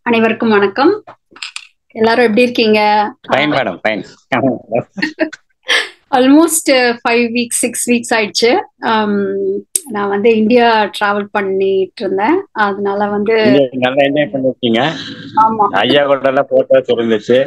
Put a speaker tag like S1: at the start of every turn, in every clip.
S1: அனைவருக்கும் வணக்கம் எல்லாரும் எப்படி இருக்கீங்க
S2: fine madam fine
S1: almost five weeks six weeks ஆயிடுச்சு Um, நான் வந்து இந்தியா டிராவல் பண்ணிட்டு இருந்தேன் அதனால வந்து
S2: நல்லா என்ஜாய் பண்ணிருக்கீங்க
S1: ஆமா
S2: ஐயா கூட எல்லாம் போட்டோஸ் இருந்துச்சு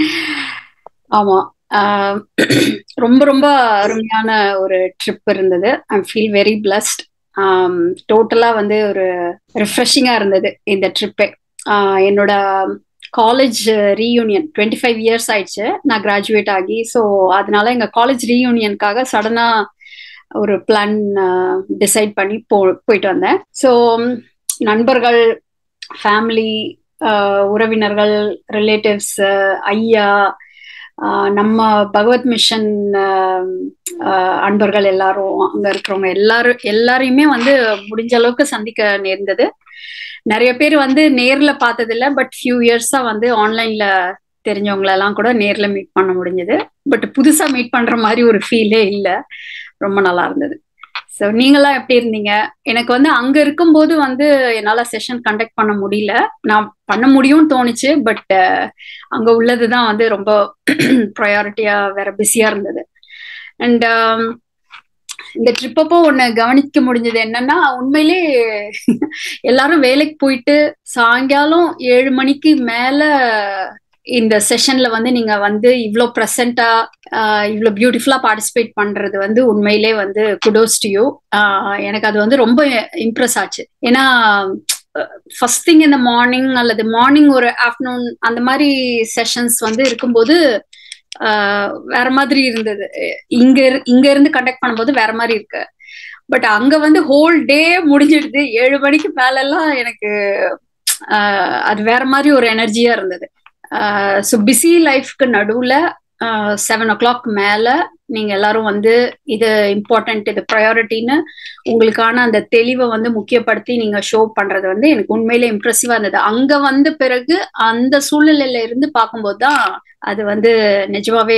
S1: ஆமா ஆஹ் ரொம்ப ரொம்ப அருமையான ஒரு ட்ரிப் இருந்தது ஐ ஃபீல் வெரி பிளஸ்ட் டோட்டலா வந்து ஒரு ரிஃப்ரெஷிங்கா இருந்தது இந்த ட்ரிப்பே என்னோட college reunion twenty five years ஆயிடுச்சு நான் கிராஜுவேட் ஆகி ஸோ அதனால எங்க காலேஜ் ரீயூனியனுக்காக சடனா ஒரு பிளான் டிசைட் பண்ணி போ போயிட்டு வந்தேன் ஸோ நண்பர்கள் ஃபேமிலி உறவினர்கள் ரிலேட்டிவ்ஸ் ஐயா ஆஹ் நம்ம பகவத் மிஷன் ஆஹ் ஆஹ் அன்பர்கள் எல்லாரும் அங்க இருக்கிறவங்க எல்லாரும் எல்லாரையுமே வந்து முடிஞ்ச அளவுக்கு சந்திக்க நேர்ந்தது நிறைய பேர் வந்து நேர்ல பார்த்தது இல்ல பட் ஃபியூ இயர்ஸா வந்து ஆன்லைன்ல தெரிஞ்சவங்களெல்லாம் கூட நேர்ல மீட் பண்ண முடிஞ்சது பட் புதுசா மீட் பண்ற மாதிரி ஒரு ஃபீலே இல்ல ரொம்ப நல்லா இருந்தது ஸோ நீங்களாம் எப்படி இருந்தீங்க எனக்கு வந்து அங்க இருக்கும்போது வந்து என்னால செஷன் கண்டக்ட் பண்ண முடியல நான் பண்ண முடியும்னு தோணுச்சு பட் அங்க உள்ளதுதான் வந்து ரொம்ப ப்ரையாரிட்டியா வேற பிஸியா இருந்தது அண்ட் இந்த ட்ரிப் அப்போ ஒண்ணு கவனிக்க முடிஞ்சது என்னன்னா உண்மையிலே எல்லாரும் வேலைக்கு போயிட்டு சாயங்காலம் ஏழு மணிக்கு மேல இந்த செஷன்ல வந்து நீங்க வந்து இவ்வளோ ப்ரெசண்டா இவ்வளோ பியூட்டிஃபுல்லா பார்ட்டிசிபேட் பண்றது வந்து உண்மையிலே வந்து குடோஸ் டு யூ எனக்கு அது வந்து ரொம்ப இம்ப்ரெஸ் ஆச்சு ஏன்னா ஃபர்ஸ்ட் திங் இந்த மார்னிங் அல்லது மார்னிங் ஒரு ஆஃப்டர்நூன் அந்த மாதிரி செஷன்ஸ் வந்து இருக்கும்போது வேற மாதிரி இருந்தது இங்க இங்க இருந்து கண்டக்ட் பண்ணும்போது வேற மாதிரி இருக்கு பட் அங்க வந்து ஹோல் டே முடிஞ்சிடுது ஏழு மணிக்கு மேல எல்லாம் எனக்கு அது வேற மாதிரி ஒரு எனர்ஜியா இருந்தது ஸோ பிஸி லைஃப்க்கு நடுவுல செவன் ஓ கிளாக் மேல நீங்க எல்லாரும் வந்து இது இம்பார்ட்டன்ட் இது ப்ரையாரிட்டின்னு உங்களுக்கான அந்த தெளிவை வந்து முக்கியப்படுத்தி நீங்க ஷோ பண்றது வந்து எனக்கு உண்மையிலே இம்ப்ரெசிவா இருந்தது அங்க வந்த பிறகு அந்த சூழ்நிலையில இருந்து பார்க்கும்போது தான் அது வந்து நிஜமாவே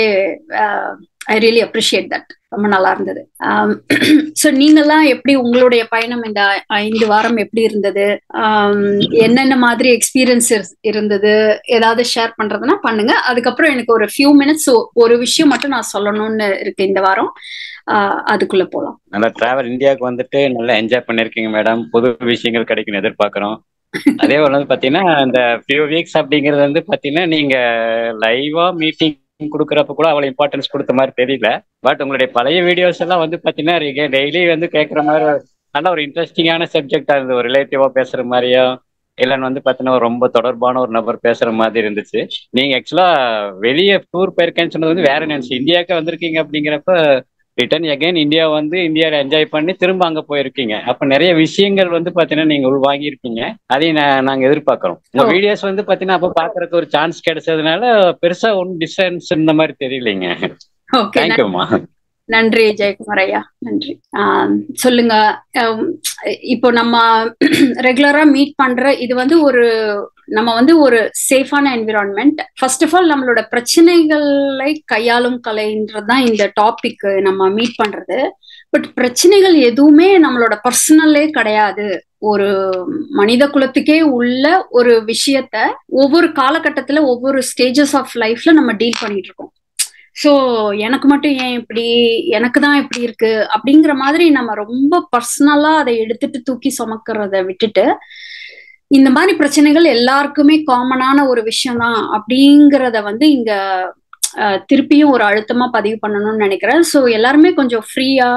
S1: ஐ ரியலி அப்ரிஷியேட் தட் ரொம்ப நல்லா இருந்தது ஸோ நீங்கெல்லாம் எப்படி உங்களுடைய பயணம் இந்த ஐந்து வாரம் எப்படி இருந்தது என்னென்ன மாதிரி எக்ஸ்பீரியன்ஸ் இருந்தது ஏதாவது ஷேர் பண்றதுன்னா பண்ணுங்க அதுக்கப்புறம் எனக்கு ஒரு ஃபியூ மினிட்ஸ் ஒரு விஷயம் மட்டும் நான் சொல்லணும்னு இருக்கு இந்த வாரம் அதுக்குள்ள போலாம்
S2: நல்லா டிராவல் இந்தியாவுக்கு வந்துட்டு நல்லா என்ஜாய் பண்ணிருக்கீங்க மேடம் புது விஷயங்கள் கிடைக்கும் எதிர்பார்க்கிறோம் அதே போல வந்து பாத்தீங்கன்னா இந்த ஃபியூ வீக்ஸ் அப்படிங்கிறது வந்து பாத்தீங்கன்னா நீங்க லைவா மீட்டிங் கொடுக்குறப்ப கூட அவ்வளவு இம்பார்ட்டன்ஸ் கொடுத்த மாதிரி தெரியல பட் உங்களுடைய பழைய வீடியோஸ் எல்லாம் வந்து பாத்தீங்கன்னா டெய்லி வந்து கேட்குற மாதிரி நல்ல ஒரு இன்ட்ரெஸ்டிங்கான சப்ஜெக்டா இருந்தது ஒரு ரிலேட்டிவா பேசுற மாதிரியோ இல்லைன்னு வந்து பார்த்தீங்கன்னா ரொம்ப தொடர்பான ஒரு நபர் பேசுற மாதிரி இருந்துச்சு நீங்க ஆக்சுவலா வெளியே டூர் போயிருக்கேன்னு சொன்னது வந்து வேற நினைச்சு இந்தியாவுக்கு வந்திருக்கீங்க அப்படிங்கிறப்ப ரிட்டர்ன் அகைன் இந்தியா வந்து இந்தியாவில் என்ஜாய் பண்ணி திரும்ப அங்க போயிருக்கீங்க அப்ப நிறைய விஷயங்கள் வந்து பாத்தீங்கன்னா நீங்க உள் வாங்கியிருப்பீங்க அதையும் நாங்க எதிர்பார்க்கிறோம் உங்க வீடியோஸ் வந்து பாத்தீங்கன்னா அப்ப பாக்குறதுக்கு ஒரு சான்ஸ் கிடைச்சதுனால பெருசா ஒன்றும் டிஸ்டன்ஸ் இந்த மாதிரி தெரியலைங்க தேங்க்யூமா
S1: நன்றி ஜெயக்குமார் ஐயா நன்றி சொல்லுங்க இப்போ நம்ம ரெகுலரா மீட் பண்ற இது வந்து ஒரு நம்ம வந்து ஒரு சேஃபான என்விரான்மெண்ட் ஃபர்ஸ்ட் ஆஃப் ஆல் நம்மளோட பிரச்சனைகளை கையாளும் கலைன்றது தான் இந்த டாபிக் நம்ம மீட் பண்றது பட் பிரச்சனைகள் எதுவுமே நம்மளோட பர்சனலே கிடையாது ஒரு மனித குலத்துக்கே உள்ள ஒரு விஷயத்த ஒவ்வொரு காலகட்டத்துல ஒவ்வொரு ஸ்டேஜஸ் ஆஃப் லைஃப்ல நம்ம டீல் பண்ணிட்டு இருக்கோம் ஸோ எனக்கு மட்டும் ஏன் இப்படி எனக்கு தான் இப்படி இருக்கு அப்படிங்கிற மாதிரி நம்ம ரொம்ப பர்சனலா அதை எடுத்துட்டு தூக்கி சுமக்கிறத விட்டுட்டு இந்த மாதிரி பிரச்சனைகள் எல்லாருக்குமே காமனான ஒரு விஷயம் தான் அப்படிங்கிறத வந்து இங்க திருப்பியும் ஒரு அழுத்தமா பதிவு பண்ணணும்னு நினைக்கிறேன் ஸோ எல்லாருமே கொஞ்சம் ஃப்ரீயா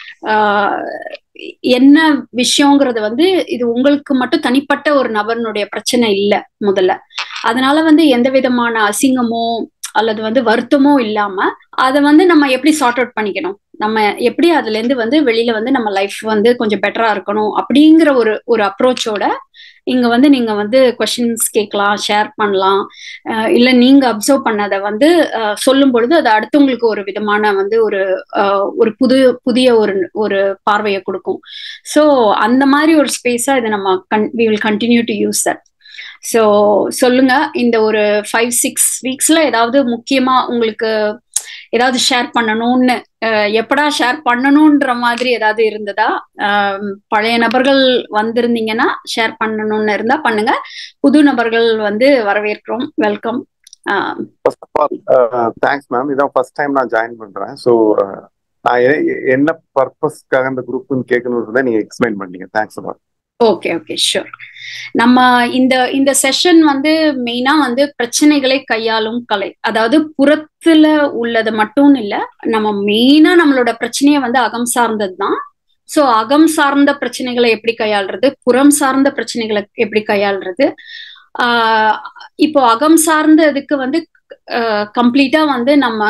S1: என்ன விஷயங்கிறது வந்து இது உங்களுக்கு மட்டும் தனிப்பட்ட ஒரு நபர்னுடைய பிரச்சனை இல்லை முதல்ல அதனால வந்து எந்த விதமான அசிங்கமோ அல்லது வந்து வருத்தமோ இல்லாம அதை வந்து நம்ம எப்படி சார்ட் அவுட் பண்ணிக்கணும் நம்ம எப்படி அதுல இருந்து வந்து வெளியில வந்து நம்ம லைஃப் வந்து கொஞ்சம் பெட்டரா இருக்கணும் அப்படிங்கிற ஒரு ஒரு அப்ரோச்சோட இங்க வந்து நீங்க வந்து கொஷின்ஸ் கேட்கலாம் ஷேர் பண்ணலாம் இல்ல நீங்க அப்சர்வ் பண்ணதை வந்து சொல்லும் பொழுது அது அடுத்தவங்களுக்கு ஒரு விதமான வந்து ஒரு ஒரு புது புதிய ஒரு ஒரு பார்வையை கொடுக்கும் ஸோ அந்த மாதிரி ஒரு ஸ்பேஸா இதை நம்ம can we will continue to use that so சொல்லுங்க இந்த ஒரு ஃபைவ் சிக்ஸ் வீக்ஸ்ல ஏதாவது முக்கியமா உங்களுக்கு ஏதாவது ஷேர் பண்ணணும்னு எப்படா ஷேர் பண்ணணும்ன்ற மாதிரி ஏதாவது இருந்ததா பழைய நபர்கள் வந்திருந்தீங்கன்னா ஷேர் பண்ணணும்னு இருந்தா பண்ணுங்க புது நபர்கள் வந்து வரவேற்கிறோம் welcome
S3: first of all thanks ma'am இதான் ஃபர்ஸ்ட் டைம் நான் ஜாயின் பண்றேன் ஸோ நான் என்ன பர்பஸ்க்காக அந்த குரூப்னு கேட்கணுன்றத நீங்க எக்ஸ்பிளைன் பண்ணீங்க thanks a lot
S1: okay okay sure நம்ம இந்த இந்த செஷன் வந்து மெயினா வந்து பிரச்சனைகளை கையாளும் கலை அதாவது புறத்துல உள்ளது மட்டும் இல்ல நம்ம மெயினா நம்மளோட பிரச்சனையை வந்து அகம் சார்ந்தது தான் ஸோ அகம் சார்ந்த பிரச்சனைகளை எப்படி கையாளுறது புறம் சார்ந்த பிரச்சனைகளை எப்படி கையாளுறது ஆஹ் இப்போ அகம் சார்ந்த இதுக்கு வந்து கம்ப்ளீட்டா வந்து நம்ம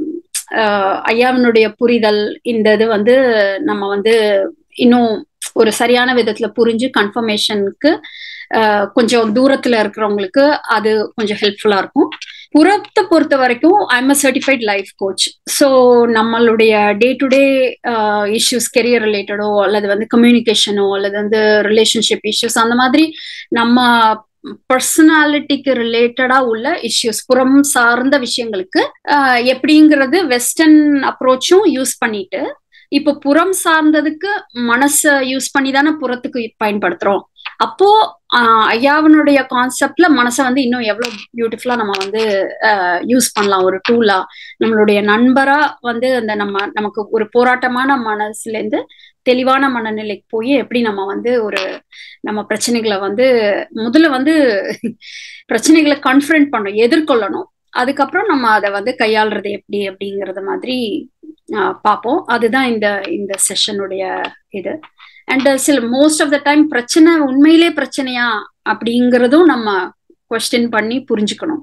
S1: ஐயாவினுடைய புரிதல் இந்த இது வந்து நம்ம வந்து இன்னும் ஒரு சரியான விதத்துல புரிஞ்சு கன்ஃபர்மேஷனுக்கு கொஞ்சம் தூரத்துல இருக்கிறவங்களுக்கு அது கொஞ்சம் ஹெல்ப்ஃபுல்லா இருக்கும் புறத்தை பொறுத்த வரைக்கும் I'm a certified life coach so நம்மளுடைய day to day issues career ரிலேட்டடோ அல்லது வந்து கம்யூனிகேஷனோ அல்லது வந்து ரிலேஷன்ஷிப் இஷ்யூஸ் அந்த மாதிரி நம்ம பர்சனாலிட்டிக்கு ரிலேட்டடா உள்ள இஷ்யூஸ் புறம் சார்ந்த விஷயங்களுக்கு எப்படிங்கிறது வெஸ்டர்ன் அப்ரோச்சும் யூஸ் பண்ணிட்டு இப்போ புறம் சார்ந்ததுக்கு மனச யூஸ் பண்ணி தானே புறத்துக்கு பயன்படுத்துறோம் அப்போ ஐயாவனுடைய கான்செப்ட்ல மனசை வந்து இன்னும் எவ்வளவு பியூட்டிஃபுல்லா நம்ம வந்து யூஸ் பண்ணலாம் ஒரு டூலா நம்மளுடைய நண்பரா வந்து அந்த நம்ம நமக்கு ஒரு போராட்டமான மனசுல இருந்து தெளிவான மனநிலைக்கு போய் எப்படி நம்ம வந்து ஒரு நம்ம பிரச்சனைகளை வந்து முதல்ல வந்து பிரச்சனைகளை கான்ஃபரண்ட் பண்ணணும் எதிர்கொள்ளணும் அதுக்கப்புறம் நம்ம அதை வந்து கையாளுறது எப்படி அப்படிங்கறத மாதிரி பார்ப்போம் அதுதான் இந்த இந்த செஷனுடைய இது அண்ட் சில மோஸ்ட் ஆஃப் த டைம் பிரச்சனை உண்மையிலே பிரச்சனையா அப்படிங்கிறதும் நம்ம கொஸ்டின் பண்ணி புரிஞ்சுக்கணும்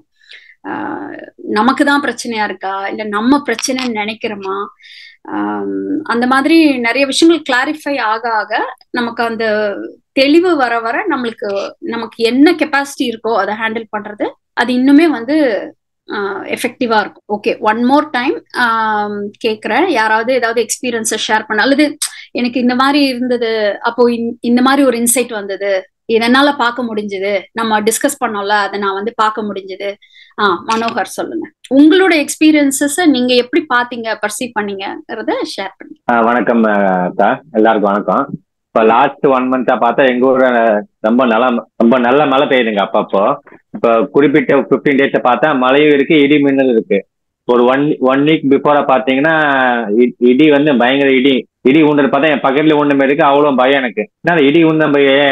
S1: நமக்கு தான் பிரச்சனையா இருக்கா இல்ல நம்ம பிரச்சனை நினைக்கிறோமா அந்த மாதிரி நிறைய விஷயங்கள் கிளாரிஃபை ஆக ஆக நமக்கு அந்த தெளிவு வர வர நம்மளுக்கு நமக்கு என்ன கெப்பாசிட்டி இருக்கோ அதை ஹேண்டில் பண்றது அது இன்னுமே வந்து எஃபெக்டிவா இருக்கும் ஓகே ஒன் மோர் டைம் கேட்குறேன் யாராவது ஏதாவது எக்ஸ்பீரியன்ஸை ஷேர் பண்ண அல்லது எனக்கு இந்த மாதிரி இருந்தது அப்போ இந்த மாதிரி ஒரு இன்சைட் வந்தது இதனால பார்க்க முடிஞ்சது நம்ம டிஸ்கஸ் பண்ணோம்ல அதை நான் வந்து பார்க்க முடிஞ்சது ஆ மனோகர் சொல்லுங்க உங்களோட எக்ஸ்பீரியன்சஸ் நீங்க எப்படி பாத்தீங்க பர்சீவ் பண்ணீங்கிறத ஷேர் பண்ணுங்க
S4: வணக்கம் எல்லாருக்கும் வணக்கம் இப்போ லாஸ்ட் ஒன் மந்தா பார்த்தா எங்க ஊர்ல ரொம்ப நல்லா ரொம்ப நல்ல மழை பெய்யுதுங்க அப்பப்போ இப்போ குறிப்பிட்ட பிப்டீன் டேஸை பார்த்தா மழையும் இருக்கு இடி மின்னல் இருக்கு ஒரு ஒன் ஒன் வீக் பிஃபோரா பாத்தீங்கன்னா இடி வந்து பயங்கர இடி இடி உண்டது பார்த்தா என் பக்கத்துல உண்ட மாதிரி இருக்கு அவ்வளோ பயம் எனக்கு என்ன இடி உண்ட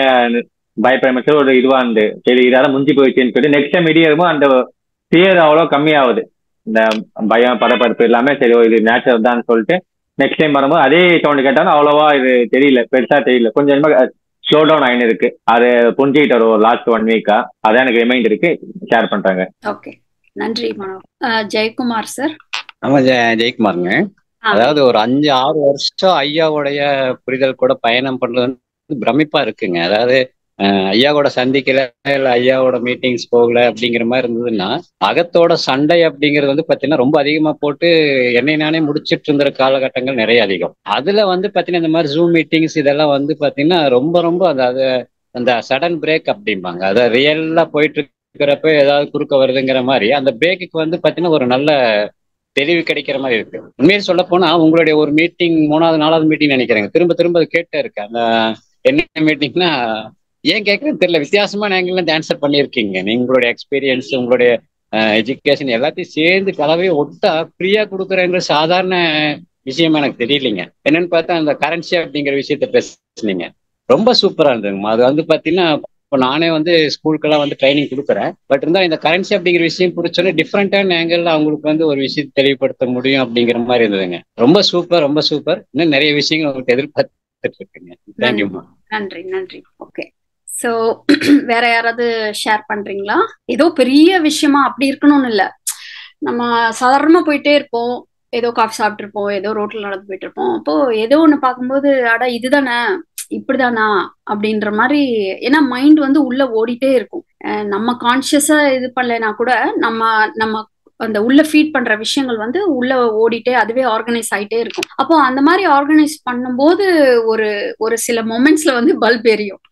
S4: பயப்பட ஒரு இதுவா இருந்து சரி இதால முடிஞ்சு போயிடுச்சுன்னு சொல்லிட்டு நெக்ஸ்ட் டைம் இடி இருக்கும் அந்த ஃபியர் அவ்வளோ கம்மியாகுது இந்த பயம் படப்படப்பு எல்லாமே சரி இது நேச்சுரல் தான் சொல்லிட்டு நெக்ஸ்ட் டைம் வரும்போது அதே சவுண்ட் கேட்டாலும் அவ்வளோவா இது தெரியல பெருசா தெரியல கொஞ்சம் ஸ்லோ டவுன் ஆயின்னு இருக்கு அது புரிஞ்சுக்கிட்டு ஒரு லாஸ்ட் ஒன் வீக்கா அதான் எனக்கு ரிமைண்ட் இருக்கு ஷேர் பண்றாங்க
S1: ஓகே நன்றி மனோ ஜெயக்குமார் சார்
S2: ஆமா ஜெயக்குமாருங்க அதாவது ஒரு அஞ்சு ஆறு வருஷம் ஐயாவுடைய புரிதல் கூட பயணம் பண்றது பிரமிப்பா இருக்குங்க அதாவது ஐயாவோட சந்திக்கல இல்ல ஐயாவோட மீட்டிங்ஸ் போகல அப்படிங்கிற மாதிரி இருந்ததுன்னா அகத்தோட சண்டை அப்படிங்கிறது வந்து பாத்தீங்கன்னா ரொம்ப அதிகமா போட்டு என்னை நானே முடிச்சிட்டு இருந்த காலகட்டங்கள் நிறைய அதிகம் அதுல வந்து பாத்தீங்கன்னா இந்த மாதிரி ஜூம் மீட்டிங்ஸ் இதெல்லாம் வந்து பாத்தீங்கன்னா ரொம்ப ரொம்ப அதாவது அந்த சடன் பிரேக் அப்படிம்பாங்க அதாவது ரியல்லா போயிட்டு இருக்கிறப்ப ஏதாவது குறுக்க வருதுங்கிற மாதிரி அந்த பிரேக்குக்கு வந்து பாத்தீங்கன்னா ஒரு நல்ல தெளிவு கிடைக்கிற மாதிரி இருக்கு உண்மையை சொல்ல போனா உங்களுடைய ஒரு மீட்டிங் மூணாவது நாலாவது மீட்டிங் நினைக்கிறேங்க திரும்ப திரும்ப கேட்டே இருக்கு அந்த என்ன மீட்டிங்னா ஏன் கேட்கறது தெரியல வித்தியாசமான ஆங்கிள் ஆன்சர் பண்ணியிருக்கீங்க உங்களுடைய எக்ஸ்பீரியன்ஸ் உங்களுடைய எஜுகேஷன் எல்லாத்தையும் சேர்ந்து கலவையை ஒட்டா ஃப்ரீயா கொடுக்குறேங்கிற சாதாரண விஷயம் எனக்கு தெரியலைங்க என்னன்னு பார்த்தா அந்த கரன்சி அப்படிங்கிற விஷயத்த பேசுனீங்க ரொம்ப சூப்பரா இருந்ததுங்கம்மா அது வந்து பாத்தீங்கன்னா இப்போ நானே வந்து ஸ்கூலுக்கெல்லாம் வந்து ட்ரைனிங் கொடுக்குறேன் பட் இருந்தால் இந்த கரன்சி அப்படிங்கிற விஷயம் பிடிச்சோன்னே டிஃப்ரெண்டான ஆங்கிள் அவங்களுக்கு வந்து ஒரு விஷயத்தை தெளிவுபடுத்த முடியும் அப்படிங்கிற மாதிரி இருந்ததுங்க ரொம்ப சூப்பர் ரொம்ப சூப்பர் இன்னும் நிறைய விஷயங்கள் உங்களுக்கு எதிர்பார்த்துட்டு இருக்குங்க தேங்க்யூம்மா
S1: நன்றி நன்றி ஓகே ஸோ வேற யாராவது ஷேர் பண்றீங்களா ஏதோ பெரிய விஷயமா அப்படி இருக்கணும்னு இல்லை நம்ம சாதாரணமா போயிட்டே இருப்போம் ஏதோ காஃபி சாப்பிட்டுருப்போம் ஏதோ ரோட்ல நடந்து போயிட்டு இருப்போம் அப்போ ஏதோ ஒண்ணு பார்க்கும்போது அட இதுதானே இப்படிதானா அப்படின்ற மாதிரி ஏன்னா மைண்ட் வந்து உள்ள ஓடிட்டே இருக்கும் நம்ம கான்சியஸா இது பண்ணலைன்னா கூட நம்ம நம்ம அந்த உள்ள ஃபீட் பண்ற விஷயங்கள் வந்து உள்ள ஓடிட்டே அதுவே ஆர்கனைஸ் ஆயிட்டே இருக்கும் அப்போ அந்த மாதிரி ஆர்கனைஸ் பண்ணும்போது ஒரு ஒரு சில மொமெண்ட்ஸ்ல வந்து பல்ப் எரியும்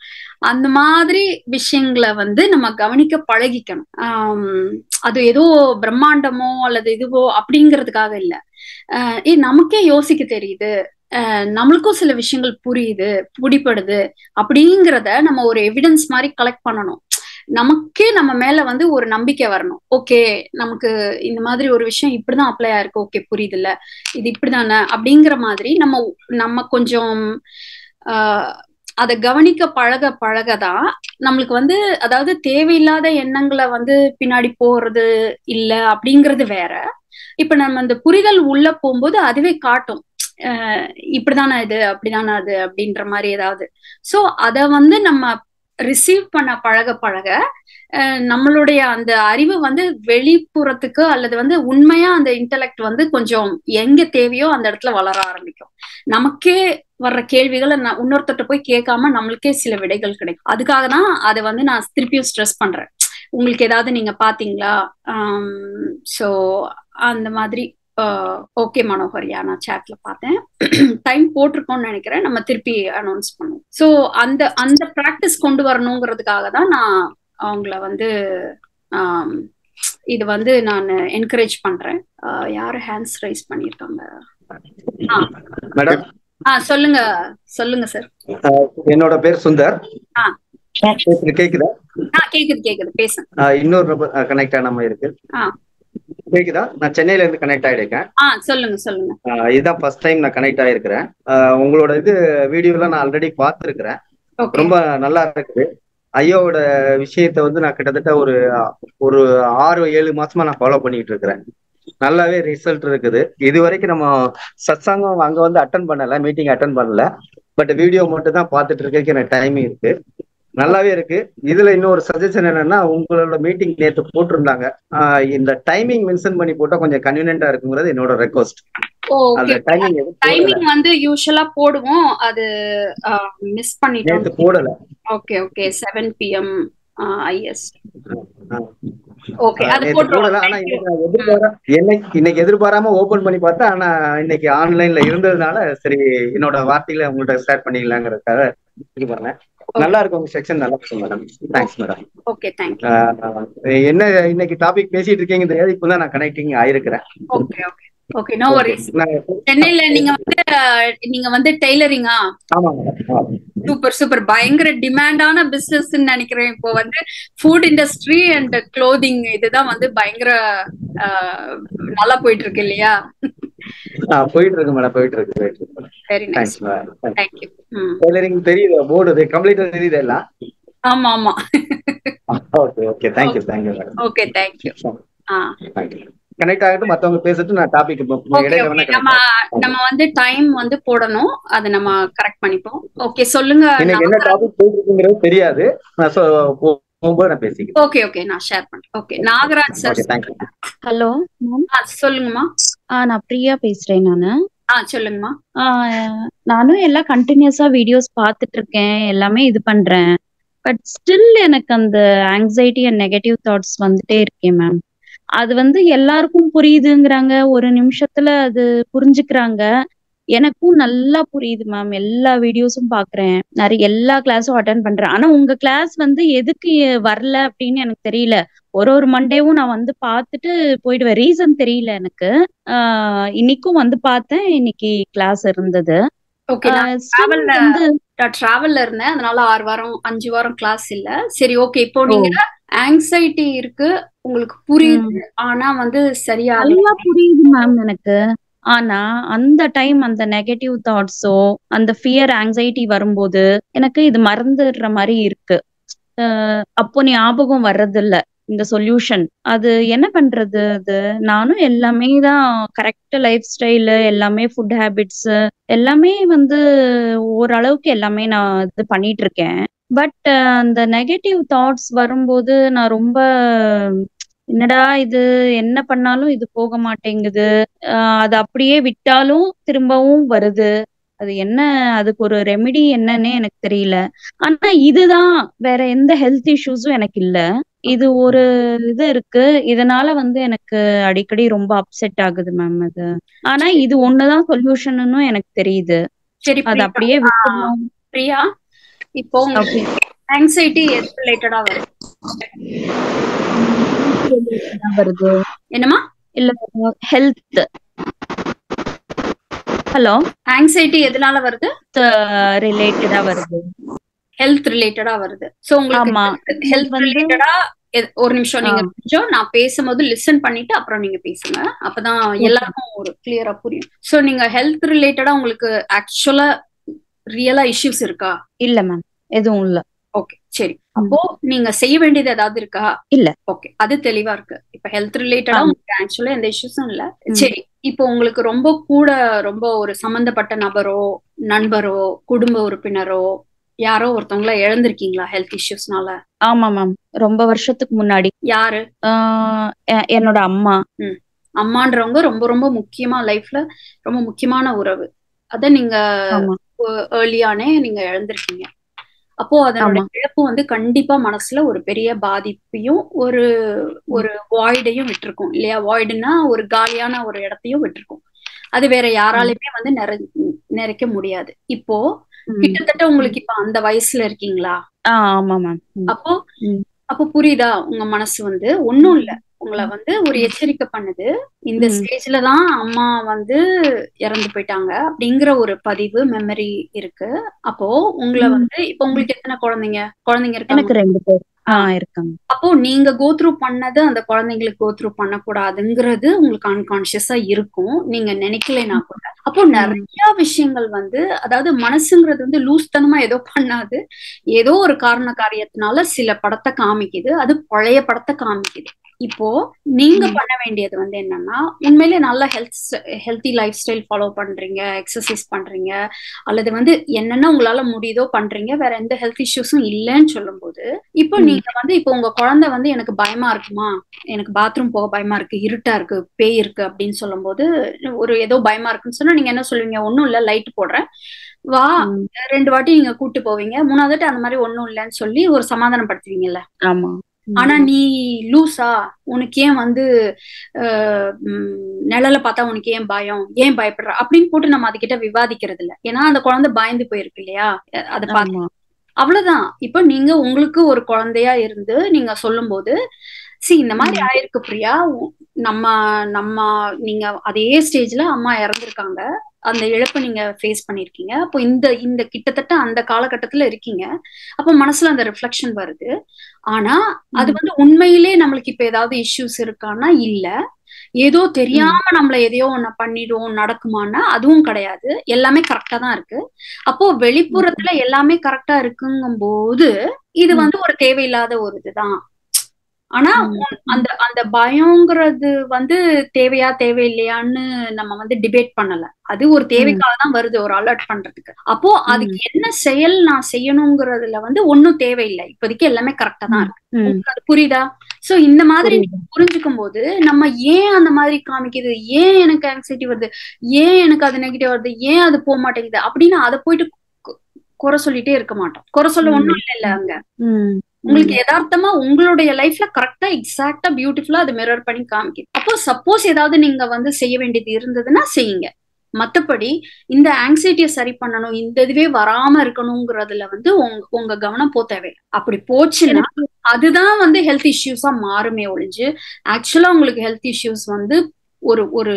S1: அந்த மாதிரி விஷயங்களை வந்து நம்ம கவனிக்க பழகிக்கணும் ஆம், அது ஏதோ பிரம்மாண்டமோ அல்லது இதுவோ அப்படிங்கிறதுக்காக இல்ல அஹ் ஏ நமக்கே யோசிக்க தெரியுது அஹ் நம்மளுக்கும் சில விஷயங்கள் புரியுது பிடிப்படுது அப்படிங்கிறத நம்ம ஒரு எவிடன்ஸ் மாதிரி கலெக்ட் பண்ணணும் நமக்கே நம்ம மேல வந்து ஒரு நம்பிக்கை வரணும் ஓகே நமக்கு இந்த மாதிரி ஒரு விஷயம் இப்படிதான் அப்ளை ஆயிருக்கு ஓகே புரியுது இல்ல இது இப்படிதானே அப்படிங்கிற மாதிரி நம்ம நம்ம கொஞ்சம் ஆஹ் அதை கவனிக்க பழக பழகதான் நம்மளுக்கு வந்து அதாவது தேவையில்லாத எண்ணங்களை வந்து பின்னாடி போறது இல்ல அப்படிங்கிறது வேற இப்ப நம்ம இந்த புரிதல் உள்ள போகும்போது அதுவே காட்டும் அஹ் இப்படிதானே இது அப்படிதானே அது அப்படின்ற மாதிரி ஏதாவது சோ அத வந்து நம்ம ரிசீவ் பண்ண பழக பழக அஹ் நம்மளுடைய அந்த அறிவு வந்து வெளிப்புறத்துக்கு அல்லது வந்து உண்மையா அந்த இன்டலெக்ட் வந்து கொஞ்சம் எங்க தேவையோ அந்த இடத்துல வளர ஆரம்பிக்கும் நமக்கே வர்ற கேள்விகளை நான் இன்னொருத்தட்ட போய் கேட்காம நம்மளுக்கே சில விடைகள் கிடைக்கும் அதுக்காக தான் அதை வந்து நான் திருப்பியும் ஸ்ட்ரெஸ் பண்றேன் உங்களுக்கு ஏதாவது நீங்க பாத்தீங்களா ஸோ அந்த மாதிரி ஓகே மனோகர் யா நான் சேட்ல பார்த்தேன் டைம் போட்டிருக்கோம்னு நினைக்கிறேன் நம்ம திருப்பி அனௌன்ஸ் பண்ணுவோம் ஸோ அந்த அந்த ப்ராக்டிஸ் கொண்டு வரணுங்கிறதுக்காக தான் நான் அவங்கள வந்து ஆம், இது வந்து நான் என்கரேஜ் பண்றேன் ஆஹ் யாரு ஹேண்ட்ஸ் ரைஸ் பண்ணியிருக்காங்க ஆ
S5: மேடம்
S1: ஆ சொல்லுங்க சொல்லுங்க சார்
S5: அஹ் என்னோட பேர் சுந்தர்
S1: ஆ.
S5: பேசுறது கேக்குதா
S1: ஆ கேக்குது கேக்குது பேசுங்க
S5: அஹ் இன்னொரு கனெக்ட் நம்ம இருக்கு
S1: ஆ.
S5: கேக்குதா நான் சென்னையில இருந்து கனெக்ட் ஆயிருக்கேன்
S1: ஆ சொல்லுங்க சொல்லுங்க
S5: அஹ் இதுதான் ஃபர்ஸ்ட் டைம் நான் கனெக்ட் ஆயிருக்கிறேன் அஹ் உங்களோட இது வீடியோலாம் நான் ஆல்ரெடி பார்த்துருக்கிறேன்
S1: ஓகே
S5: ரொம்ப நல்லா இருக்குது ஐயோவோட விஷயத்த வந்து நான் கிட்டத்தட்ட ஒரு ஒரு ஆறு ஏழு மாசமா நான் ஃபாலோ பண்ணிட்டு இருக்கிறேன் நல்லாவே ரிசல்ட் இருக்குது இது வரைக்கும் நம்ம சத்சங்கம் அங்க வந்து அட்டன் பண்ணல மீட்டிங் அட்டன் பண்ணல பட் வீடியோ மட்டும் தான் பார்த்துட்டு இருக்க எனக்கு டைமிங் இருக்கு நல்லாவே இருக்கு இதுல இன்னொரு சஜஷன் என்னன்னா உங்களோட மீட்டிங் நேற்று போட்டிருந்தாங்க ஆஹ் இந்த டைமிங் மென்ஷன் பண்ணி போட்டா கொஞ்சம் கன்வீனியன்டா இருக்குங்கிறது என்னோட ரெக்வஸ்ட் அந்த
S1: ஓகே
S5: டைமிங் எதுவும் போடல.
S1: டைமிங் வந்து யூஸ்வலா போடுவோம் அது மிஸ் பண்ணிட்டோம்
S5: நேத்து போடல
S1: okay okay seven PM is
S5: ஆ.
S1: ஓகே அது
S5: நேத்து போடல ஆனா
S1: போட்டுருவோம்
S5: இன்னைக்கு நான் எதிர்பாரா இன்னைக்கு இன்னைக்கு எதிர்பாராம ஓபன் பண்ணி பார்த்தா ஆனா இன்னைக்கு ஆன்லைன்ல இருந்ததுனால சரி என்னோட வார்த்தைகளை உங்கள்ட்ட ஷேர் பண்ணிக்கலாங்கிறதுக்காக இது பண்ணேன் நல்லா இருக்கு உங்க செக்ஷன் நல்லா இருக்கு madam thanks madam
S1: okay thank you
S5: என்ன இன்னைக்கு டாபிக் பேசிட்டு இருக்கீங்க தெரியாது இப்பதான் நான் கனெக்டிங் ஆயிருக்கிறேன்
S1: okay okay okay no worries
S5: நான்
S1: சென்னையில நீங்க வந்து அஹ், நீங்க வந்து டெய்லரிங்கா
S5: ஆமா மேடம்
S1: சூப்பர் சூப்பர் பயங்கர டிமாண்டான பிசினஸ் நினைக்கிறேன் இப்போ வந்து ஃபுட் இண்டஸ்ட்ரி அண்ட் க்ளோதிங் இதுதான் வந்து பயங்கர அஹ், நல்லா போயிட்டு இருக்கு இல்லையா
S5: போயிட்டு இருக்கு மேடம் போயிட்டு இருக்கு போயிட்டு இருக்கு
S1: very nice
S5: thanks madam
S1: thank you ம்
S5: டெய்லரிங் தெரியுது போர்டு கம்ப்ளீட்டா தெரியுது எல்லாம்
S1: ஆமா ஆமா
S5: okay okay thank you thank you madam
S1: okay thank you ஆ
S5: தேங்க்யூ கனெக்ட் ஆகிட்டு மத்தவங்க பேசிட்டு நான் டாபிக்
S1: ஓகே
S5: இடையில
S1: ஓகே
S5: வேணா
S1: நம்ம
S5: கனெக்ட்
S1: நம்ம வந்து டைம் வந்து போடணும் அதை நம்ம கரெக்ட் பண்ணிப்போம் ஓகே சொல்லுங்க
S5: இன்னைக்கு என்ன டாபிக் போயிட்டு தெரியாது நான் so போ- போகும்போது நான் பேசிக்கிறேன்
S1: ஓகே ஓகே நான் ஷேர் பண்றேன் okay Nagaraj sir
S5: okay thank you
S6: hello ma'am
S1: ஆ சொல்லுங்கம்மா
S6: ஆ நான் பிரியா பேசுறேன் நானு
S1: ஆ சொல்லுங்கம்மா
S6: ஆ, நானும் எல்லாம் கண்டினியூஸா வீடியோஸ் பார்த்துட்டு இருக்கேன் எல்லாமே இது பண்றேன் பட் ஸ்டில் எனக்கு அந்த ஆங்ஸைட்டி அண்ட் நெகட்டிவ் தாட்ஸ் வந்துட்டே இருக்கேன் மேம் அது வந்து எல்லாருக்கும் புரியுதுங்கிறாங்க ஒரு நிமிஷத்துல அது புரிஞ்சுக்கிறாங்க எனக்கும் நல்லா புரியுது மேம் எல்லா வீடியோஸும் பாக்குறேன் நிறைய எல்லா கிளாஸும் அட்டன் பண்றேன் ஆனா உங்க கிளாஸ் வந்து எதுக்கு வரல அப்படின்னு எனக்கு தெரியல ஒரு ஒரு மண்டேவும் நான் வந்து பார்த்துட்டு போயிடுவேன் ரீசன் தெரியல எனக்கு ஆஹ் இன்னைக்கும் வந்து பார்த்தேன் இன்னைக்கு கிளாஸ் இருந்தது
S1: ஓகே நான்
S6: ஆஹ் still
S1: travel-ல-
S6: வந்து
S1: நான் டிராவல்ல இருந்தேன் அதனால ஆறு வாரம் அஞ்சு வாரம் கிளாஸ் இல்ல சரி ஓகே இப்போ நீங்க ஆங்ஸைட்டி இருக்கு உங்களுக்கு புரியுது ஆனா வந்து சரியா
S6: நல்லா புரியுது மேம் எனக்கு ஆனா அந்த டைம் அந்த நெகட்டிவ் தாட்ஸோ அந்த ஃபியர் ஆங்ஸைட்டி வரும்போது எனக்கு இது மறந்துடுற மாதிரி இருக்கு ஆஹ் அப்போ ஞாபகம் வர்றதில்ல இந்த சொல்யூஷன் அது என்ன பண்றது அது நானும் எல்லாமே தான் கரெக்ட் லைஃப் ஸ்டைலு எல்லாமே ஃபுட் ஹேபிட்ஸ் எல்லாமே வந்து ஓரளவுக்கு எல்லாமே நான் இது பண்ணிட்டு இருக்கேன் பட் அந்த நெகட்டிவ் தாட்ஸ் வரும்போது நான் ரொம்ப என்னடா இது என்ன பண்ணாலும் இது போக மாட்டேங்குது ஆஹ் அது அப்படியே விட்டாலும் திரும்பவும் வருது அது என்ன அதுக்கு ஒரு ரெமெடி என்னன்னே எனக்கு தெரியல ஆனா இதுதான் வேற எந்த ஹெல்த் இஷ்யூஸும் எனக்கு இல்ல இது ஒரு இது இருக்கு இதனால வந்து எனக்கு அடிக்கடி ரொம்ப அப்செட் ஆகுது மேம் அது ஆனா இது ஒண்ணுதான் சொல்யூஷன்னு எனக்கு தெரியுது
S1: சரி
S6: அது
S1: பிரியா,
S6: அப்படியே விட்டுடணும்
S1: பிரியா இப்போ உங்களுக்கு ஆங்ஸைட்டி எது ரிலேட்டடா வருது
S6: வருது
S1: என்னமா
S6: இல்ல ஹெல்த் ஹலோ
S1: ஆங்ஸைட்டி எதனால வருது
S6: ரிலேட்டடா வருது
S1: ஹெல்த் ரிலேட்டடா வருது சோ
S6: ஆமா.
S1: உங்களுக்கு ஹெல்த்
S6: வந்து-
S1: ரிலேட்டடா ஒரு நிமிஷம் நீங்க
S6: ஆ.
S1: கொஞ்சம் நான் பேசும்போது லிசன் பண்ணிட்டு அப்புறம் நீங்க பேசுங்க அப்பதான் எல்லாருக்கும் ஒரு கிளியரா புரியும் சோ நீங்க ஹெல்த் ரிலேட்டடா உங்களுக்கு ஆக்சுவலா ரியலா இஷ்யூஸ் இருக்கா
S6: இல்ல மேம் எதுவும் இல்ல
S1: ஓகே சரி அப்போ நீங்க செய்ய வேண்டியது ஏதாவது இருக்கா
S6: இல்ல.
S1: ஓகே அது தெளிவா இருக்கு இப்ப ஹெல்த் ரிலேட்டடா
S6: ஆமா.
S1: உங்களுக்கு ஆக்சுவலா எந்த இஷ்யூஸும் இல்ல
S6: ம்.
S1: சரி இப்போ உங்களுக்கு ரொம்ப கூட ரொம்ப ஒரு சம்பந்தப்பட்ட நபரோ நண்பரோ குடும்ப உறுப்பினரோ யாரோ ஒருத்தவங்கள இழந்திருக்கீங்களா ஹெல்த் இஷ்யூஸ்னால
S6: ஆமா மேம் ரொம்ப வருஷத்துக்கு முன்னாடி
S1: யாரு
S6: ஆஹ் எ- என்னோட அம்மா
S1: அம்மான்றவங்க ரொம்ப ரொம்ப முக்கியமா லைஃப்ல ரொம்ப முக்கியமான உறவு அத நீங்க
S6: ஆமா
S1: ஏர்லியானே நீங்க இழந்திருக்கீங்க அப்போ அதனோட
S6: ஆமா.
S1: இழப்பு வந்து கண்டிப்பா மனசுல ஒரு பெரிய பாதிப்பையும் ஒரு ஒரு வாய்டையும் விட்டுருக்கும் இல்லையா வாய்டுனா ஒரு காலியான ஒரு இடத்தையும் விட்டுருக்கும் அது வேற யாராலையுமே வந்து நிறை நிறைக்க முடியாது இப்போ
S6: ம்.
S1: கிட்டத்தட்ட உங்களுக்கு இப்ப அந்த வயசுல இருக்கீங்களா
S6: ஆஹ் ஆமா மேம்
S1: அப்போ
S6: ம்.
S1: அப்போ புரியுதா உங்க மனசு வந்து ஒண்ணும் இல்ல உங்களை வந்து ஒரு எச்சரிக்கை பண்ணுது இந்த
S6: ம்.
S1: ஸ்டேஜ்ல தான் அம்மா வந்து இறந்து போயிட்டாங்க அப்படிங்கிற ஒரு பதிவு மெமரி இருக்கு அப்போ உங்களை
S6: ம்.
S1: வந்து இப்போ உங்களுக்கு எத்தனை குழந்தைங்க குழந்தைங்க இருக்காங்க
S6: எனக்கு ரெண்டு பேர் ஆஹ் இருக்காங்க
S1: அப்போ நீங்க கோத்ரூ பண்ணது அந்த குழந்தைங்களுக்கு கோத்ரூ பண்ணக்கூடாதுங்கிறது உங்களுக்கு அன்கான்சியஸா இருக்கும் நீங்க நினைக்கலைனா கூட அப்போ நிறைய விஷயங்கள் வந்து அதாவது மனசுங்கிறது வந்து லூஸ்தனமா ஏதோ பண்ணாது ஏதோ ஒரு காரண காரியத்தினால சில படத்தை காமிக்குது அது பழைய படத்தை காமிக்குது இப்போ நீங்க
S6: ம்.
S1: பண்ண வேண்டியது வந்து என்னன்னா உண்மையிலே நல்ல health healthy life style follow பண்றீங்க எக்ஸசைஸ் பண்றீங்க அல்லது வந்து என்னென்ன உங்களால முடியுதோ பண்றீங்க வேற எந்த ஹெல்த் இஷ்யூஸும் இல்லைன்னு சொல்லும்போது இப்போ
S6: ம்.
S1: நீங்க வந்து இப்போ உங்க குழந்தை வந்து எனக்கு பயமா இருக்குமா எனக்கு பாத்ரூம் போக பயமா இருக்கு இருட்டா இருக்கு பேய் இருக்கு அப்படின்னு சொல்லும்போது ஒரு ஏதோ பயமா இருக்குன்னு சொன்னா நீங்க என்ன சொல்லுவீங்க ஒண்ணும் இல்ல லைட் போடுறேன் வா
S6: ம்.
S1: ரெண்டு வாட்டி நீங்க கூட்டு போவீங்க மூணாவது வாட்டி அந்த மாதிரி ஒண்ணும் இல்லைன்னு சொல்லி ஒரு சமாதானப்படுத்துவீங்கல்ல
S6: ஆமா ம்.
S1: ஆனா நீ லூசா உனக்கு ஏன் வந்து அஹ், ம், நிழல பார்த்தா உனக்கு ஏன் பயம் ஏன் பயப்படுற அப்படின்னு போட்டு நம்ம அதுகிட்ட விவாதிக்கிறது இல்ல ஏன்னா அந்த குழந்தை பயந்து போயிருக்கு இல்லையா அஹ் அதை பார்த்து
S6: ஆமா
S1: அவ்வளவுதான் இப்ப நீங்க உங்களுக்கு ஒரு குழந்தையா இருந்து நீங்க சொல்லும்போது சி இந்த மாதிரி
S6: ம்.
S1: ஆயிருக்கு பிரியா உ- நம்ம நம்ம நீங்க அதே ஸ்டேஜ்ல அம்மா இறந்திருக்காங்க அந்த இழப்பை நீங்க ஃபேஸ் பண்ணிருக்கீங்க அப்போ இந்த இந்த கிட்டத்தட்ட அந்த காலகட்டத்துல இருக்கீங்க அப்போ மனசுல அந்த ரிஃப்ளெக்ஷன் வருது ஆனா அது
S6: ம்.
S1: வந்து உண்மையிலே நம்மளுக்கு இப்ப ஏதாவது இஷ்யூஸ் இருக்கான்னா இல்ல ஏதோ தெரியாம நம்மள எதையோ ஒண்ணு பண்ணிடுவோம் நடக்குமான்னா அதுவும் கிடையாது எல்லாமே கரெக்டா தான் இருக்கு அப்போ வெளிப்புறத்துல எல்லாமே கரெக்டா இருக்குங்கும் போது இது
S6: ம்.
S1: வந்து ஒரு தேவையில்லாத ஒரு இதுதான் ஆனா
S6: ம்.
S1: உன்- அந்த அந்த பயங்கிறது வந்து தேவையா தேவையில்லையான்னு நம்ம வந்து டிபேட் பண்ணல அது ஒரு தேவைக்காக தான் வருது ஒரு அலர்ட் பண்றதுக்கு அப்போ அதுக்கு என்ன செயல் நான் செய்யணுங்கிறதுல வந்து ஒன்னும் தேவையில்லை இப்போதைக்கு எல்லாமே கரெக்டா தான் இருக்கு
S6: ம்.
S1: உங்களுக்கு அது புரியுதா சோ இந்த மாதிரி
S6: புரியுது.
S1: புரிஞ்சுக்கும் போது நம்ம ஏன் அந்த மாதிரி காமிக்குது ஏன் எனக்கு ஆங்ஸைட்டி வருது ஏன் எனக்கு அது நெகட்டிவ் வருது ஏன் அது போக மாட்டேங்குது அப்படின்னு அதை போயிட்டு கு- குறை சொல்லிட்டே இருக்க மாட்டோம் குறை சொல்ல
S6: ம்.
S1: ஒண்ணும் இல்ல இல்ல அங்க
S6: ம்.
S1: உங்களுக்கு யதார்த்தமா உங்களுடைய லைஃப்ல கரெக்டா எக்ஸாக்டா பியூட்டிஃபுல்லா அது மிரர் பண்ணி காமிக்குது அப்போ சப்போஸ் ஏதாவது நீங்க வந்து செய்ய வேண்டியது இருந்ததுன்னா செய்யுங்க மத்தபடி இந்த ஆங்ஸைட்டியை சரி பண்ணணும் இந்த இதுவே வராம இருக்கணுங்கிறதுல வந்து உங்க உங்க கவனம் போ தேவையில்லை அப்படி போச்சுன்னா அதுதான் வந்து ஹெல்த் இஷ்யூஸா மாறுமே ஒழிஞ்சு ஆக்சுவலா உங்களுக்கு ஹெல்த் இஷ்யூஸ் வந்து ஒரு ஒரு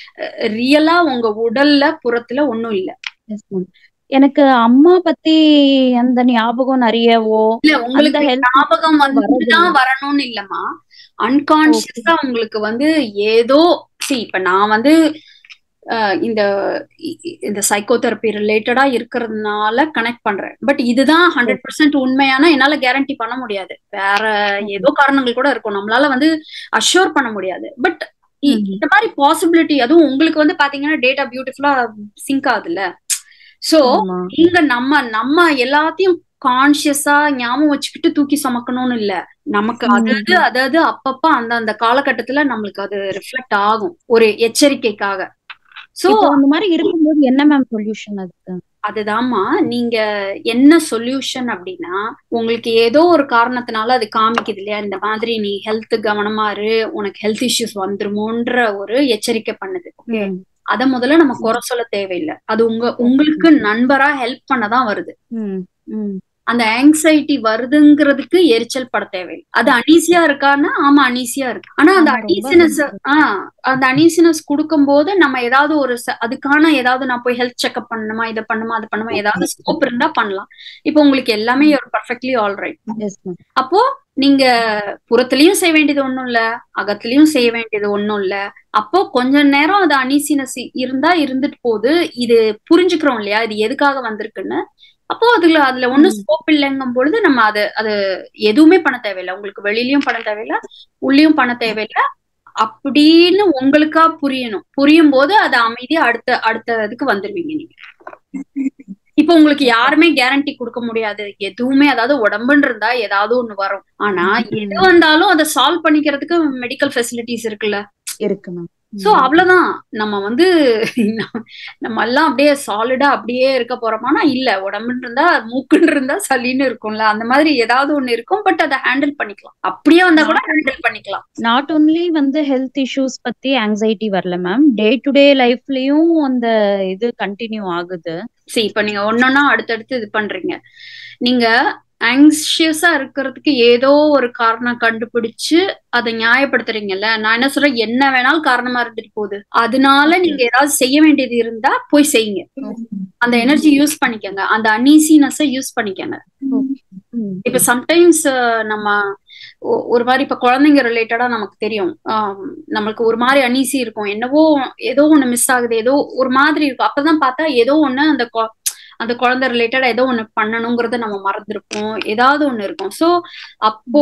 S1: ரியலா உங்க உடல்ல புறத்துல ஒண்ணும் இல்ல
S6: Yes, ma'am. எனக்கு அம்மா பத்தி அந்த ஞாபகம் நிறையவோ
S1: இல்ல
S6: அந்த
S1: உங்களுக்கு
S6: ஹெல்த்
S1: ஞாபகம் வந்துதான்
S6: வரதில்லை.
S1: வரணும்னு இல்லம்மா அன்கான்சியஸா உங்களுக்கு வந்து ஏதோ சி இப்ப நான் வந்து அஹ், இந்த இ- இ- இந்த சைக்கோதெரப்பி ரிலேட்டடா இருக்கிறதுனால கனெக்ட் பண்றேன் பட் இதுதான் ஹண்ட்ரட் பர்சன்ட் உண்மையான என்னால கேரண்டி பண்ண முடியாது வேற ஏதோ காரணங்கள் கூட இருக்கும் நம்மளால வந்து அஷ்யூர் பண்ண முடியாது பட்
S6: ம்.
S1: இந்த மாதிரி பாசிபிலிட்டி அதுவும் உங்களுக்கு வந்து பாத்தீங்கன்னா டேட்டா பியூட்டிஃபுல்லா சிங்க் ஆகுதுல்ல சோ
S6: ஆமா
S1: நீங்க நம்ம நம்ம எல்லாத்தையும் கான்சியஸா ஞாபகம் வச்சுக்கிட்டு தூக்கி சுமக்கணும்னு இல்ல நமக்கு
S6: ம்.
S1: அதாவது அதாவது அப்பப்ப அந்த அந்த காலகட்டத்துல நம்மளுக்கு அது ரிஃப்ளெக்ட் ஆகும் ஒரு எச்சரிக்கைக்காக சோ
S6: இப்போ அந்த மாதிரி இருக்கும்போது என்ன மேம் சொல்யூஷன் அதுக்கு
S1: அதுதாம்மா நீங்க என்ன சொல்யூஷன் அப்படின்னா உங்களுக்கு ஏதோ ஒரு காரணத்தினால அது காமிக்குது இல்லையா இந்த மாதிரி நீ ஹெல்த் கவனமா இரு உனக்கு ஹெல்த் இஷ்யூஸ் வந்துருமோன்ற ஒரு எச்சரிக்கை பண்ணுது ஓகே
S6: ம்.
S1: அத முதல்ல நம்ம குறை சொல்ல தேவையில்லை அது உங்க உங்களுக்கு நண்பரா ஹெல்ப் பண்ணதான் வருது
S6: ம். ம்.
S1: அந்த ஆங்ஸைட்டி வருதுங்கிறதுக்கு எரிச்சல் பட தேவையில்லை அது அனீசியா இருக்கான்னா ஆமா அனீசியா இருக்கு ஆனா அந்த
S6: ஆமா, ரொம்ப
S1: அனீசினஸ் ஆஹ் அந்த அனீசினஸ் கொடுக்கும் போது நம்ம ஏதாவது ஒரு ச- அதுக்கான ஏதாவது நான் போய் ஹெல்த் செக்அப் பண்ணணுமா இதை பண்ணுமா அது பண்ணுமா ஏதாவது ஸ்கோப் இருந்தா பண்ணலாம் இப்போ உங்களுக்கு எல்லாமே perfectly all right
S6: yes ma'am
S1: அப்போ நீங்க புறத்துலயும் செய்ய வேண்டியது ஒண்ணும் இல்ல அகத்துலயும் செய்ய வேண்டியது ஒண்ணும் இல்ல அப்போ கொஞ்ச நேரம் அது அனீசினஸ் இருந்தா இருந்துட்டு போகுது இது புரிஞ்சுக்கிறோம் இல்லையா இது எதுக்காக வந்திருக்குன்னு அப்போ அதுல அதுல ஒண்ணும் ஸ்கோப் இல்லைங்கும் பொழுது நம்ம அது அது எதுவுமே பண்ண தேவையில்லை உங்களுக்கு வெளியிலயும் பண்ண தேவையில்லை உள்ளயும் பண்ண தேவையில்லை அப்படின்னு உங்களுக்கா புரியணும் புரியும் போது அது அமைதியா அடுத்த அடுத்த இதுக்கு வந்துருவீங்க நீங்க இப்போ உங்களுக்கு யாருமே கேரண்டி கொடுக்க முடியாது எதுவுமே அதாவது உடம்புன்னு இருந்தா ஏதாவது ஒண்ணு வரும் ஆனா எது வந்தாலும் அதை சால்வ் பண்ணிக்கிறதுக்கு மெடிக்கல் ஃபெசிலிட்டிஸ் இருக்குல்ல
S6: இருக்கு மேம்
S1: சோ அவ்வளவுதான் நம்ம வந்து நம்ம- நம்ம எல்லாம் அப்படியே சாலிடா அப்படியே இருக்க போறோமானா இல்ல உடம்புன்னு இருந்தா மூக்குன்னு இருந்தா சளின்னு இருக்கும்ல அந்த மாதிரி ஏதாவது ஒண்ணு இருக்கும் பட் அதை ஹேண்டில் பண்ணிக்கலாம் அப்படியே வந்தா கூட ஹேண்டில் பண்ணிக்கலாம்
S6: நாட் ஒன்லி வந்து ஹெல்த் இஷ்யூஸ் பத்தி ஆங்ஸைட்டி வரல மேம் டே டு டே லைஃப்லயும் அந்த இது கண்டினியூ ஆகுது
S1: சரி இப்ப நீங்க ஒன்னொன்னா அடுத்தடுத்து இது பண்றீங்க நீங்க ஆங்ஷியஸா இருக்கிறதுக்கு ஏதோ ஒரு காரணம் கண்டுபிடிச்சு அதை நியாயப்படுத்துறீங்கல்ல நான் என்ன சொல்றேன் என்ன வேணாலும் காரணமா இருந்துட்டு போகுது அதனால நீங்க ஏதாவது செய்ய வேண்டியது இருந்தா போய் செய்யுங்க அந்த எனர்ஜி யூஸ் பண்ணிக்கங்க அந்த அன்ஈசினஸ யூஸ் பண்ணிக்கங்க
S6: ம்.
S1: இப்ப சம்டைம்ஸ் நம்ம ஒ- ஒரு மாதிரி இப்ப குழந்தைங்க ரிலேட்டடா நமக்கு தெரியும் ஆம், நம்மளுக்கு ஒரு மாதிரி அனீசி இருக்கும் என்னவோ ஏதோ ஒண்ணு மிஸ் ஆகுது ஏதோ ஒரு மாதிரி இருக்கும் அப்பதான் பார்த்தா ஏதோ ஒண்ணு அந்த கொ- அந்த குழந்தை ரிலேட்டடா ஏதோ ஒண்ணு பண்ணணுங்கிறத நம்ம மறந்துருப்போம் ஏதாவது ஒண்ணு இருக்கும் சோ அப்போ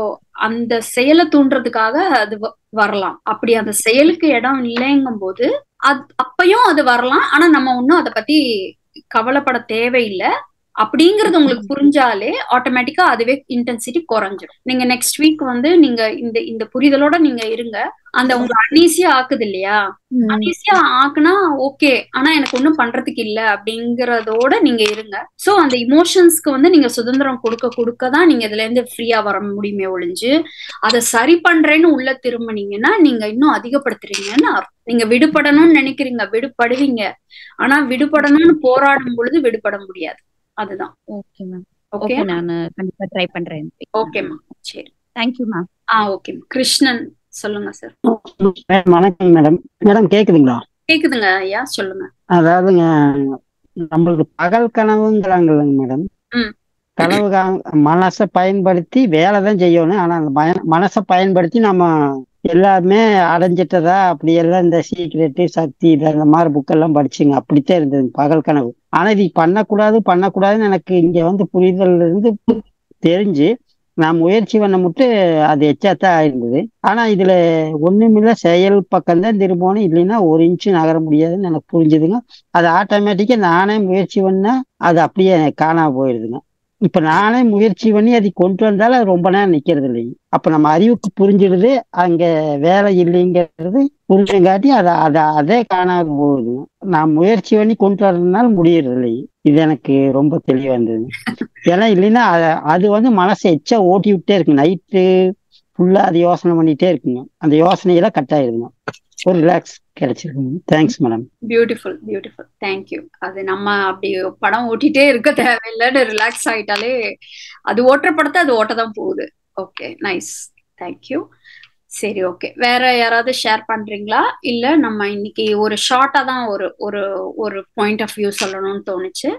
S1: அந்த செயலை தூண்டுறதுக்காக அது வ- வரலாம் அப்படி அந்த செயலுக்கு இடம் இல்லைங்கும் போது அது அப்பயும் அது வரலாம் ஆனா நம்ம ஒன்னும் அதை பத்தி கவலைப்பட தேவையில்லை அப்படிங்கறது உங்களுக்கு புரிஞ்சாலே ஆட்டோமேட்டிக்கா அதுவே இன்டென்சிட்டி குறைஞ்சிடும் நீங்க நெக்ஸ்ட் வீக் வந்து நீங்க இந்த இந்த புரிதலோட நீங்க இருங்க அந்த உங்களை அன்ஈஸியா ஆக்குது இல்லையா
S6: ம்.
S1: அன்ஈஸியா ஆக்குனா ஓகே ஆனா எனக்கு ஒண்ணும் பண்றதுக்கு இல்ல அப்படிங்கறதோட நீங்க இருங்க சோ அந்த இமோஷன்ஸ்க்கு வந்து நீங்க சுதந்திரம் கொடுக்க கொடுக்க தான் நீங்க இதுல இருந்து ஃப்ரீயா வர முடியுமே ஒழிஞ்சு அதை சரி பண்றேன்னு உள்ள திரும்பினீங்கன்னா நீங்க இன்னும் அதிகப்படுத்துறீங்கன்னு அர்த்தம் நீங்க விடுபடணும்னு நினைக்கிறீங்க விடுபடுவீங்க ஆனா விடுபடணும்னு போராடும் பொழுது விடுபட முடியாது அதுதான்
S6: ஓகே மேம்
S1: ஓகே
S6: ஓகே நான் கண்டிப்பா ட்ரை பண்றேன்
S1: ஓகேம்மா சரி
S6: தேங்க்யூ மேம்
S1: ஆ ஓகே கிருஷ்ணன் சொல்லுங்க சார்
S7: மேடம், வணக்கம் மேடம் மேடம் கேக்குதுங்களா
S1: கேக்குதுங்க ஐயா சொல்லுங்க
S7: அதாவதுங்க நம்மளுக்கு பகல் கனவுங்கிறாங்கல்லங்க மேடம்
S1: ம்.
S7: கனவு கா- மனசை பயன்படுத்தி வேலை தான் செய்யணும் ஆனா அந்த மய- மனசை பயன்படுத்தி நம்ம எல்லாமே அடைஞ்சிட்டதா அப்படி எல்லாம் இந்த சீக்ரெட்டு சக்தி இது அந்த மாதிரி புக்கெல்லாம் படிச்சுங்க அப்படித்தான் இருந்தது பகல் கனவு ஆனா இது பண்ணக்கூடாது பண்ணக்கூடாதுன்னு எனக்கு இங்க வந்து புரிதல் இருந்து தெரிஞ்சு நான் முயற்சி பண்ண மட்டும் அது எச்சாத்தான் ஆயிருந்தது ஆனா இதுல ஒண்ணுமில்ல செயல் பக்கம் தான் திரும்பணும் இல்லைன்னா ஒரு இன்ச்சு நகர முடியாதுன்னு எனக்கு புரிஞ்சுதுங்க அது ஆட்டோமேட்டிக்கா நானே முயற்சி பண்ணா அது அப்படியே காணாம போயிடுதுங்க இப்ப நானே முயற்சி பண்ணி அதை கொண்டு வந்தாலும் அது ரொம்ப நேரம் நிக்கிறது இல்லைங்க அப்ப நம்ம அறிவுக்கு புரிஞ்சிடுது அங்க வேலை இல்லைங்கிறது புரிஞ்சங்காட்டி அதை அதை அதே காணாம போகுதுங்க நான் முயற்சி பண்ணி கொண்டு வரதுனால முடியறது இல்லைங்க இது எனக்கு ரொம்ப தெளிவா இருந்ததுங்க ஏன்னா இல்லைன்னா அத- அது வந்து மனசை எச்சா ஓட்டி விட்டே இருக்கு நைட்டு ஃபுல்லா அது யோசனை பண்ணிட்டே இருக்குங்க அந்த யோசனையெல்லாம் கட் ஆயிருதுங்க ஒரு ரிலாக்ஸ் கிடைச்சிருக்குங்க thanks madam
S1: beautiful beautiful thank you அது நம்ம அப்படி படம் ஓட்டிட்டே இருக்க தேவையில்லைன்னு ரிலாக்ஸ் ஆயிட்டாலே அது ஓட்டுற படத்தை அது ஓட்ட தான் போகுது ஓகே நைஸ் தேங்க்யூ சரி ஓகே வேற யாராவது ஷேர் பண்றீங்களா இல்ல நம்ம இன்னைக்கு ஒரு ஷார்ட்டா தான் ஒரு ஒரு ஒரு பாயிண்ட் ஆஃப் வியூ சொல்லணும்னு தோணுச்சு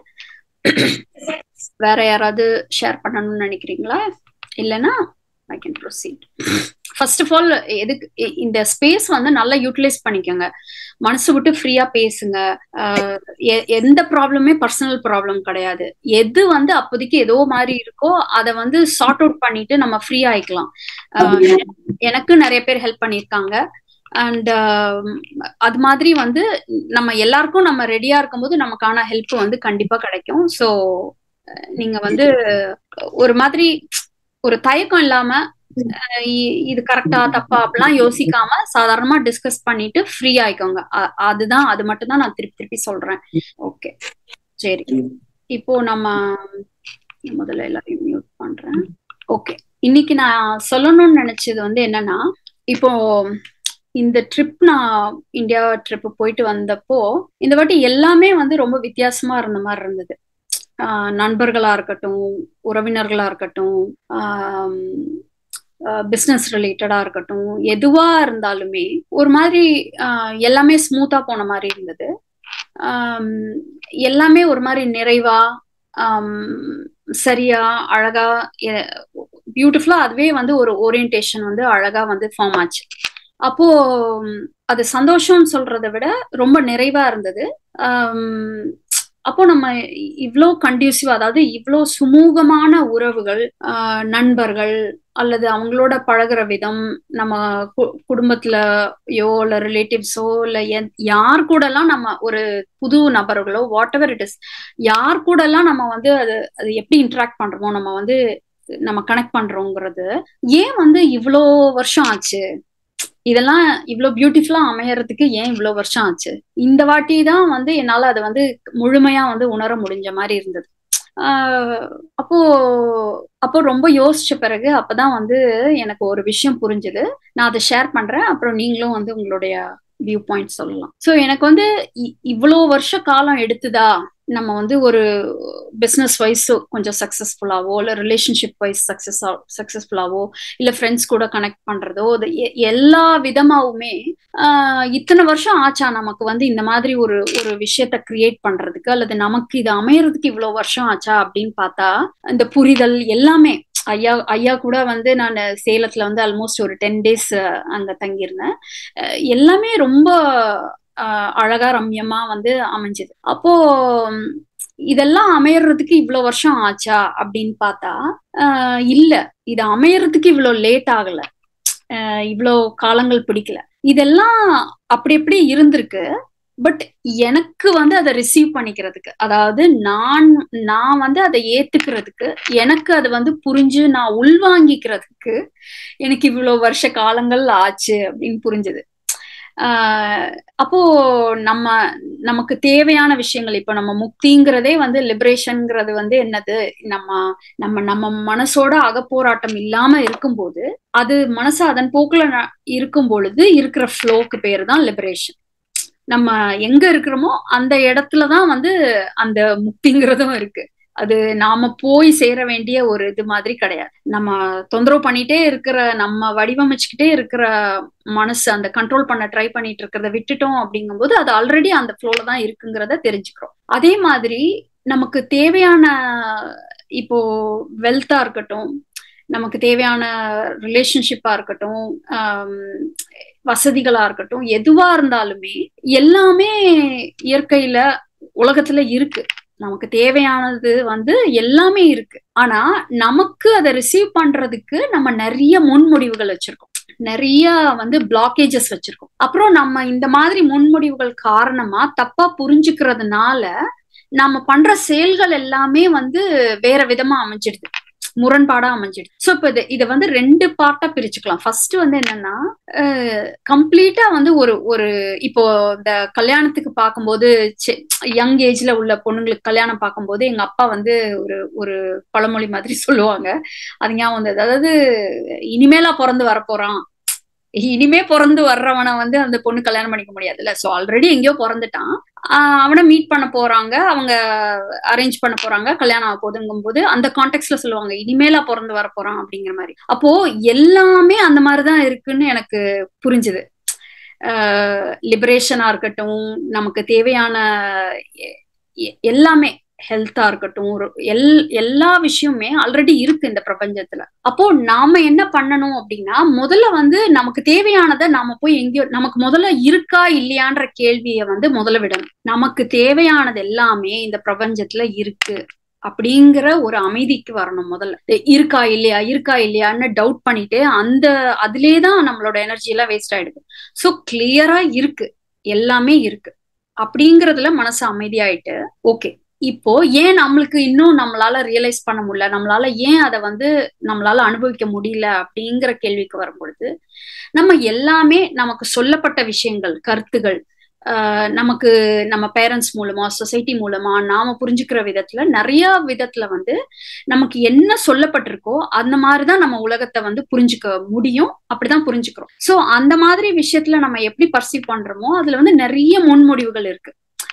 S1: வேற யாராவது ஷேர் பண்ணணும்னு நினைக்கிறீங்களா இல்லைன்னா I can proceed first of all எதுக்கு இ- இந்த ஸ்பேஸ் வந்து நல்லா யூட்டிலைஸ் பண்ணிக்கோங்க மனசு விட்டு ஃப்ரீயா பேசுங்க ஆஹ் எ- எந்த ப்ராப்ளமே பர்சனல் ப்ராப்ளம் கிடையாது எது வந்து அப்போதைக்கு ஏதோ மாதிரி இருக்கோ அதை வந்து சார்ட் அவுட் பண்ணிட்டு நம்ம ஃப்ரீ ஆயிக்கலாம் ஆஹ் எனக்கு நிறைய பேர் ஹெல்ப் பண்ணியிருக்காங்க அண்ட் அது மாதிரி வந்து நம்ம எல்லாருக்கும் நம்ம ரெடியா இருக்கும்போது நமக்கான ஹெல்ப் வந்து கண்டிப்பா கிடைக்கும் ஸோ நீங்க வந்து ஒரு மாதிரி ஒரு தயக்கம் இல்லாம அஹ் இ- இது கரெக்டா தப்பா அப்படிலாம் யோசிக்காம சாதாரணமா டிஸ்கஸ் பண்ணிட்டு ஃப்ரீ ஆயிக்கோங்க அ- அதுதான் அது மட்டும் தான் நான் திருப்பி திருப்பி சொல்றேன் ஓகே சரி இப்போ நம்ம முதல்ல எல்லாரையும் மியூட் பண்றேன் ஓகே இன்னைக்கு நான் சொல்லணும்னு நினைச்சது வந்து என்னன்னா இப்போ இந்த ட்ரிப் நான் இந்தியா ட்ரிப் போயிட்டு வந்தப்போ இந்த வாட்டி எல்லாமே வந்து ரொம்ப வித்தியாசமா இருந்த மாதிரி இருந்தது நண்பர்களா இருக்கட்டும் உறவினர்களா இருக்கட்டும் பிஸ்னஸ் ரிலேட்டடா இருக்கட்டும் எதுவா இருந்தாலுமே ஒரு மாதிரி எல்லாமே ஸ்மூத்தா போன மாதிரி இருந்தது எல்லாமே ஒரு மாதிரி நிறைவா சரியா அழகா பியூட்டிஃபுல்லா அதுவே வந்து ஒரு ஓரியன்டேஷன் வந்து அழகா வந்து ஃபார்ம் ஆச்சு அப்போ அது சந்தோஷம்னு சொல்றதை விட ரொம்ப நிறைவா இருந்தது அப்போ நம்ம இவ்வளோ கண்டியூசிவா அதாவது இவ்வளோ சுமூகமான உறவுகள் நண்பர்கள் அல்லது அவங்களோட பழகுற விதம் நம்ம குடும்பத்துலயோ இல்ல ரிலேட்டிவ்ஸோ இல்ல யார் கூடலாம் நம்ம ஒரு புது நபர்களோ வாட் எவர் இட் இஸ் யார் கூடலாம் நம்ம வந்து அது அது எப்படி இன்ட்ராக்ட் பண்றோமோ நம்ம வந்து நம்ம கனெக்ட் பண்றோங்கிறது ஏன் வந்து இவ்வளோ வருஷம் ஆச்சு இதெல்லாம் இவ்வளவு பியூட்டிஃபுல்லா அமையறதுக்கு ஏன் இவ்வளவு வருஷம் ஆச்சு இந்த வாட்டி தான் வந்து என்னால அதை வந்து முழுமையா வந்து உணர முடிஞ்ச மாதிரி இருந்தது ஆஹ் அப்போ அப்போ ரொம்ப யோசிச்ச பிறகு அப்பதான் வந்து எனக்கு ஒரு விஷயம் புரிஞ்சுது நான் அதை ஷேர் பண்றேன் அப்புறம் நீங்களும் வந்து உங்களுடைய வியூ பாயிண்ட் சொல்லலாம் ஸோ எனக்கு வந்து இவ்வளோ வருஷ காலம் எடுத்துதா நம்ம வந்து ஒரு பிஸ்னஸ் வைஸ் கொஞ்சம் சக்ஸஸ்ஃபுல்லாவோ இல்லை ரிலேஷன்ஷிப் வைஸ் சக்ஸஸ் சக்ஸஸ்ஃபுல்லாவோ இல்லை ஃப்ரெண்ட்ஸ் கூட கனெக்ட் பண்ணுறதோ அது எல்லா விதமாவுமே இத்தனை வருஷம் ஆச்சா நமக்கு வந்து இந்த மாதிரி ஒரு ஒரு விஷயத்த கிரியேட் பண்றதுக்கு அல்லது நமக்கு இது அமையறதுக்கு இவ்வளோ வருஷம் ஆச்சா அப்படின்னு பார்த்தா இந்த புரிதல் எல்லாமே ஐயா ஐயா கூட வந்து நான் சேலத்துல வந்து ஆல்மோஸ்ட் ஒரு டென் டேஸ் அங்க தங்கியிருந்தேன் எல்லாமே ரொம்ப அழகா ரம்யமா வந்து அமைஞ்சது அப்போ இதெல்லாம் அமையறதுக்கு இவ்வளவு வருஷம் ஆச்சா அப்படின்னு பார்த்தா இல்ல இது அமையறதுக்கு இவ்வளவு லேட் ஆகல இவ்வளோ காலங்கள் பிடிக்கல இதெல்லாம் அப்படி எப்படி இருந்திருக்கு பட் எனக்கு வந்து அதை ரிசீவ் பண்ணிக்கிறதுக்கு அதாவது நான் நான் வந்து அதை ஏத்துக்கிறதுக்கு எனக்கு அது வந்து புரிஞ்சு நான் உள்வாங்கிக்கிறதுக்கு எனக்கு இவ்வளவு வருஷ காலங்கள் ஆச்சு அப்படின்னு புரிஞ்சுது ஆஹ் அப்போ நம்ம நமக்கு தேவையான விஷயங்கள் இப்ப நம்ம முக்திங்கிறதே வந்து லிபரேஷன்ங்கிறது வந்து என்னது நம்ம நம்ம நம்ம மனசோட அகப்போராட்டம் இல்லாம இருக்கும்போது அது மனசு அதன் போக்குல இருக்கும் பொழுது இருக்கிற ஃப்ளோக்கு பேர் தான் லிபரேஷன் நம்ம எங்க இருக்கிறோமோ அந்த இடத்துலதான் வந்து அந்த முக்திங்கிறதும் இருக்கு அது நாம போய் சேர வேண்டிய ஒரு இது மாதிரி கிடையாது நம்ம தொந்தரவு பண்ணிட்டே இருக்கிற நம்ம வடிவமைச்சுக்கிட்டே இருக்கிற மனசு அந்த கண்ட்ரோல் பண்ண ட்ரை பண்ணிட்டு இருக்கிறத விட்டுட்டோம் அப்படிங்கும்போது அது ஆல்ரெடி அந்த ஃப்ளோல தான் இருக்குங்கிறத தெரிஞ்சுக்கிறோம் அதே மாதிரி நமக்கு தேவையான இப்போ வெல்த்தா இருக்கட்டும் நமக்கு தேவையான ரிலேஷன்ஷிப்பா இருக்கட்டும் வசதிகளா இருக்கட்டும் எதுவா இருந்தாலுமே எல்லாமே இயற்கையில உலகத்துல இருக்கு நமக்கு தேவையானது வந்து எல்லாமே இருக்கு ஆனா நமக்கு அதை ரிசீவ் பண்றதுக்கு நம்ம நிறைய முன்முடிவுகள் வச்சிருக்கோம் நிறைய வந்து பிளாக்கேஜஸ் வச்சிருக்கோம் அப்புறம் நம்ம இந்த மாதிரி முன்முடிவுகள் காரணமா தப்பா புரிஞ்சுக்கிறதுனால நம்ம பண்ற செயல்கள் எல்லாமே வந்து வேற விதமா அமைஞ்சிடுது முரண்பாடா அமைஞ்சிடுது ஸோ இப்போ இது இதை வந்து ரெண்டு பார்ட்டா பிரிச்சுக்கலாம் ஃபர்ஸ்ட் வந்து என்னன்னா கம்ப்ளீட்டா வந்து ஒரு ஒரு இப்போ இந்த கல்யாணத்துக்கு பார்க்கும்போது யங் ஏஜ்ல உள்ள பொண்ணுங்களுக்கு கல்யாணம் பார்க்கும்போது எங்க அப்பா வந்து ஒரு ஒரு பழமொழி மாதிரி சொல்லுவாங்க அது ஞாபகம் வந்தது அதாவது இனிமேலா பிறந்து வரப்போறான் இனிமே பிறந்து வர்றவனை வந்து அந்த பொண்ணு கல்யாணம் பண்ணிக்க முடியாதுல்ல ஸோ ஆல்ரெடி எங்கேயோ பிறந்துட்டான் அவனை மீட் பண்ண போறாங்க அவங்க அரேஞ்ச் பண்ண போறாங்க கல்யாணம் ஆக போதுங்கும் போது அந்த கான்டெக்ட்ல சொல்லுவாங்க இனிமேலா பிறந்து வர போறான் அப்படிங்கிற மாதிரி அப்போ எல்லாமே அந்த மாதிரிதான் இருக்குன்னு எனக்கு புரிஞ்சுது லிபரேஷனா இருக்கட்டும் நமக்கு தேவையான எல்லாமே ஹெல்த்தா இருக்கட்டும் எல் எல்லா விஷயமுமே ஆல்ரெடி இருக்கு இந்த பிரபஞ்சத்துல அப்போ நாம என்ன பண்ணணும் அப்படின்னா முதல்ல வந்து நமக்கு தேவையானதை நாம போய் எங்கேயோ நமக்கு முதல்ல இருக்கா இல்லையான்ற கேள்வியை வந்து முதல்ல விடணும் நமக்கு தேவையானது எல்லாமே இந்த பிரபஞ்சத்துல இருக்கு அப்படிங்கிற ஒரு அமைதிக்கு வரணும் முதல்ல இருக்கா இல்லையா இருக்கா இல்லையான்னு டவுட் பண்ணிட்டு அந்த அதுலேயே தான் நம்மளோட எனர்ஜி எல்லாம் வேஸ்ட் ஆயிடுது ஸோ கிளியரா இருக்கு எல்லாமே இருக்கு அப்படிங்கறதுல மனசு அமைதியாயிட்டு ஓகே இப்போ ஏன் நம்மளுக்கு இன்னும் நம்மளால ரியலைஸ் பண்ண முடியல நம்மளால ஏன் அதை வந்து நம்மளால அனுபவிக்க முடியல அப்படிங்கிற கேள்விக்கு வரும்பொழுது நம்ம எல்லாமே நமக்கு சொல்லப்பட்ட விஷயங்கள் கருத்துகள் நமக்கு நம்ம பேரண்ட்ஸ் மூலமா சொசைட்டி மூலமா நாம புரிஞ்சுக்கிற விதத்துல நிறைய விதத்துல வந்து நமக்கு என்ன சொல்லப்பட்டிருக்கோ அந்த மாதிரிதான் நம்ம உலகத்தை வந்து புரிஞ்சுக்க முடியும் அப்படிதான் புரிஞ்சுக்கிறோம் சோ அந்த மாதிரி விஷயத்துல நம்ம எப்படி பர்சீவ் பண்றோமோ அதுல வந்து நிறைய முன்முடிவுகள் இருக்கு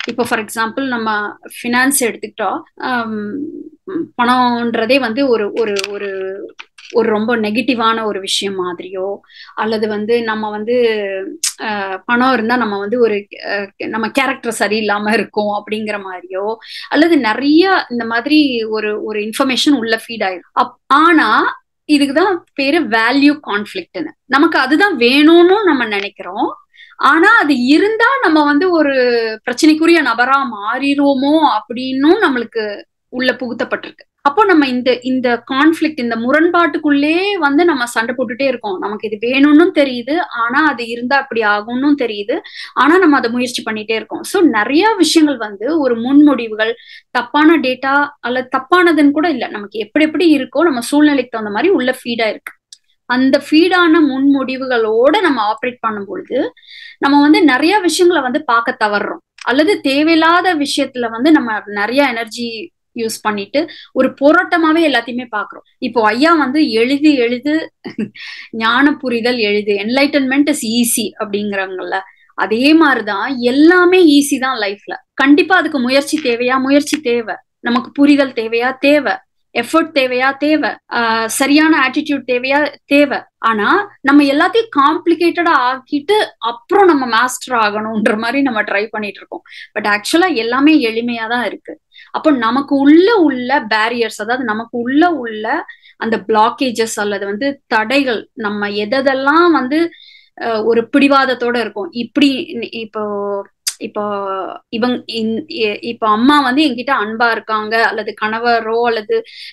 S1: இப்போ ஃபார் எக்ஸாம்பிள் நம்ம ஃபினான்ஸ் எடுத்துக்கிட்டோம் பணம்ன்றதே வந்து ஒரு ஒரு ஒரு ஒரு ரொம்ப நெகட்டிவான ஒரு விஷயம் மாதிரியோ அல்லது வந்து நம்ம வந்து பணம் இருந்தா நம்ம வந்து ஒரு நம்ம கேரக்டர் சரியில்லாம இருக்கும் அப்படிங்கிற மாதிரியோ அல்லது நிறைய இந்த மாதிரி ஒரு ஒரு இன்ஃபர்மேஷன் உள்ள ஃபீட் ஆயிடும் அப் ஆனா இதுக்குதான் பேரு வேல்யூ கான்ஃபிளிக்ட்னு நமக்கு அதுதான் வேணும்னு நம்ம நினைக்கிறோம் ஆனா அது இருந்தா நம்ம வந்து ஒரு பிரச்சனைக்குரிய நபரா மாறிடுவோமோ அப்படின்னும் நம்மளுக்கு உள்ள புகுத்தப்பட்டிருக்கு அப்போ நம்ம இந்த இந்த கான்ஃபிளிக்ட் இந்த முரண்பாட்டுக்குள்ளே வந்து நம்ம சண்டை போட்டுட்டே இருக்கோம் நமக்கு இது வேணும்னு தெரியுது ஆனா அது இருந்தா அப்படி ஆகும்னு தெரியுது ஆனா நம்ம அதை முயற்சி பண்ணிட்டே இருக்கோம் ஸோ நிறைய விஷயங்கள் வந்து ஒரு முன்முடிவுகள் தப்பான டேட்டா அல்லது தப்பானதுன்னு கூட இல்லை நமக்கு எப்படி எப்படி இருக்கோ நம்ம சூழ்நிலைக்கு தகுந்த மாதிரி உள்ள ஃபீடா இருக்கு அந்த ஃபீடான முன்முடிவுகளோட நம்ம ஆப்ரேட் பண்ணும் பொழுது நம்ம வந்து நிறைய விஷயங்களை வந்து பார்க்க தவறுறோம் அல்லது தேவையில்லாத விஷயத்துல வந்து நம்ம நிறைய எனர்ஜி யூஸ் பண்ணிட்டு ஒரு போராட்டமாவே எல்லாத்தையுமே பாக்குறோம் இப்போ ஐயா வந்து எழுது எழுது ஞான புரிதல் எழுது என்லைட்டன்மெண்ட் இஸ் ஈஸி அப்படிங்கிறாங்கல்ல அதே மாதிரிதான் எல்லாமே ஈஸி தான் லைஃப்ல கண்டிப்பா அதுக்கு முயற்சி தேவையா முயற்சி தேவை நமக்கு புரிதல் தேவையா தேவை எஃபர்ட் தேவையா தேவை ஆஹ் சரியான ஆட்டிடியூட் தேவையா தேவை ஆனா நம்ம எல்லாத்தையும் காம்ப்ளிகேட்டடா ஆக்கிட்டு அப்புறம் நம்ம மாஸ்டர் ஆகணும்ன்ற மாதிரி நம்ம ட்ரை பண்ணிட்டு இருக்கோம் பட் ஆக்சுவலா எல்லாமே எளிமையா தான் இருக்கு அப்போ நமக்கு உள்ள உள்ள பேரியர்ஸ் அதாவது நமக்கு உள்ள உள்ள அந்த பிளாக்கேஜஸ் அல்லது வந்து தடைகள் நம்ம எதெல்லாம் வந்து ஒரு பிடிவாதத்தோட இருக்கும் இப்படி இப்போ இப்போ இவங்க இப்போ அம்மா வந்து என்கிட்ட அன்பா இருக்காங்க அல்லது கணவரோ அல்லது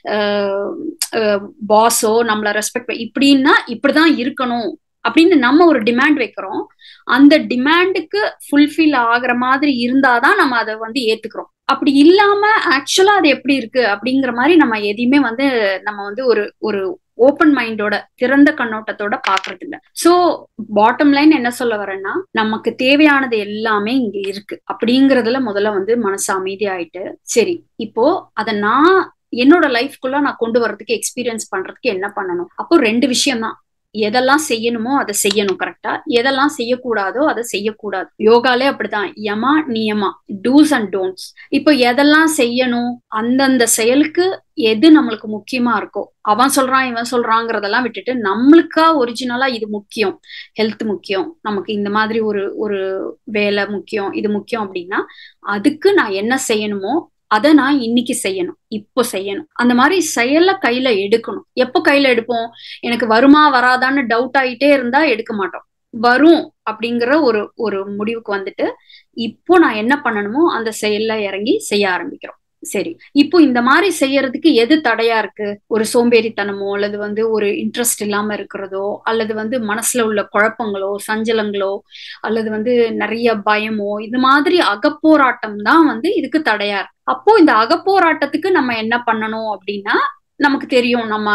S1: பாஸோ நம்மள ரெஸ்பெக்ட் இப்படின்னா இப்படிதான் இருக்கணும் அப்படின்னு நம்ம ஒரு டிமாண்ட் வைக்கிறோம் அந்த டிமாண்டுக்கு ஃபுல்ஃபில் ஆகுற மாதிரி இருந்தாதான் நம்ம அதை வந்து ஏத்துக்கிறோம் அப்படி இல்லாம ஆக்சுவலா அது எப்படி இருக்கு அப்படிங்கிற மாதிரி நம்ம எதையுமே வந்து நம்ம வந்து ஒரு ஒரு ஓப்பன் மைண்டோட திறந்த கண்ணோட்டத்தோட பாக்குறது இல்ல சோ பாட்டம் லைன் என்ன சொல்ல வரேன்னா நமக்கு தேவையானது எல்லாமே இங்க இருக்கு அப்படிங்கறதுல முதல்ல வந்து மனசு அமைதியாயிட்டு சரி இப்போ அத நான் என்னோட லைஃப்குள்ள நான் கொண்டு வர்றதுக்கு எக்ஸ்பீரியன்ஸ் பண்றதுக்கு என்ன பண்ணணும் அப்போ ரெண்டு விஷயம் தான் எதெல்லாம் செய்யணுமோ அதை செய்யணும் கரெக்டா எதெல்லாம் செய்யக்கூடாதோ அதை செய்யக்கூடாது யோகாலே அப்படிதான் யமா நியமா டூஸ் அண்ட் டோன்ட்ஸ் இப்போ எதெல்லாம் செய்யணும் அந்தந்த செயலுக்கு எது நம்மளுக்கு முக்கியமா இருக்கோ அவன் சொல்றான் இவன் சொல்றாங்கிறதெல்லாம் விட்டுட்டு நம்மளுக்கா ஒரிஜினலா இது முக்கியம் ஹெல்த் முக்கியம் நமக்கு இந்த மாதிரி ஒரு ஒரு வேலை முக்கியம் இது முக்கியம் அப்படின்னா அதுக்கு நான் என்ன செய்யணுமோ அதை நான் இன்னைக்கு செய்யணும் இப்போ செய்யணும் அந்த மாதிரி செயல கையில எடுக்கணும் எப்போ கையில எடுப்போம் எனக்கு வருமா வராதான்னு டவுட் ஆயிட்டே இருந்தா எடுக்க மாட்டோம் வரும் அப்படிங்கிற ஒரு ஒரு முடிவுக்கு வந்துட்டு இப்போ நான் என்ன பண்ணணுமோ அந்த செயல்ல இறங்கி செய்ய ஆரம்பிக்கிறோம் சரி இப்போ இந்த மாதிரி செய்யறதுக்கு எது தடையா இருக்கு ஒரு சோம்பேறித்தனமோ அல்லது வந்து ஒரு இன்ட்ரெஸ்ட் இல்லாம இருக்கிறதோ அல்லது வந்து மனசுல உள்ள குழப்பங்களோ சஞ்சலங்களோ அல்லது வந்து நிறைய பயமோ இது மாதிரி அகப்போராட்டம் தான் வந்து இதுக்கு தடையா இருக்கு அப்போ இந்த அகப்போராட்டத்துக்கு நம்ம என்ன பண்ணணும் அப்படின்னா நமக்கு தெரியும் நம்ம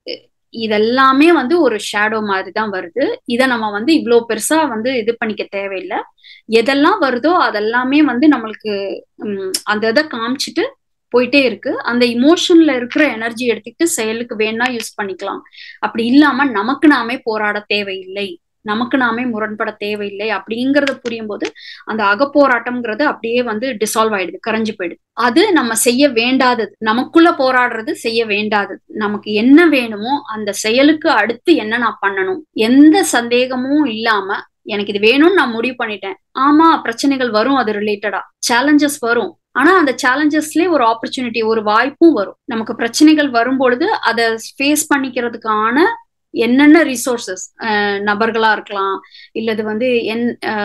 S1: இதெல்லாமே வந்து ஒரு ஷேடோ மாதிரி தான் வருது இதை நம்ம வந்து இவ்வளோ பெருசா வந்து இது பண்ணிக்க தேவையில்லை எதெல்லாம் வருதோ அதெல்லாமே வந்து நம்மளுக்கு அந்த இதை காமிச்சிட்டு போயிட்டே இருக்கு அந்த இமோஷன்ல இருக்கிற எனர்ஜி எடுத்துக்கிட்டு செயலுக்கு வேணா யூஸ் பண்ணிக்கலாம் அப்படி இல்லாம நமக்கு நாமே போராட தேவையில்லை நமக்கு நாமே முரண்பட தேவையில்லை அப்படிங்கறத புரியும் போது அந்த அகப்போராட்டம்ங்கிறது அப்படியே வந்து டிசால்வ் ஆயிடுது கரைஞ்சு போயிடுது அது நம்ம செய்ய வேண்டாதது நமக்குள்ள போராடுறது செய்ய வேண்டாதது நமக்கு என்ன வேணுமோ அந்த செயலுக்கு அடுத்து என்ன நான் பண்ணணும் எந்த சந்தேகமும் இல்லாம எனக்கு இது வேணும்னு நான் முடிவு பண்ணிட்டேன் ஆமா பிரச்சனைகள் வரும் அது ரிலேட்டடா சேலஞ்சஸ் வரும் ஆனா அந்த சேலஞ்சஸ்லயே ஒரு ஆப்பர்ச்சுனிட்டி ஒரு வாய்ப்பும் வரும் நமக்கு பிரச்சனைகள் வரும் பொழுது அதை ஃபேஸ் பண்ணிக்கிறதுக்கான என்னென்ன ரிசோர்சஸ் நபர்களா இருக்கலாம் இல்லது வந்து என்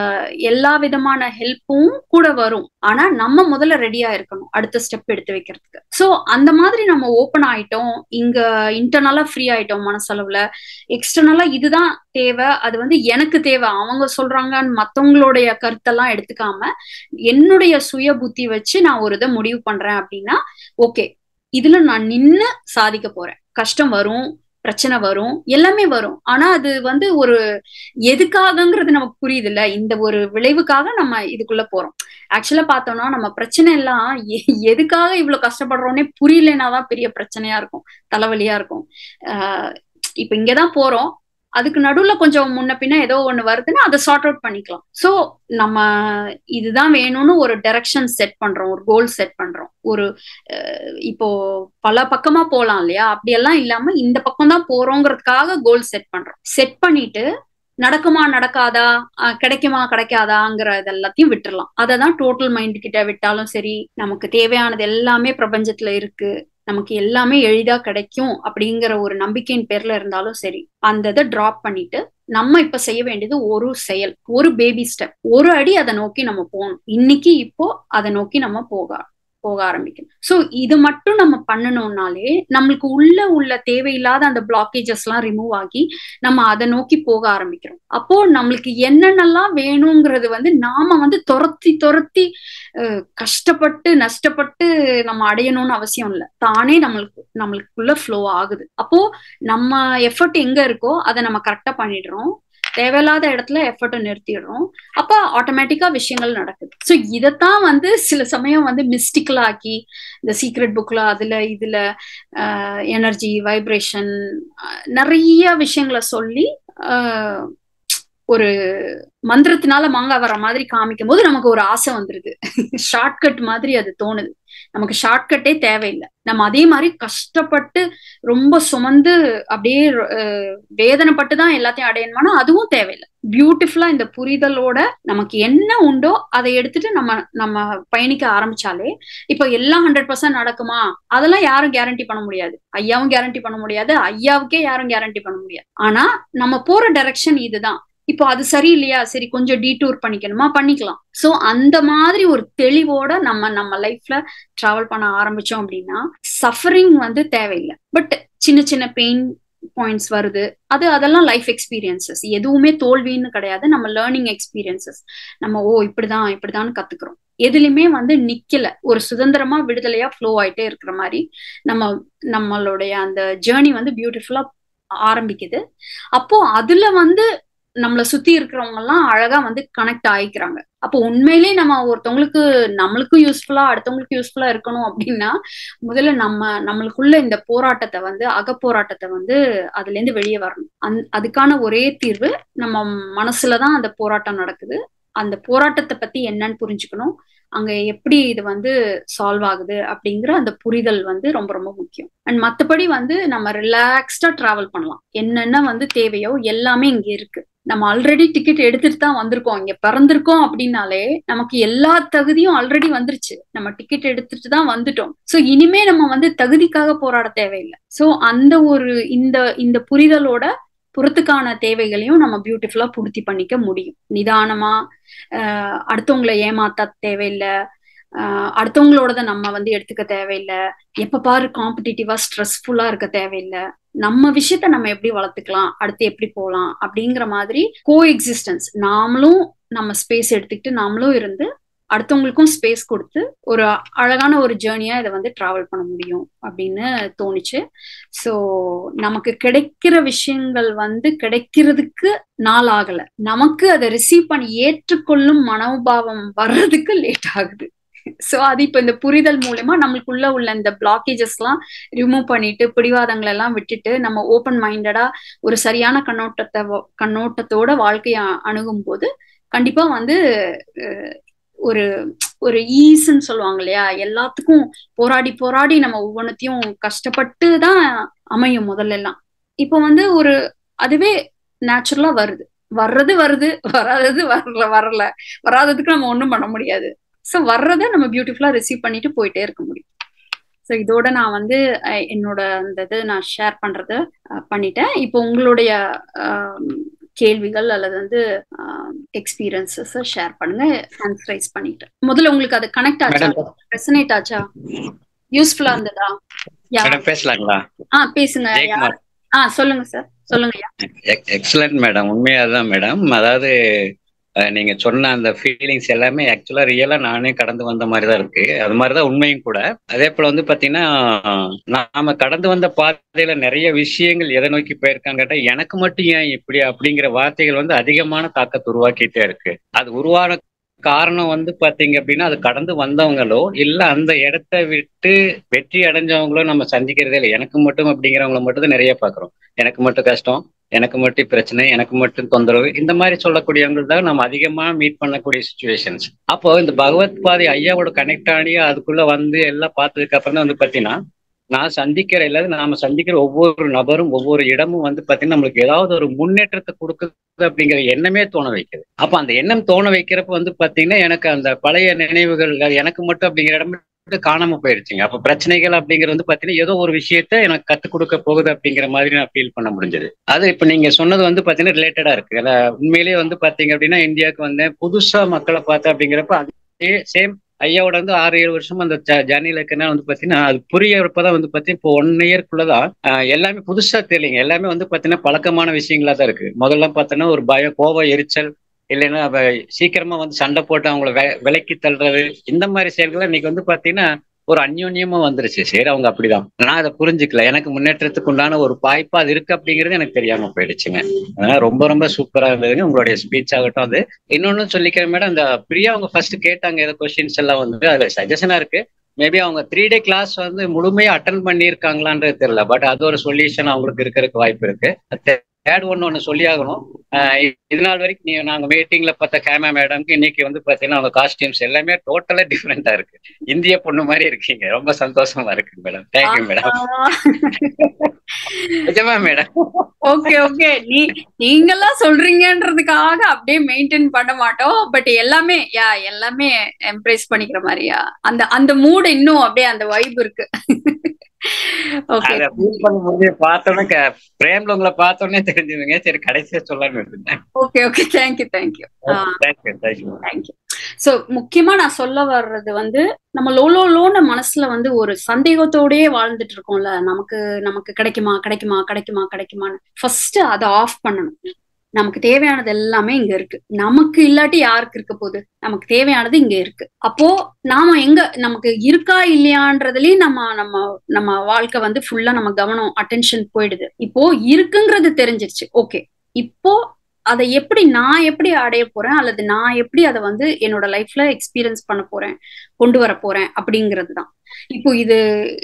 S1: எல்லா விதமான ஹெல்ப்பும் கூட வரும் ஆனா நம்ம முதல்ல ரெடியா இருக்கணும் அடுத்த ஸ்டெப் எடுத்து வைக்கிறதுக்கு சோ அந்த மாதிரி நம்ம ஓப்பன் ஆயிட்டோம் இங்க இன்டர்னலா ஃப்ரீ ஆயிட்டோம் மனசளவுல எக்ஸ்டர்னலா இதுதான் தேவை அது வந்து எனக்கு தேவை அவங்க சொல்றாங்கன்னு மத்தவங்களுடைய கருத்தெல்லாம் எடுத்துக்காம என்னுடைய சுய புத்தி வச்சு நான் ஒரு இதை முடிவு பண்றேன் அப்படின்னா ஓகே இதுல நான் நின்னு சாதிக்க போறேன் கஷ்டம் வரும் பிரச்சனை வரும் எல்லாமே வரும் ஆனா அது வந்து ஒரு எதுக்காகங்கிறது நமக்கு புரியுது இல்ல இந்த ஒரு விளைவுக்காக நம்ம இதுக்குள்ள போறோம் ஆக்சுவலா பார்த்தோம்னா நம்ம பிரச்சனை எல்லாம் எதுக்காக இவ்வளவு கஷ்டப்படுறோம்னே புரியலனாதான் பெரிய பிரச்சனையா இருக்கும் தலைவலியா இருக்கும் ஆஹ் இப்ப இங்கதான் போறோம் அதுக்கு நடுவுல கொஞ்சம் முன்ன பின்ன ஏதோ ஒண்ணு வருதுன்னா அதை சார்ட் அவுட் பண்ணிக்கலாம் சோ நம்ம இதுதான் வேணும்னு ஒரு டைரக்ஷன் செட் பண்றோம் ஒரு கோல் செட் பண்றோம் ஒரு அஹ், இப்போ பல பக்கமா போலாம் இல்லையா அப்படியெல்லாம் இல்லாம இந்த பக்கம் தான் போறோங்கிறதுக்காக கோல் செட் பண்றோம் செட் பண்ணிட்டு நடக்குமா நடக்காதா அஹ், கிடைக்குமா கிடைக்காதாங்கிற இது எல்லாத்தையும் விட்டுறலாம் அதை தான் டோட்டல் மைண்ட் கிட்ட விட்டாலும் சரி நமக்கு தேவையானது எல்லாமே பிரபஞ்சத்துல இருக்கு நமக்கு எல்லாமே எளிதா கிடைக்கும் அப்படிங்கிற ஒரு நம்பிக்கையின் பேர்ல இருந்தாலும் சரி அந்த இதை டிராப் பண்ணிட்டு நம்ம இப்ப செய்ய வேண்டியது ஒரு செயல் ஒரு பேபி ஸ்டெப் ஒரு அடி அதை நோக்கி நம்ம போகணும் இன்னைக்கு இப்போ அதை நோக்கி நம்ம போக போக ஆரம்பிக்கணும் சோ இது மட்டும் நம்ம பண்ணணும்னாலே நம்மளுக்கு உள்ள உள்ள தேவையில்லாத அந்த பிளாக்கேஜஸ் எல்லாம் ரிமூவ் ஆகி நம்ம அதை நோக்கி போக ஆரம்பிக்கிறோம் அப்போ நம்மளுக்கு என்னென்னலாம் வேணுங்கிறது வந்து நாம வந்து துரத்தி துரத்தி அஹ், கஷ்டப்பட்டு நஷ்டப்பட்டு நம்ம அடையணும்னு அவசியம் இல்லை தானே நம்மளுக்கு நம்மளுக்குள்ள ஃப்ளோ ஆகுது அப்போ நம்ம எஃபர்ட் எங்க இருக்கோ அதை நம்ம கரெக்டா பண்ணிடுறோம் தேவையில்லாத இடத்துல எஃபர்ட்டை நிறுத்திடுறோம் அப்ப ஆட்டோமேட்டிக்கா விஷயங்கள் நடக்குது ஸோ இதைத்தான் வந்து சில சமயம் வந்து மிஸ்டிக்கல் ஆக்கி இந்த சீக்ரெட் புக்ல அதுல இதுல எனர்ஜி வைப்ரேஷன் நிறைய விஷயங்களை சொல்லி ஆஹ், ஒரு மந்திரத்தினால மாங்காய் வர மாதிரி காமிக்கும் போது நமக்கு ஒரு ஆசை வந்துருது ஷார்ட்கட் மாதிரி அது தோணுது நமக்கு ஷார்ட்கட்டே தேவையில்லை நம்ம அதே மாதிரி கஷ்டப்பட்டு ரொம்ப சுமந்து அப்படியே அஹ், வேதனைப்பட்டு தான் எல்லாத்தையும் அடையணுமானா அதுவும் தேவையில்லை பியூட்டிஃபுல்லா இந்த புரிதலோட நமக்கு என்ன உண்டோ அதை எடுத்துட்டு நம்ம நம்ம பயணிக்க ஆரம்பிச்சாலே இப்போ எல்லாம் ஹண்ட்ரட் பர்சன்ட் நடக்குமா அதெல்லாம் யாரும் கேரண்டி பண்ண முடியாது ஐயாவும் கேரண்டி பண்ண முடியாது ஐயாவுக்கே யாரும் கேரண்டி பண்ண முடியாது ஆனா நம்ம போற டைரக்ஷன் இதுதான் இப்போ அது சரியில்லையா சரி கொஞ்சம் டீடூர் பண்ணிக்கணுமா பண்ணிக்கலாம் சோ அந்த மாதிரி ஒரு தெளிவோட நம்ம நம்ம லைஃப்ல டிராவல் பண்ண ஆரம்பிச்சோம் அப்படின்னா சஃபரிங் வந்து தேவையில்லை பட் சின்ன சின்ன பெயின் பாயிண்ட்ஸ் வருது அது அதெல்லாம் லைஃப் எக்ஸ்பீரியன்சஸ் எதுவுமே தோல்வின்னு கிடையாது நம்ம லேர்னிங் எக்ஸ்பீரியன்சஸ் நம்ம ஓ இப்படிதான் இப்படிதான் கத்துக்கிறோம் எதுலையுமே வந்து நிக்கல ஒரு சுதந்திரமா விடுதலையா ஃப்ளோ ஆயிட்டே இருக்கிற மாதிரி நம்ம நம்மளுடைய அந்த ஜேர்னி வந்து பியூட்டிஃபுல்லா ஆரம்பிக்குது அப்போ அதுல வந்து நம்மளை சுத்தி இருக்கிறவங்க எல்லாம் அழகா வந்து கனெக்ட் ஆயிக்கிறாங்க அப்போ உண்மையிலேயே நம்ம ஒருத்தவங்களுக்கு நம்மளுக்கும் யூஸ்ஃபுல்லா அடுத்தவங்களுக்கு யூஸ்ஃபுல்லா இருக்கணும் அப்படின்னா முதல்ல நம்ம நம்மளுக்குள்ள இந்த போராட்டத்தை வந்து அகப்போராட்டத்தை வந்து அதுல இருந்து வெளியே வரணும் அந் அதுக்கான ஒரே தீர்வு நம்ம மனசுலதான் அந்த போராட்டம் நடக்குது அந்த போராட்டத்தை பத்தி என்னன்னு புரிஞ்சுக்கணும் அங்க எப்படி இது வந்து சால்வ் ஆகுது அப்படிங்கிற அந்த புரிதல் வந்து ரொம்ப ரொம்ப முக்கியம் அண்ட் மத்தபடி வந்து நம்ம ரிலாக்ஸ்டா டிராவல் பண்ணலாம் என்னென்ன வந்து தேவையோ எல்லாமே இங்க இருக்கு நம்ம ஆல்ரெடி டிக்கெட் எடுத்துட்டு தான் வந்திருக்கோம் இங்க பிறந்திருக்கோம் அப்படின்னாலே நமக்கு எல்லா தகுதியும் ஆல்ரெடி வந்துருச்சு நம்ம டிக்கெட் எடுத்துட்டு தான் வந்துட்டோம் சோ இனிமே நம்ம வந்து தகுதிக்காக போராட தேவையில்லை சோ அந்த ஒரு இந்த இந்த புரிதலோட புறத்துக்கான தேவைகளையும் நம்ம பியூட்டிஃபுல்லா பூர்த்தி பண்ணிக்க முடியும் நிதானமா ஆஹ் அடுத்தவங்களை ஏமாத்த தேவையில்லை ஆஹ் அடுத்தவங்களோடத நம்ம வந்து எடுத்துக்க தேவையில்லை எப்ப பாரு காம்படிட்டிவா ஸ்ட்ரெஸ்ஃபுல்லா இருக்க தேவையில்லை நம்ம விஷயத்த நம்ம எப்படி வளர்த்துக்கலாம் அடுத்து எப்படி போகலாம் அப்படிங்கிற மாதிரி கோ எக்ஸிஸ்டன்ஸ் நாமளும் நம்ம ஸ்பேஸ் எடுத்துக்கிட்டு நாமளும் இருந்து அடுத்தவங்களுக்கும் ஸ்பேஸ் கொடுத்து ஒரு அழகான ஒரு ஜேர்னியா இதை வந்து டிராவல் பண்ண முடியும் அப்படின்னு தோணுச்சு ஸோ நமக்கு கிடைக்கிற விஷயங்கள் வந்து கிடைக்கிறதுக்கு நாள் ஆகல நமக்கு அதை ரிசீவ் பண்ணி ஏற்றுக்கொள்ளும் மனோபாவம் வர்றதுக்கு லேட் ஆகுது சோ அது இப்ப இந்த புரிதல் மூலமா நம்மளுக்குள்ள உள்ள இந்த பிளாக்கேஜஸ் எல்லாம் ரிமூவ் பண்ணிட்டு பிடிவாதங்களை எல்லாம் விட்டுட்டு நம்ம ஓப்பன் மைண்டடா ஒரு சரியான கண்ணோட்டத்தை கண்ணோட்டத்தோட வாழ்க்கையை அணுகும் போது கண்டிப்பா வந்து ஒரு ஒரு ஈஸ்ன்னு சொல்லுவாங்க இல்லையா எல்லாத்துக்கும் போராடி போராடி நம்ம ஒவ்வொன்றத்தையும் கஷ்டப்பட்டு தான் அமையும் முதல்ல எல்லாம் இப்போ வந்து ஒரு அதுவே நேச்சுரலா வருது வர்றது வருது வராதது வரல வரல வராததுக்கு நம்ம ஒன்றும் பண்ண முடியாது ஸோ வர்றதை நம்ம பியூட்டிஃபுல்லா ரிசீவ் பண்ணிட்டு போயிட்டே இருக்க முடியும் ஸோ இதோட நான் வந்து என்னோட அந்த இது நான் ஷேர் பண்றத பண்ணிட்டேன் இப்போ உங்களுடைய கேள்விகள் அல்லது வந்து எக்ஸ்பீரியன்சஸ் ஷேர் பண்ணுங்க ஹேண்ட்ஸ் ரைஸ் பண்ணிட்டு முதல்ல உங்களுக்கு அது கனெக்ட் ஆச்சா ரெசனேட் ஆச்சா யூஸ்ஃபுல்லா இருந்ததா
S2: மேடம் பேசலாங்களா
S1: ஆ பேசுங்க ஆ சொல்லுங்க சார் சொல்லுங்க
S2: எக்ஸலண்ட் மேடம் உண்மையாதான் மேடம் அதாவது நீங்க சொன்ன அந்த ஃபீலிங்ஸ் எல்லாமே ஆக்சுவலா ரியலா நானே கடந்து வந்த மாதிரி தான் இருக்கு அது மாதிரிதான் உண்மையும் கூட அதே போல வந்து பாத்தீங்கன்னா நாம கடந்து வந்த பாதையில நிறைய விஷயங்கள் எதை நோக்கி போயிருக்காங்க எனக்கு மட்டும் ஏன் இப்படி அப்படிங்கிற வார்த்தைகள் வந்து அதிகமான தாக்கத்தை உருவாக்கிட்டே இருக்கு அது உருவான காரணம் வந்து பாத்தீங்க அப்படின்னா அது கடந்து வந்தவங்களோ இல்ல அந்த இடத்த விட்டு வெற்றி அடைஞ்சவங்களோ நம்ம சந்திக்கிறதே இல்லை எனக்கு மட்டும் அப்படிங்கிறவங்கள மட்டும் தான் நிறைய பாக்குறோம் எனக்கு மட்டும் கஷ்டம் எனக்கு மட்டும் பிரச்சனை எனக்கு மட்டும் தொந்தரவு இந்த மாதிரி சொல்லக்கூடியவங்க தான் நம்ம அதிகமா மீட் பண்ணக்கூடிய சுச்சுவேஷன்ஸ் அப்போ இந்த பகவத் பாதை ஐயாவோட கனெக்ட் ஆகி அதுக்குள்ள வந்து எல்லாம் பார்த்ததுக்கு அப்புறம் தான் வந்து பாத்தீங்கன்னா நான் சந்திக்கிற இல்லாத நாம சந்திக்கிற ஒவ்வொரு நபரும் ஒவ்வொரு இடமும் வந்து பாத்தீங்கன்னா நம்மளுக்கு ஏதாவது ஒரு முன்னேற்றத்தை கொடுக்குது அப்படிங்கிற எண்ணமே தோண வைக்குது அப்ப அந்த எண்ணம் தோண வைக்கிறப்ப வந்து பாத்தீங்கன்னா எனக்கு அந்த பழைய நினைவுகள் அது எனக்கு மட்டும் அப்படிங்கிற இடம் மட்டும் காணாம போயிருச்சுங்க அப்ப பிரச்சனைகள் அப்படிங்கிறது வந்து பாத்தீங்கன்னா ஏதோ ஒரு விஷயத்த எனக்கு கத்துக் கொடுக்க போகுது அப்படிங்கிற மாதிரி நான் ஃபீல் பண்ண முடிஞ்சது அது இப்ப நீங்க சொன்னது வந்து பாத்தீங்கன்னா ரிலேட்டடா இருக்கு அதுல உண்மையிலேயே வந்து பாத்தீங்க அப்படின்னா இந்தியாவுக்கு வந்தேன் புதுசா மக்களை பார்த்தேன் அப்படிங்கிறப்ப அதே சேம் ஐயாவோட வந்து ஆறு ஏழு வருஷம் அந்த ஜர்னில இருக்கனா வந்து பாத்தீங்கன்னா அது புரியறப்பதான் வந்து பாத்தீங்கன்னா இப்போ ஒன் இயர்க்குள்ளதான் ஆஹ் எல்லாமே புதுசா தெரியலைங்க எல்லாமே வந்து பாத்தீங்கன்னா பழக்கமான விஷயங்களா தான் இருக்கு முதல்ல பார்த்தோன்னா ஒரு பயம் கோபம் எரிச்சல் இல்லைன்னா அவ சீக்கிரமா வந்து சண்டை போட்டு அவங்கள வெ விலக்கி தள்ளுறது இந்த மாதிரி செயல்கள் இன்னைக்கு வந்து பாத்தீங்கன்னா ஒரு அந்யோன்யமா வந்துருச்சு சரி அவங்க அப்படிதான் நான் அதை புரிஞ்சுக்கல எனக்கு முன்னேற்றத்துக்கு உண்டான ஒரு வாய்ப்பா அது இருக்கு அப்படிங்கிறது எனக்கு தெரியாம போயிடுச்சுங்க அதனால ரொம்ப ரொம்ப சூப்பரா இருந்ததுங்க உங்களுடைய ஸ்பீச் ஆகட்டும் அது இன்னொன்னு சொல்லிக்கிறேன் மேடம் இந்த பிரியா அவங்க ஃபர்ஸ்ட் கேட்டாங்க ஏதோ கொஸ்டின்ஸ் எல்லாம் வந்து அதுல சஜஷனா இருக்கு மேபி அவங்க த்ரீ டே கிளாஸ் வந்து முழுமையா அட்டன் பண்ணியிருக்காங்களான்றது தெரியல பட் அது ஒரு சொல்யூஷன் அவங்களுக்கு இருக்கிறதுக்கு வாய்ப்பு இருக்கு தேர்ட் ஒன்று ஒன்று சொல்லி ஆகணும் இது நாள் வரைக்கும் நீ நாங்கள் மீட்டிங்ல பார்த்த கேமா மேடம்க்கு இன்னைக்கு வந்து பார்த்தீங்கன்னா அவங்க காஸ்டியூம்ஸ் எல்லாமே டோட்டலா டிஃப்ரெண்டா இருக்கு இந்திய பொண்ணு மாதிரி இருக்கீங்க ரொம்ப சந்தோஷமா இருக்கு மேடம் தேங்க்யூ மேடம் நிஜமா மேடம்
S1: ஓகே ஓகே நீ நீங்கெல்லாம் சொல்றீங்கன்றதுக்காக அப்படியே மெயின்டைன் பண்ண மாட்டோம் பட் எல்லாமே யா எல்லாமே எம்ப்ரேஸ் பண்ணிக்கிற மாதிரியா அந்த அந்த மூடு இன்னும் அப்படியே அந்த வைப் இருக்கு ஓகே
S2: அத ஃபீல் பண்ண முடியும் பார்த்தோன்னே பிரேம்ல உங்களை பார்த்தோன்னே தெரிஞ்சுதுங்க சரி கடைசியா சொல்லலாம்னு இருந்தேன்
S1: okay okay thank you thank you
S2: thank you thank you
S1: thank you so முக்கியமா நான் சொல்ல வர்றது வந்து நம்ம லோ லோ லோன்னு மனசுல வந்து ஒரு சந்தேகத்தோடயே வாழ்ந்துட்டு இருக்கோம்ல நமக்கு நமக்கு கிடைக்குமா கிடைக்குமா கிடைக்குமா கிடைக்குமான்னு ஃபர்ஸ்ட் அதை ஆஃப் பண்ணணும் நமக்கு தேவையானது எல்லாமே இங்க இருக்கு நமக்கு இல்லாட்டி யாருக்கு இருக்க போகுது நமக்கு தேவையானது இங்க இருக்கு அப்போ நாம எங்க நமக்கு இருக்கா இல்லையான்றதுலயும் நம்ம நம்ம நம்ம வாழ்க்கை வந்து ஃபுல்லா நம்ம கவனம் அட்டென்ஷன் போயிடுது இப்போ இருக்குங்கிறது தெரிஞ்சிருச்சு ஓகே இப்போ அதை எப்படி நான் எப்படி அடைய போறேன் அல்லது நான் எப்படி அதை வந்து என்னோட லைஃப்ல எக்ஸ்பீரியன்ஸ் பண்ண போறேன் கொண்டு வர போறேன் அப்படிங்கிறது தான் இப்போ இது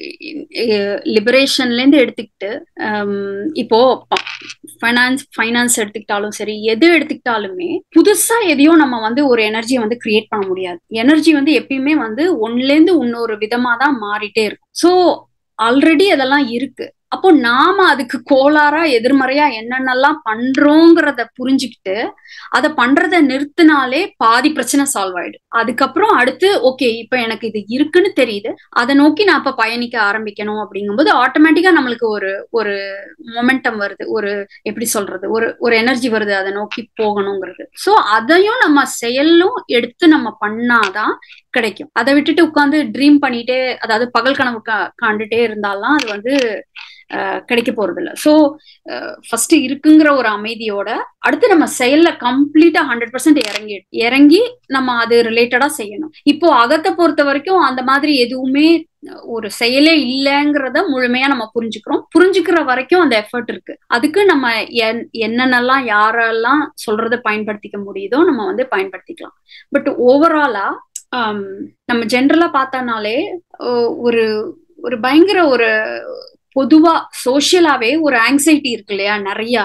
S1: லிபரேஷன்ல இருந்து எடுத்துக்கிட்டு இப்போ ஃபைனான்ஸ் ஃபைனான்ஸ் எடுத்துக்கிட்டாலும் சரி எது எடுத்துக்கிட்டாலுமே புதுசா எதையோ நம்ம வந்து ஒரு எனர்ஜியை வந்து கிரியேட் பண்ண முடியாது எனர்ஜி வந்து எப்பயுமே வந்து ஒன்னுல இருந்து இன்னொரு விதமா தான் மாறிட்டே இருக்கும் ஸோ ஆல்ரெடி அதெல்லாம் இருக்கு அப்போ நாம அதுக்கு கோளாறா எதிர்மறையா என்னென்னலாம் பண்றோங்கிறத புரிஞ்சுக்கிட்டு அதை பண்றத நிறுத்தினாலே பாதி பிரச்சனை சால்வ் ஆயிடும் அதுக்கப்புறம் அடுத்து ஓகே இப்ப எனக்கு இது இருக்குன்னு தெரியுது அதை நோக்கி நான் இப்ப பயணிக்க ஆரம்பிக்கணும் அப்படிங்கும்போது ஆட்டோமேட்டிக்கா நம்மளுக்கு ஒரு ஒரு மொமெண்டம் வருது ஒரு எப்படி சொல்றது ஒரு ஒரு எனர்ஜி வருது அதை நோக்கி போகணுங்கிறது சோ அதையும் நம்ம செயலும் எடுத்து நம்ம பண்ணாதான் கிடைக்கும் அதை விட்டுட்டு உட்காந்து ட்ரீம் பண்ணிட்டே அதாவது பகல் கனவு காண்டுட்டே இருந்தாலாம் அது வந்து கிடைக்க போறது இல்லை ஸோ ஃபர்ஸ்ட் இருக்குங்கிற ஒரு அமைதியோட அடுத்து நம்ம செயல்ல கம்ப்ளீட்டா ஹண்ட்ரட் பர்சன்ட் இறங்கி இறங்கி நம்ம அது ரிலேட்டடா செய்யணும் இப்போ அகத்தை பொறுத்த வரைக்கும் அந்த மாதிரி எதுவுமே ஒரு செயலே இல்லைங்கிறத முழுமையா நம்ம புரிஞ்சுக்கிறோம் புரிஞ்சுக்கிற வரைக்கும் அந்த எஃபர்ட் இருக்கு அதுக்கு நம்ம என்னென்னலாம் யாரெல்லாம் சொல்றதை பயன்படுத்திக்க முடியுதோ நம்ம வந்து பயன்படுத்திக்கலாம் பட் ஓவராலா நம்ம ஜென்ரலா பார்த்தானாலே ஒரு ஒரு பயங்கர ஒரு பொதுவா சோசியலாவே ஒரு ஆங்ஸைட்டி இருக்கு இல்லையா நிறைய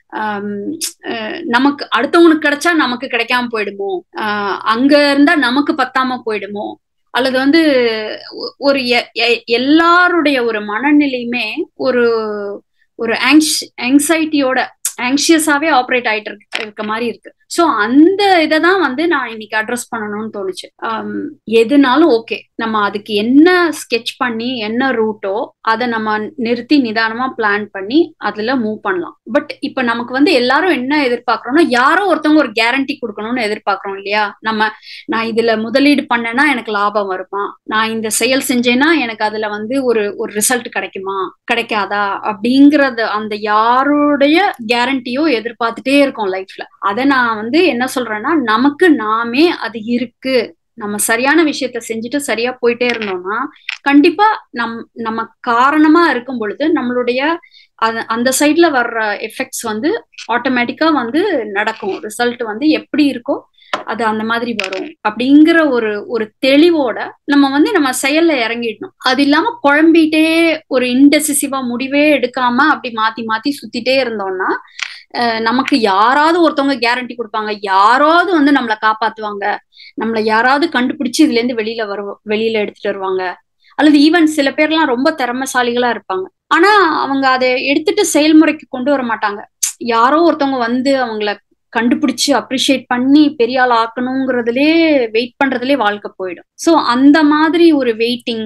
S1: நமக்கு அடுத்தவனுக்கு கிடைச்சா நமக்கு கிடைக்காம போயிடுமோ அங்க இருந்தா நமக்கு பத்தாம போயிடுமோ அல்லது வந்து ஒரு எல்லாருடைய ஒரு மனநிலையுமே ஒரு ஒரு ஆங்ஸ் ஆங்ஸைட்டியோட ஆங்ஷியஸாவே ஆப்ரேட் ஆயிட்டு இருக்க இருக்க மாதிரி இருக்கு ஸோ அந்த இதை தான் வந்து நான் இன்னைக்கு அட்ரஸ் பண்ணணும்னு தோணுச்சு எதுனாலும் ஓகே நம்ம அதுக்கு என்ன ஸ்கெச் பண்ணி என்ன ரூட்டோ அதை நம்ம நிறுத்தி நிதானமா பிளான் பண்ணி அதுல மூவ் பண்ணலாம் பட் இப்ப நமக்கு வந்து எல்லாரும் என்ன எதிர்பார்க்கறோம்னா யாரோ ஒருத்தவங்க ஒரு கேரண்டி கொடுக்கணும்னு எதிர்பார்க்கறோம் இல்லையா நம்ம நான் இதுல முதலீடு பண்ணேன்னா எனக்கு லாபம் வருமா நான் இந்த செயல் செஞ்சேன்னா எனக்கு அதுல வந்து ஒரு ஒரு ரிசல்ட் கிடைக்குமா கிடைக்காதா அப்படிங்கறது அந்த யாருடைய கேரண்டியோ எதிர்பார்த்துட்டே இருக்கோம் லைஃப்ல அதை நான் வந்து என்ன சொல்றேன்னா நமக்கு நாமே அது இருக்கு நம்ம சரியான விஷயத்த செஞ்சுட்டு சரியா போயிட்டே இருந்தோம்னா கண்டிப்பா நம் நம்ம காரணமா இருக்கும் பொழுது நம்மளுடைய அந்த சைட்ல வர்ற எஃபெக்ட்ஸ் வந்து ஆட்டோமேட்டிக்கா வந்து நடக்கும் ரிசல்ட் வந்து எப்படி இருக்கோ அது அந்த மாதிரி வரும் அப்படிங்கிற ஒரு ஒரு தெளிவோட நம்ம வந்து நம்ம செயல்ல இறங்கிடணும் அது இல்லாம குழம்பிட்டே ஒரு இன்டெசிசிவா முடிவே எடுக்காம அப்படி மாத்தி மாத்தி சுத்திட்டே இருந்தோம்னா அஹ் நமக்கு யாராவது ஒருத்தவங்க கேரண்டி கொடுப்பாங்க யாராவது வந்து நம்மளை காப்பாத்துவாங்க நம்மளை யாராவது கண்டுபிடிச்சு இதுல இருந்து வெளியில வரு வெளியில எடுத்துட்டு வருவாங்க அல்லது ஈவன் சில பேர்லாம் ரொம்ப திறமைசாலிகளா இருப்பாங்க ஆனா அவங்க அதை எடுத்துட்டு செயல்முறைக்கு கொண்டு வர மாட்டாங்க யாரோ ஒருத்தவங்க வந்து அவங்கள கண்டுபிடிச்சு அப்ரிஷியேட் பண்ணி பெரிய ஆள் ஆக்கணுங்கிறதுலே வெயிட் பண்றதுலே வாழ்க்கை போயிடும் ஸோ அந்த மாதிரி ஒரு வெயிட்டிங்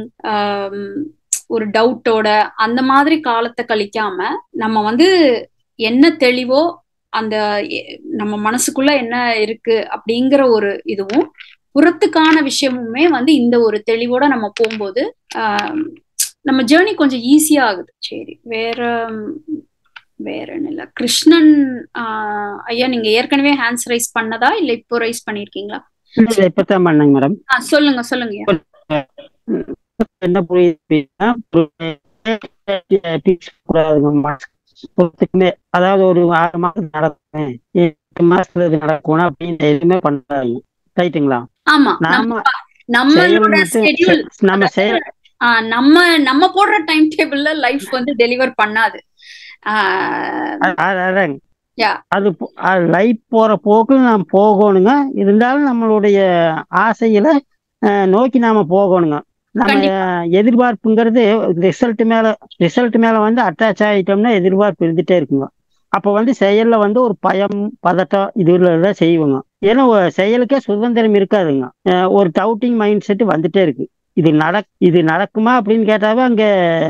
S1: ஒரு டவுட்டோட அந்த மாதிரி காலத்தை கழிக்காம நம்ம வந்து என்ன தெளிவோ அந்த எ- நம்ம மனசுக்குள்ள என்ன இருக்கு அப்படிங்கிற ஒரு இதுவும் புறத்துக்கான விஷயமுமே வந்து இந்த ஒரு தெளிவோட நம்ம போகும்போது ஆஹ் நம்ம ஜேர்னி கொஞ்சம் ஈஸியா ஆகுது சரி வேற ம், வேற என்ன இல்ல கிருஷ்ணன் ஆஹ் ஐயா நீங்க ஏற்கனவே ஹேண்ட்ஸ் ரைஸ் பண்ணதா இல்ல இப்போ ரைஸ் பண்ணிருக்கீங்களா
S7: இல்ல இல்ல இப்பதான் பண்ணேங்க மேடம்
S1: ஆ, சொல்லுங்க சொல்லுங்க ஐயா.
S7: என்ன புரியுது அப்படின்னா tips கூடாதுங்க மனசு பொறுத்துக்குமே அதாவது ஒரு ஆறு மாசம் நடக்கும் எட்டு மாசத்துல இது நடக்கணும் அப்படின்னு எதுவுமே பண்ணாதீங்க ரைட்டுங்களா
S1: ஆமா நம்ம
S7: நாம செயல்
S1: நம்மளோட
S7: மட்டும்
S1: ஸ்கெடியூல்
S7: செ- நம்ம செயல்
S1: நம்ம நம்ம போடுற டைம் டேபிள்ல லைஃப் வந்து டெலிவர் பண்ணாது ஆஹ்
S7: அ- அ- அதாங்க
S1: Yeah.
S7: அது லைஃப் போற போக்குல நாம் போகணுங்க இருந்தாலும் நம்மளுடைய ஆசைகளை அஹ், நோக்கி நாம போகணுங்க நம்ம
S1: கண்டிப்பா.
S7: அஹ், எதிர்பார்ப்புங்கிறது ரிசல்ட் மேல ரிசல்ட் மேல வந்து அட்டாச் ஆயிட்டோம்னா எதிர்பார்ப்பு இருந்துட்டே இருக்குங்க அப்போ வந்து செயல்ல வந்து ஒரு பயம் பதட்டம் இதுல தான் செய்வோங்க ஏன்னா ஒரு செயலுக்கே சுதந்திரம் இருக்காதுங்க அஹ், ஒரு டவுட்டிங் மைண்ட் செட் வந்துட்டே இருக்கு இது நடக் இது நடக்குமா அப்படின்னு கேட்டாவே அங்க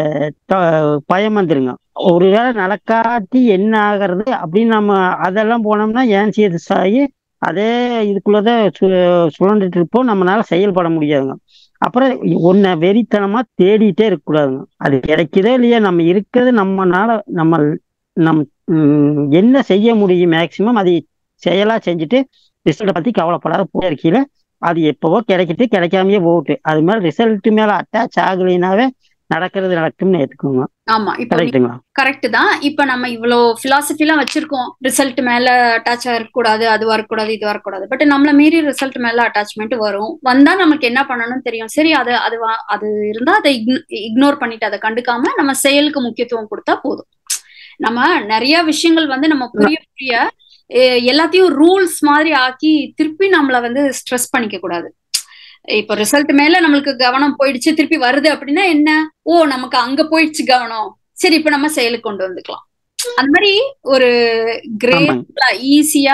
S7: த- பயம் வந்துருங்க ஒருவேளை நடக்காட்டி என்ன ஆகிறது அப்படின்னு நம்ம அதெல்லாம் போனோம்னா ஏன்சியஸ் ஆகி அதே இதுக்குள்ளதான் சு சுழண்டுட்டு இருப்போம் நம்மளால செயல்பட முடியாதுங்க அப்புறம் ஒன்ன வெறித்தனமா தேடிட்டே இருக்கக்கூடாதுங்க அது கிடைக்குதோ இல்லையா நம்ம இருக்கிறது நம்மனால நம்ம நம் ம், என்ன செய்ய முடியும் மேக்சிமம் அதை செயலா செஞ்சுட்டு ரிசல்ட்டை பத்தி கவலைப்படாத போயிருக்கீல அது எப்பவோ கிடைக்கிட்டு கிடைக்காமயே போகட்டு அது மேல ரிசல்ட் மேல அட்டாச் ஆகலைனாவே நடக்கிறது நடக்கும்னு ஏத்துக்கோங்க
S1: ஆமா இப்போ
S7: கரெக்ட்டுங்களா
S1: கரெக்ட் தான் இப்ப நம்ம இவ்வளோ பிலாசபி எல்லாம் வச்சிருக்கோம் ரிசல்ட் மேல அட்டாச் இருக்கக்கூடாது அதுவா இருக்கக்கூடாது இதுவா இருக்கக்கூடாது பட் நம்மள மீறி ரிசல்ட் மேல அட்டாச்மெண்ட் வரும் வந்தா நமக்கு என்ன பண்ணணும்னு தெரியும் சரி அது அது வா- அது இருந்தா அதை இக்னோர் பண்ணிட்டு அதை கண்டுக்காம நம்ம செயலுக்கு முக்கியத்துவம் கொடுத்தா போதும் நம்ம நிறைய விஷயங்கள் வந்து நம்ம புரிய புரிய எ- எல்லாத்தையும் ரூல்ஸ் மாதிரி ஆக்கி திருப்பி நம்மள வந்து ஸ்ட்ரெஸ் பண்ணிக்க கூடாது இப்போ ரிசல்ட் மேல நம்மளுக்கு கவனம் போயிடுச்சு திருப்பி வருது அப்படின்னா என்ன ஓ நமக்கு அங்க போயிடுச்சு கவனம் சரி இப்ப நம்ம செயலுக்கு கொண்டு வந்துக்கலாம் அந்த மாதிரி ஒரு கிரேட்
S7: ஆமாங்க
S1: ஈஸியா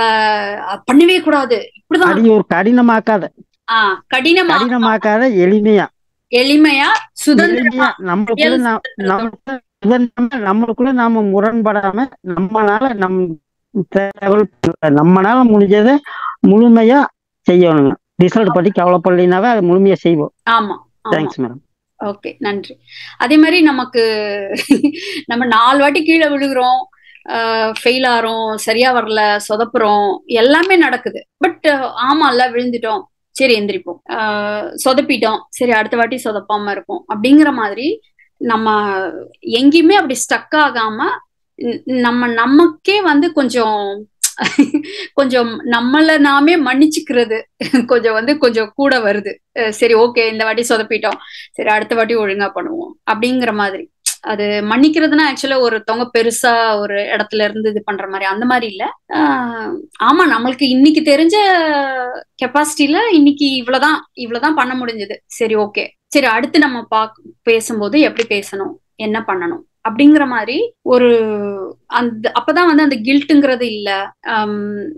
S1: பண்ணவே கூடாது இப்படிதான்
S7: அது ஒரு கடினமாக்காத
S1: ஆஹ் கடினமா
S7: கடினமாக்காத எளிமையா
S1: எளிமையா சுதந்திரமா
S7: எளிமையா நம்மளுக்குள்ள நா- நமக்கு சுதந்திரமா நம்மளுக்குள்ள நாம முரண்படாம நம்மளால நம் தேவை நம்மளால முடிஞ்சதை முழுமையா செய்யணுங்க ரிசல்ட் பத்தி கவலைப்படலைனாவே அது முழுமையா செய்வோம்
S1: ஆமா ஆமா
S7: தேங்க்ஸ் மேடம்
S1: ஓகே நன்றி அதே மாதிரி நமக்கு நம்ம நாலு வாட்டி கீழே விழுகிறோம் ஃபெயில் ஆறோம் சரியா வரல சொதப்புறோம் எல்லாமே நடக்குது பட் ஆமால்ல விழுந்துட்டோம் சரி எந்திரிப்போம் ஆஹ் சொதப்பிட்டோம் சரி அடுத்த வாட்டி சொதப்பாம இருப்போம் அப்படிங்கிற மாதிரி நம்ம எங்கேயுமே அப்படி ஸ்டக் ஆகாம ந- நம்ம நமக்கே வந்து கொஞ்சம் கொஞ்சம் நம்மள நாமே மன்னிச்சுக்கிறது கொஞ்சம் வந்து கொஞ்சம் கூட வருது அஹ் சரி ஓகே இந்த வாட்டி சொதப்பிட்டோம் சரி அடுத்த வாட்டி ஒழுங்கா பண்ணுவோம் அப்படிங்கிற மாதிரி அது மன்னிக்கிறதுனா ஆக்சுவலா ஒருத்தவங்க பெருசா ஒரு இடத்துல இருந்து இது பண்ற மாதிரி அந்த மாதிரி இல்ல ஆஹ் ஆமா நம்மளுக்கு இன்னைக்கு தெரிஞ்ச கெப்பாசிட்டில இன்னைக்கு இவ்வளவுதான் இவ்வளவுதான் பண்ண முடிஞ்சது சரி ஓகே சரி அடுத்து நம்ம பாக் பேசும்போது எப்படி பேசணும் என்ன பண்ணணும் அப்படிங்கிற மாதிரி ஒரு அந்த அப்பதான் வந்து அந்த கில்ட்டுங்கிறது இல்ல ஆம்,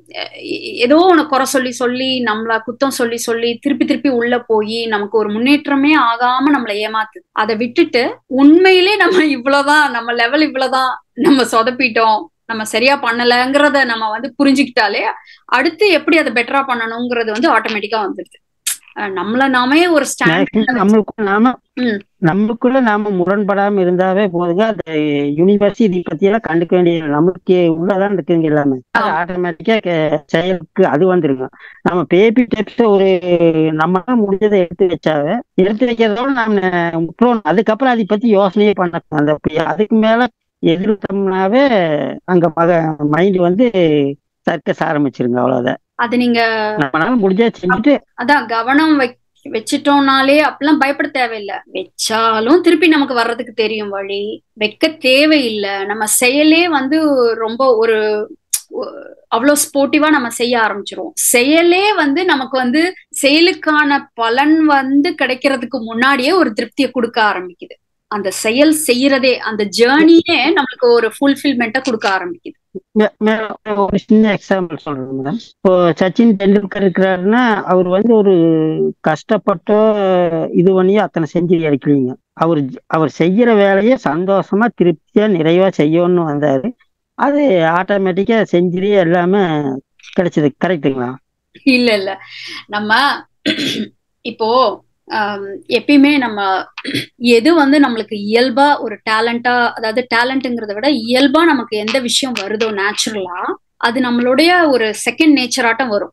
S1: எ- ஏதோ ஒண்ணு குறை சொல்லி சொல்லி நம்மள குத்தம் சொல்லி சொல்லி திருப்பி திருப்பி உள்ள போய் நமக்கு ஒரு முன்னேற்றமே ஆகாம நம்மளை ஏமாத்துது அதை விட்டுட்டு உண்மையிலே நம்ம இவ்வளவுதான் நம்ம லெவல் இவ்வளவுதான் நம்ம சொதப்பிட்டோம் நம்ம சரியா பண்ணலங்கிறத நம்ம வந்து புரிஞ்சுக்கிட்டாலே அடுத்து எப்படி அதை பெட்டரா பண்ணணுங்கிறது வந்து ஆட்டோமேட்டிக்கா வந்துடுது அஹ் நம்மள நாமே ஒரு
S7: மேக்சிமம்
S1: ஸ்டாண்ட்
S7: நம்மளுக்குள்ள நாம
S1: ம்.
S7: நம்மளுக்குள்ள நாம முரண்படாம இருந்தாவே போதுங்க அந்த யூனிவர்ஸ் இதை பத்தி எல்லாம் கண்டுக்க வேண்டிய நம்மளுக்கு உள்ளதான் இருக்குங்க எல்லாமே அது
S1: ஆமா.
S7: ஆட்டோமேட்டிக்கா செயலுக்கு அது வந்துருங்க நம்ம பேபி டெப்ஸ் ஒரு நம்மளால முடிஞ்சதை எடுத்து வச்சாவே எடுத்து வைக்கிறதோட நாம விட்டுறோம் அதுக்கப்புறம் அதை பத்தி யோசனையே பண்ண அந்த அதுக்கு மேல எதிர்த்தோம்னாவே அங்க மக மைண்ட் வந்து சர்க்கஸ் ஆரம்பிச்சிருங்க அவ்வளவுதான்
S1: அது நீங்க
S7: நம்மளால முடிஞ்சா செஞ்சுட்டு
S1: அதான் கவனம் வை வச்சிட்டோம்னாலே அப்பெல்லாம் பயப்பட தேவையில்லை வச்சாலும் திருப்பி நமக்கு வர்றதுக்கு தெரியும் வழி வைக்க தேவையில்லை நம்ம செயலே வந்து ரொம்ப ஒரு ஒ- அவ்வளோ ஸ்போர்ட்டிவா நம்ம செய்ய ஆரம்பிச்சிருவோம் செயலே வந்து நமக்கு வந்து செயலுக்கான பலன் வந்து கிடைக்கிறதுக்கு முன்னாடியே ஒரு திருப்தியை கொடுக்க ஆரம்பிக்குது அந்த செயல் செய்யறதே அந்த ஜேர்னியே நம்மளுக்கு ஒரு ஃபுல்ஃபில்மெண்ட்டை கொடுக்க ஆரம்பிக்குது
S7: மே- மே- ஒரு சின்ன எக்ஸாம்பிள் சொல்றேன் மேடம் இப்போ சச்சின் டெண்டுல்கர் இருக்கிறாருன்னா அவர் வந்து ஒரு கஷ்டப்பட்டோ இது பண்ணி அத்தனை செஞ்சுரி அடிக்கலீங்க அவர் அவர் செய்யற வேலையை சந்தோஷமா திருப்தியா நிறைவா செய்யணும்னு வந்தாரு அது ஆட்டோமேட்டிக்கா செஞ்சுரி எல்லாமே கிடைச்சது கரெக்ட்டுங்களா
S1: இல்ல இல்ல நம்ம இப்போ ஆம், எப்பயுமே நம்ம எது வந்து நம்மளுக்கு இயல்பா ஒரு டேலண்டா அதாவது டேலண்ட்ங்கிறத விட இயல்பா நமக்கு எந்த விஷயம் வருதோ நேச்சுரலா அது நம்மளுடைய ஒரு செகண்ட் நேச்சராட்டம் வரும்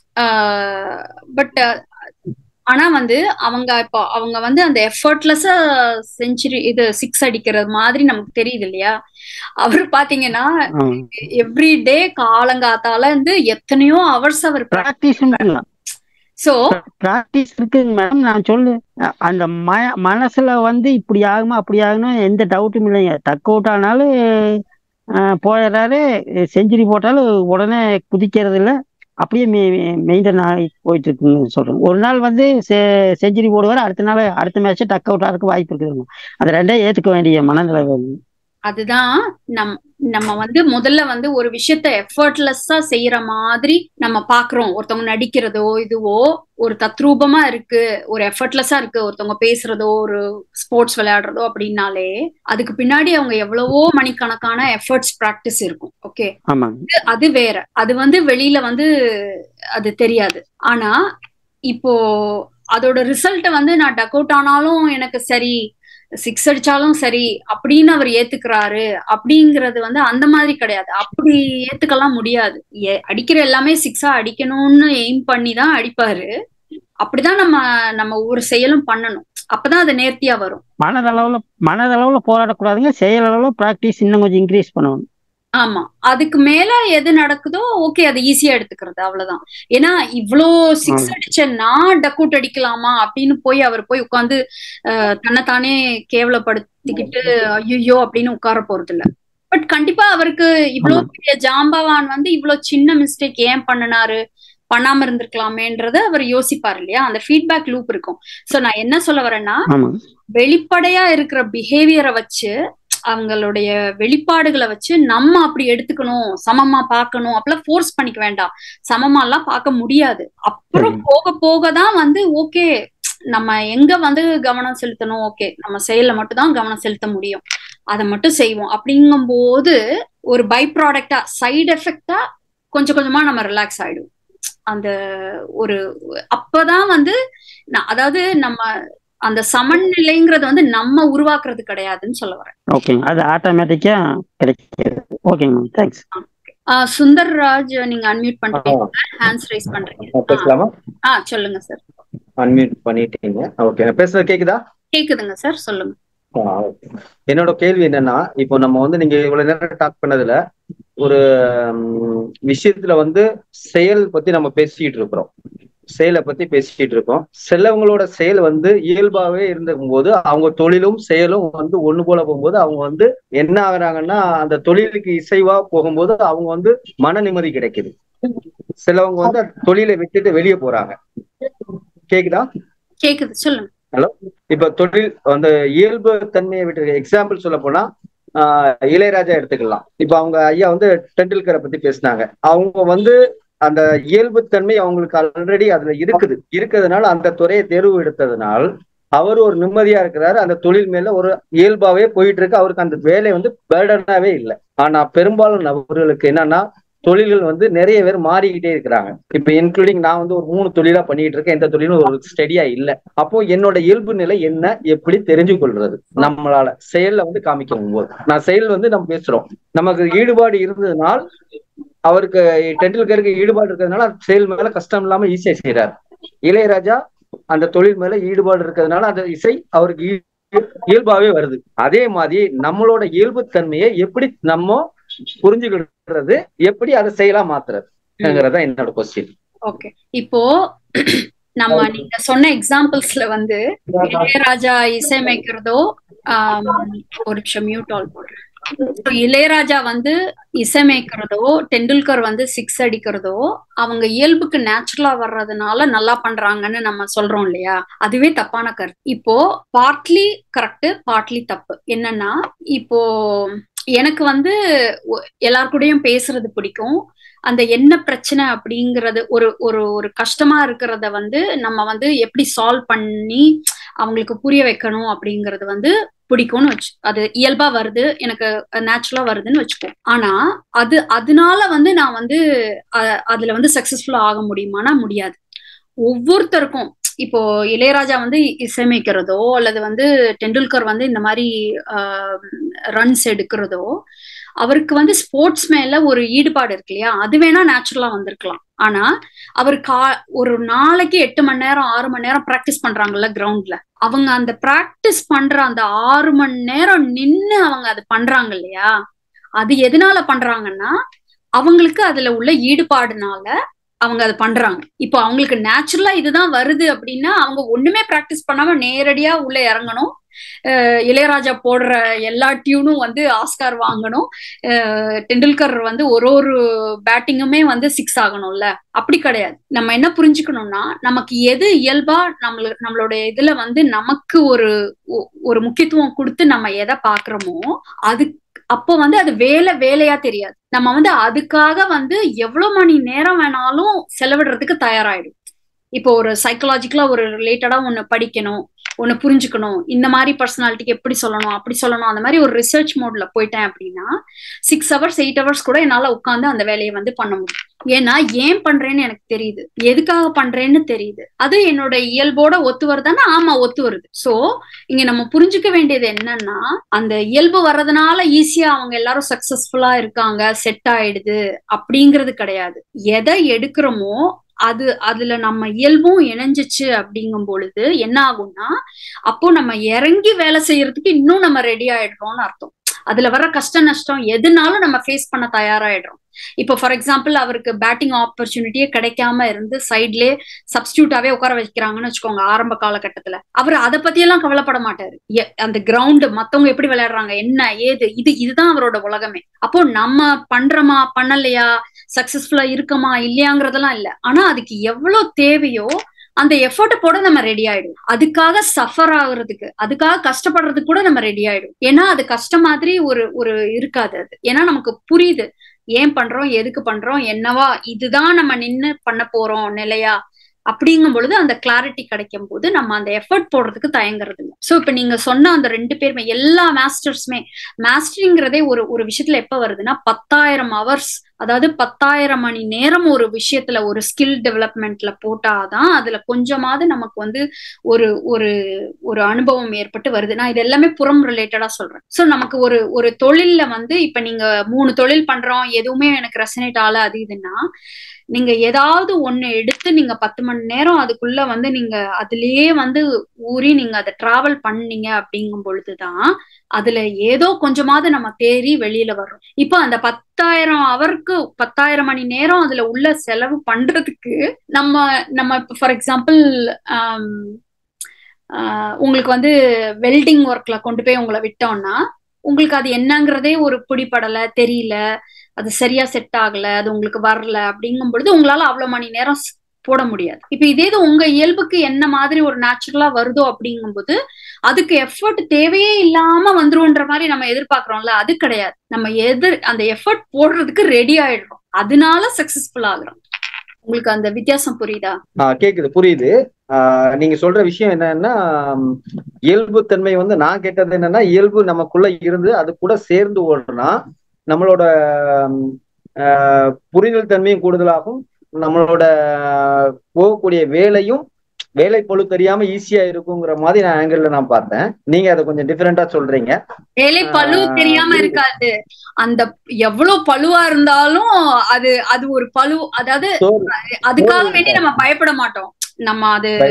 S1: பட் ஆனா வந்து அவங்க இப்போ அவங்க வந்து அந்த எஃபர்ட்லெஸ்ஸா செஞ்சுரி இது சிக்ஸ் அடிக்கிறது மாதிரி நமக்கு தெரியுது இல்லையா அவர் பாத்தீங்கன்னா எவ்ரி டே காலங்காத்தால இருந்து எத்தனையோ hours hour
S7: practice
S1: so
S7: practice இருக்குங்க மேடம் நான் சொல்லு அ- அந்த ம மனசுல வந்து இப்படி ஆகுமா அப்படி ஆகணும் எந்த டவுட்டும் இல்லைங்க டக் அவுட் ஆனாலும் அஹ், போயிடுறாரு செஞ்சுரி போட்டாலும் உடனே குதிக்கிறது இல்ல அப்படியே மெயின்டைன் ஆகி போயிட்டு இருக்குன்னு சொல்றேன் ஒரு நாள் வந்து செஞ்சுரி போடுவார் அடுத்த நாள் அடுத்த மேட்ச் டக் அவுட் ஆகிறதுக்கு வாய்ப்பு இருக்குதுங்க அது ரெண்டே ஏத்துக்க வேண்டிய மனநிலை வேணும்
S1: அதுதான் நம் நம்ம வந்து முதல்ல வந்து ஒரு விஷயத்த எஃபர்ட்லெஸ்ஸா செய்யற மாதிரி நம்ம பாக்குறோம் ஒருத்தவங்க நடிக்கிறதோ இதுவோ ஒரு தத்ரூபமா இருக்கு ஒரு எஃபர்ட்லெஸ்ஸா இருக்கு ஒருத்தவங்க பேசுறதோ ஒரு ஸ்போர்ட்ஸ் விளையாடுறதோ அப்படின்னாலே அதுக்கு பின்னாடி அவங்க எவ்வளவோ மணிக்கணக்கான எஃபர்ட்ஸ் ப்ராக்டிஸ் இருக்கும் ஓகே
S7: ஆமாங்க
S1: அது வேற அது வந்து வெளியில வந்து அது தெரியாது ஆனா இப்போ அதோட ரிசல்ட்டை வந்து நான் டக் அவுட் ஆனாலும் எனக்கு சரி சிக்ஸ் அடிச்சாலும் சரி அப்படின்னு அவர் ஏத்துக்கிறாரு அப்படிங்கிறது வந்து அந்த மாதிரி கிடையாது அப்படி ஏத்துக்கலாம் முடியாது ஏ- அடிக்கிற எல்லாமே சிக்ஸா அடிக்கணும்னு எய்ம் பண்ணி தான் அடிப்பாரு அப்படிதான் நம்ம நம்ம ஒரு செயலும் பண்ணணும் அப்பதான் அது நேர்த்தியா வரும்
S7: மனதளவுல மனதளவுல போராடக்கூடாதுங்க செயல் அளவுல ப்ராக்டிஸ் இன்னும் கொஞ்சம் இன்க்ரீஸ் பண்ணணும்
S1: ஆமா அதுக்கு மேல எது நடக்குதோ ஓகே அது ஈஸியா எடுத்துக்கிறது அவ்வளவுதான் ஏன்னா இவ்ளோ சிக்ஸ்
S7: ஆமா.
S1: அடிச்ச நான் டக் அவுட் அடிக்கலாமா அப்படின்னு போய் அவர் போய் உட்காந்து தன்னைத்தானே கேவலப்படுத்திக்கிட்டு ஐயோ அப்படின்னு உட்கார போறது இல்ல பட் கண்டிப்பா அவருக்கு இவ்ளோ
S7: ஆமா.
S1: பெரிய ஜாம்பவான் வந்து இவ்ளோ சின்ன மிஸ்டேக் ஏன் பண்ணினாரு பண்ணாம இருந்திருக்கலாமேன்றத அவர் யோசிப்பார் இல்லையா அந்த ஃபீட்பேக் லூப் இருக்கும் சோ நான் என்ன சொல்ல வரேன்னா
S7: ஆமா
S1: வெளிப்படையா இருக்கிற பிஹேவியரை வச்சு அவங்களுடைய வெளிப்பாடுகளை வச்சு நம்ம அப்படி எடுத்துக்கணும் சமமா பார்க்கணும் அப்பெல்லாம் ஃபோர்ஸ் பண்ணிக்க வேண்டாம் சமமா எல்லாம் பார்க்க முடியாது அப்புறம்
S7: சரி.
S1: போக போக தான் வந்து ஓகே நம்ம எங்க வந்து கவனம் செலுத்தணும் ஓகே நம்ம செயல்ல மட்டும் தான் கவனம் செலுத்த முடியும் அதை மட்டும் செய்வோம் அப்படிங்கும்போது ஒரு பை ப்ராடக்டா சைடு எஃபெக்டா கொஞ்சம் கொஞ்சமா நம்ம ரிலாக்ஸ் ஆயிடுவோம் அந்த ஒரு அப்பதான் வந்து நான் அதாவது நம்ம அந்த சமநிலைங்கிறது வந்து நம்ம உருவாக்குறது கிடையாதுன்னு சொல்ல வரேன்
S7: ஓகேங்க அது ஆட்டோமேட்டிக்கா கிடைக்கிறது ஓகேங்க மேம் தேங்க்ஸ்
S1: ஆஹ் சுந்தர்ராஜ் நீங்க அன்மியூட் பண்றீங்க ஹேண்ட்ஸ் ரைஸ் பண்றீங்க ஆ,
S5: பேசலாமா
S1: ஆ சொல்லுங்க சார்
S5: அன்மியூட் பண்ணிட்டீங்க ஓகே நான் பேசுறது கேக்குதா
S1: கேக்குதுங்க சார் சொல்லுங்க
S5: ஆ, okay. என்னோட கேள்வி என்னன்னா இப்போ நம்ம வந்து நீங்க இவ்வளவு நேரம் டாக் பண்ணதுல ஒரு ம், விஷயத்துல வந்து செயல் பத்தி நம்ம பேசிட்டு இருக்கிறோம் செயலை பத்தி பேசிட்டு இருக்கோம் சிலவங்களோட செயல் வந்து இயல்பாவே இருக்கும் போது அவங்க தொழிலும் செயலும் வந்து ஒண்ணு போல போகும்போது அவங்க வந்து என்ன ஆகுறாங்கன்னா அந்த தொழிலுக்கு இசைவா போகும்போது அவங்க வந்து மன நிம்மதி கிடைக்குது சிலவங்க வந்து அந்த தொழிலை விட்டுட்டு வெளியே போறாங்க கேக்குதா
S1: கேக்குது சொல்லுங்க
S5: ஹலோ இப்ப தொழில் அந்த இயல்பு தன்மையை விட்டு எக்ஸாம்பிள் சொல்ல போனா ஆஹ் இளையராஜா எடுத்துக்கலாம் இப்ப அவங்க ஐயா வந்து டெண்டுல்கரை பத்தி பேசினாங்க அவங்க வந்து அந்த இயல்பு தன்மை அவங்களுக்கு ஆல்ரெடி அதுல இருக்குது இருக்கிறதுனால அந்த துறையை தேர்வு எடுத்ததுனால் அவர் ஒரு நிம்மதியா இருக்கிறாரு அந்த தொழில் மேல ஒரு இயல்பாவே போயிட்டு இருக்கு அவருக்கு அந்த வேலை வந்து பேர்டனாவே இல்லை ஆனா பெரும்பாலும் நபர்களுக்கு என்னன்னா தொழில்கள் வந்து நிறைய பேர் மாறிக்கிட்டே இருக்கிறாங்க இப்ப இன்க்ளூடிங் நான் வந்து ஒரு மூணு தொழிலா பண்ணிட்டு இருக்கேன் எந்த தொழிலும் ஒரு ஸ்டெடியா இல்ல அப்போ என்னோட இயல்பு நிலை என்ன எப்படி தெரிஞ்சு கொள்றது நம்மளால செயல்ல வந்து காமிக்கும் போது நான் செயல் வந்து நம்ம பேசுறோம் நமக்கு ஈடுபாடு இருந்ததுனால் அவருக்கு டெண்டுல்கருக்கு ஈடுபாடு இருக்கிறதுனால அந்த செயல் மேல கஷ்டம் இல்லாம ஈஸியா செய்யறாரு இளையராஜா அந்த தொழில் மேல ஈடுபாடு இருக்கிறதுனால அந்த இசை அவருக்கு ஈ- இயல்பாவே வருது அதே மாதிரி நம்மளோட இயல்பு தன்மையை எப்படி நம்ம புரிஞ்சுக்கிறது எப்படி அதை செயலா மாத்துறது ங்கிறதா என்னோட கொஸ்டின்
S1: ஓகே இப்போ நம்ம நீங்க சொன்ன எக்ஸாம்பிள்ஸ்ல வந்து இளையராஜா இசையமைக்கிறதோ ஆம், ஒரு நிமிஷம் மியூட் ஆல் போடுறேன் So, இளையராஜா வந்து இசையமைக்கிறதோ டெண்டுல்கர் வந்து சிக்ஸ் அடிக்கிறதோ அவங்க இயல்புக்கு நேச்சுரலா வர்றதுனால நல்லா பண்றாங்கன்னு நம்ம சொல்றோம் இல்லையா அதுவே தப்பான கருத்து இப்போ பார்ட்லி கரெக்ட் பார்ட்லி தப்பு என்னன்னா இப்போ எனக்கு வந்து ஒ- எல்லார் கூடயும் பேசுறது பிடிக்கும் அந்த என்ன பிரச்சனை அப்படிங்கறது ஒரு ஒரு ஒரு கஷ்டமா இருக்கிறத வந்து நம்ம வந்து எப்படி சால்வ் பண்ணி அவங்களுக்கு புரிய வைக்கணும் அப்படிங்கறது வந்து பிடிக்கும்னு வச்சு அது இயல்பா வருது எனக்கு நேச்சுரலா வருதுன்னு வச்சுக்கோ ஆனா அது அதனால வந்து நான் வந்து அ- அதுல வந்து சக்சஸ்ஃபுல்லா ஆக முடியுமானா முடியாது ஒவ்வொருத்தருக்கும் இப்போ இளையராஜா வந்து இசையமைக்கிறதோ அல்லது வந்து டெண்டுல்கர் வந்து இந்த மாதிரி ரன்ஸ் எடுக்கிறதோ அவருக்கு வந்து ஸ்போர்ட்ஸ் மேல ஒரு ஈடுபாடு இருக்கு இல்லையா அது வேணா நேச்சுரலா வந்திருக்கலாம் ஆனா அவர் கா ஒரு நாளைக்கு எட்டு மணி நேரம் ஆறு மணி நேரம் ப்ராக்டிஸ் பண்றாங்கல்ல கிரவுண்ட்ல அவங்க அந்த ப்ராக்டிஸ் பண்ற அந்த ஆறு மணி நேரம் நின்னு அவங்க அது பண்றாங்க இல்லையா அது எதனால பண்றாங்கன்னா அவங்களுக்கு அதுல உள்ள ஈடுபாடுனால அவங்க அதை பண்றாங்க இப்போ அவங்களுக்கு நேச்சுரலா இதுதான் வருது அப்படின்னா அவங்க ஒண்ணுமே ப்ராக்டிஸ் பண்ணாம நேரடியா உள்ள இறங்கணும் அஹ் இளையராஜா போடுற எல்லா டியூனும் வந்து ஆஸ்கார் வாங்கணும் அஹ் டெண்டுல்கர் வந்து ஒரு ஒரு பேட்டிங்குமே வந்து சிக்ஸ் ஆகணும்ல அப்படி கிடையாது நம்ம என்ன புரிஞ்சுக்கணும்னா நமக்கு எது இயல்பா நம்மள நம்மளோட இதுல வந்து நமக்கு ஒரு ஒ- ஒரு முக்கியத்துவம் கொடுத்து நம்ம எதை பாக்குறோமோ அது அப்போ வந்து அது வேலை வேலையா தெரியாது நம்ம வந்து அதுக்காக வந்து எவ்வளவு மணி நேரம் வேணாலும் செலவிடுறதுக்கு தயாராயிடும் இப்போ ஒரு சைக்கலாஜிக்கலா ஒரு ரிலேட்டடா ஒண்ணு படிக்கணும் ஒண்ணு புரிஞ்சுக்கணும் இந்த மாதிரி பர்சனாலிட்டிக்கு எப்படி சொல்லணும் அப்படி சொல்லணும் அந்த மாதிரி ஒரு ரிசர்ச் மோட்ல போயிட்டேன் அப்படின்னா சிக்ஸ் ஹவர்ஸ் எயிட் ஹவர்ஸ் கூட என்னால உட்காந்து அந்த வேலையை வந்து பண்ண முடியும் ஏன்னா ஏன் பண்றேன்னு எனக்கு தெரியுது எதுக்காக பண்றேன்னு தெரியுது அது என்னோட இயல்போட ஒத்து வருதான்னா ஆமா ஒத்து வருது சோ இங்க நம்ம புரிஞ்சுக்க வேண்டியது என்னன்னா அந்த இயல்பு வர்றதுனால ஈஸியா அவங்க எல்லாரும் சக்சஸ்ஃபுல்லா இருக்காங்க செட் ஆயிடுது அப்படிங்கிறது கிடையாது எதை எடுக்கிறோமோ அது அதுல நம்ம இயல்பும் இணைஞ்சிச்சு அப்படிங்கும் பொழுது என்ன ஆகும்னா அப்போ நம்ம இறங்கி வேலை செய்யறதுக்கு இன்னும் நம்ம ரெடி ஆயிடுறோம்னு அர்த்தம் அதுல வர கஷ்ட நஷ்டம் எதுனாலும் நம்ம ஃபேஸ் பண்ண தயாராயிடுறோம் இப்போ ஃபார் எக்ஸாம்பிள் அவருக்கு பேட்டிங் ஆப்பர்ச்சுனிட்டியே கிடைக்காம இருந்து சைட்லயே சப்ஸ்டியூட்டாவே உட்கார வைக்கிறாங்கன்னு வச்சுக்கோங்க ஆரம்ப காலகட்டத்துல அவர் அதை பத்தி எல்லாம் கவலைப்பட மாட்டாரு எ- அந்த கிரவுண்ட் மத்தவங்க எப்படி விளையாடுறாங்க என்ன ஏது இது இதுதான் அவரோட உலகமே அப்போ நம்ம பண்றோமா பண்ணலையா சக்சஸ்ஃபுல்லா இருக்கமா இல்லையாங்கிறதெல்லாம் இல்ல ஆனா அதுக்கு எவ்வளவு தேவையோ அந்த எஃபர்ட் போட நம்ம ரெடி ஆயிடும் அதுக்காக சஃபர் ஆகுறதுக்கு அதுக்காக கஷ்டப்படுறதுக்கு கூட நம்ம ரெடி ஆயிடும் ஏன்னா அது கஷ்டம் மாதிரி ஒரு ஒரு இருக்காது அது ஏன்னா நமக்கு புரியுது ஏன் பண்றோம் எதுக்கு பண்றோம் என்னவா இதுதான் நம்ம நின்னு பண்ண போறோம் நிலையா அப்படிங்கும் பொழுது அந்த கிளாரிட்டி கிடைக்கும் போது நம்ம அந்த எஃபர்ட் போடுறதுக்கு தயங்குறது இல்லை ஸோ இப்ப நீங்க சொன்ன அந்த ரெண்டு பேருமே எல்லா மாஸ்டர்ஸுமே மாஸ்டரிங்கிறதே ஒரு ஒரு விஷயத்துல எப்ப வருதுன்னா பத்தாயிரம் ஹவர்ஸ் அதாவது பத்தாயிரம் மணி நேரம் ஒரு விஷயத்துல ஒரு ஸ்கில் டெவலப்மெண்ட்ல போட்டாதான் அதுல கொஞ்சமாவது நமக்கு வந்து ஒரு ஒரு ஒரு அனுபவம் ஏற்பட்டு வருது நான் இது எல்லாமே புறம் ரிலேட்டடா சொல்றேன் சோ நமக்கு ஒரு ஒரு தொழில்ல வந்து இப்ப நீங்க மூணு தொழில் பண்றோம் எதுவுமே எனக்கு ரெசனேட் ஆகல அது இதுன்னா நீங்க ஏதாவது ஒண்ணு எடுத்து நீங்க பத்து மணி நேரம் அதுக்குள்ள வந்து நீங்க அதுலயே வந்து ஊறி நீங்க அதை டிராவல் பண்ணீங்க அப்படிங்கும் பொழுதுதான் அதுல ஏதோ கொஞ்சமாவது நம்ம தேறி வெளியில வர்றோம் இப்போ அந்த பத்தாயிரம் அவருக்கு பத்தாயிரம் மணி நேரம் அதுல உள்ள செலவு பண்றதுக்கு நம்ம நம்ம இப்போ ஃபார் எக்ஸாம்பிள் உங்களுக்கு வந்து வெல்டிங் ஒர்க்ல கொண்டு போய் உங்களை விட்டோம்னா உங்களுக்கு அது என்னங்கிறதே ஒரு பிடிப்படல தெரியல அது சரியா செட் ஆகல அது உங்களுக்கு வரல அப்படிங்கும் பொழுது உங்களால அவ்வளவு மணி நேரம் ஸ்- போட முடியாது இப்ப இதே இது உங்க இயல்புக்கு என்ன மாதிரி ஒரு நேச்சுரலா வருதோ அப்படிங்கும்போது அதுக்கு எஃபர்ட் தேவையே இல்லாம வந்துரும்ன்ற மாதிரி நம்ம எதிர்பார்க்கறோம்ல அது கிடையாது நம்ம எதிர் அந்த எஃபர்ட் போடுறதுக்கு ரெடி ஆயிடுறோம் அதனால சக்சஸ்ஃபுல் ஆகுறோம் உங்களுக்கு அந்த வித்தியாசம் புரியுதா
S5: ஆஹ் கேக்குது புரியுது ஆஹ் நீங்க சொல்ற விஷயம் என்னன்னா ம், இயல்புத்தன்மை வந்து நான் கேட்டது என்னன்னா இயல்பு நமக்குள்ள இருந்து அது கூட சேர்ந்து ஓடுனா நம்மளோட ம், ஆஹ் புரிதல் தன்மையும் கூடுதலாகும் நம்மளோட போகக்கூடிய வேலையும் வேலை பொழு தெரியாம ஈஸியா இருக்குங்கிற மாதிரி நான் ஆங்கிள் நான் பார்த்தேன் நீங்க அதை கொஞ்சம் டிஃபரெண்டா சொல்றீங்க
S1: வேலை பழு
S5: ஆஹ்
S1: தெரியாம
S5: புரியுது.
S1: இருக்காது அந்த எவ்வளவு பழுவா இருந்தாலும் அது அது ஒரு பழு அதாவது
S5: சோறு
S1: அதுக்காக
S5: சோறு
S1: வேண்டி நம்ம பயப்பட மாட்டோம் நம்ம அது
S5: பயப்பட மாட்டேன்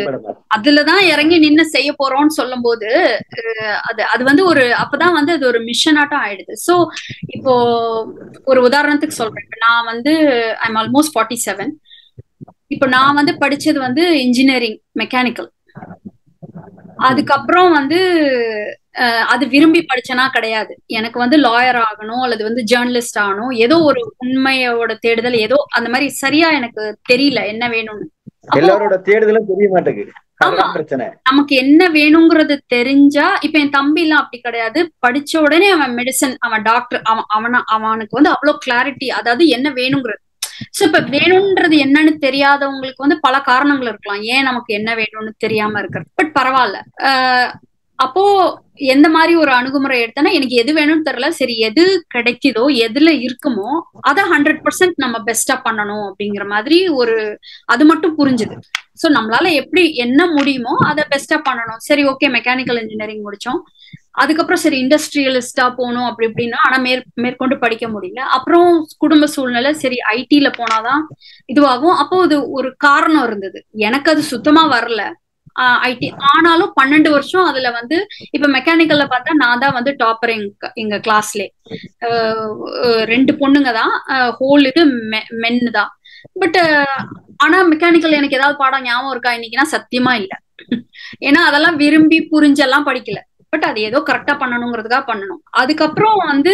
S1: அதுலதான் இறங்கி நின்னு செய்ய போறோம்னு சொல்லும் போது அது அது வந்து ஒரு அப்பதான் வந்து அது ஒரு மிஷனாட்டம் ஆயிடுது சோ இப்போ ஒரு உதாரணத்துக்கு சொல்றேன் இப்ப நான் வந்து ஐம் ஆல்மோஸ்ட் ஃபார்ட்டி செவன் இப்போ நான் வந்து படிச்சது வந்து இன்ஜினியரிங் மெக்கானிக்கல் அதுக்கப்புறம் வந்து அது விரும்பி படிச்சனா கிடையாது எனக்கு வந்து லாயர் ஆகணும் அல்லது வந்து ஜேர்னலிஸ்ட் ஆகணும் ஏதோ ஒரு உண்மையோட தேடுதல் ஏதோ அந்த மாதிரி சரியா எனக்கு தெரியல என்ன வேணும்னு
S5: எல்லாரோட தேடுதலும் தெரிய மாட்டேங்குது பிரச்சனை
S1: நமக்கு என்ன வேணுங்கிறது தெரிஞ்சா இப்ப என் தம்பி எல்லாம் அப்படி கிடையாது படிச்ச உடனே அவன் மெடிசன் அவன் டாக்டர் அவன் அவன அவனுக்கு வந்து அவ்வளவு கிளாரிட்டி அதாவது என்ன வேணுங்கிறது சோ இப்ப வேணும்ன்றது என்னன்னு தெரியாதவங்களுக்கு வந்து பல காரணங்கள் இருக்கலாம் ஏன் நமக்கு என்ன வேணும்னு தெரியாம இருக்கிறது பட் பரவாயில்ல அப்போ எந்த மாதிரி ஒரு அணுகுமுறை எடுத்தேன்னா எனக்கு எது வேணும்னு தெரியல சரி எது கிடைக்குதோ எதுல இருக்குமோ அதை ஹண்ட்ரட் பர்சன்ட் நம்ம பெஸ்டா பண்ணணும் அப்படிங்கிற மாதிரி ஒரு அது மட்டும் புரிஞ்சுது ஸோ நம்மளால எப்படி என்ன முடியுமோ அதை பெஸ்டா பண்ணணும் சரி ஓகே மெக்கானிக்கல் இன்ஜினியரிங் முடிச்சோம் அதுக்கப்புறம் சரி இண்டஸ்ட்ரியலிஸ்டா போகணும் அப்படி இப்படின்னா ஆனா மேற் மேற்கொண்டு படிக்க முடியல அப்புறம் குடும்ப சூழ்நிலை சரி ஐடில போனாதான் இதுவாகும் அப்போ அது ஒரு காரணம் இருந்தது எனக்கு அது சுத்தமா வரல ஐடி ஆனாலும் பன்னெண்டு வருஷம் அதுல வந்து இப்ப மெக்கானிக்கல்ல பார்த்தா நான் தான் வந்து டாப்பர் எங்க எங்க கிளாஸ்ல ரெண்டு பொண்ணுங்க தான் ஹோல் இது மென்னு தான் பட் ஆனா மெக்கானிக்கல் எனக்கு ஏதாவது பாடம் ஞாபகம் இருக்கா இன்னைக்குன்னா சத்தியமா இல்ல ஏன்னா அதெல்லாம் விரும்பி புரிஞ்செல்லாம் படிக்கல பட் அது ஏதோ கரெக்டா பண்ணணுங்கிறதுக்காக பண்ணணும் அதுக்கப்புறம் வந்து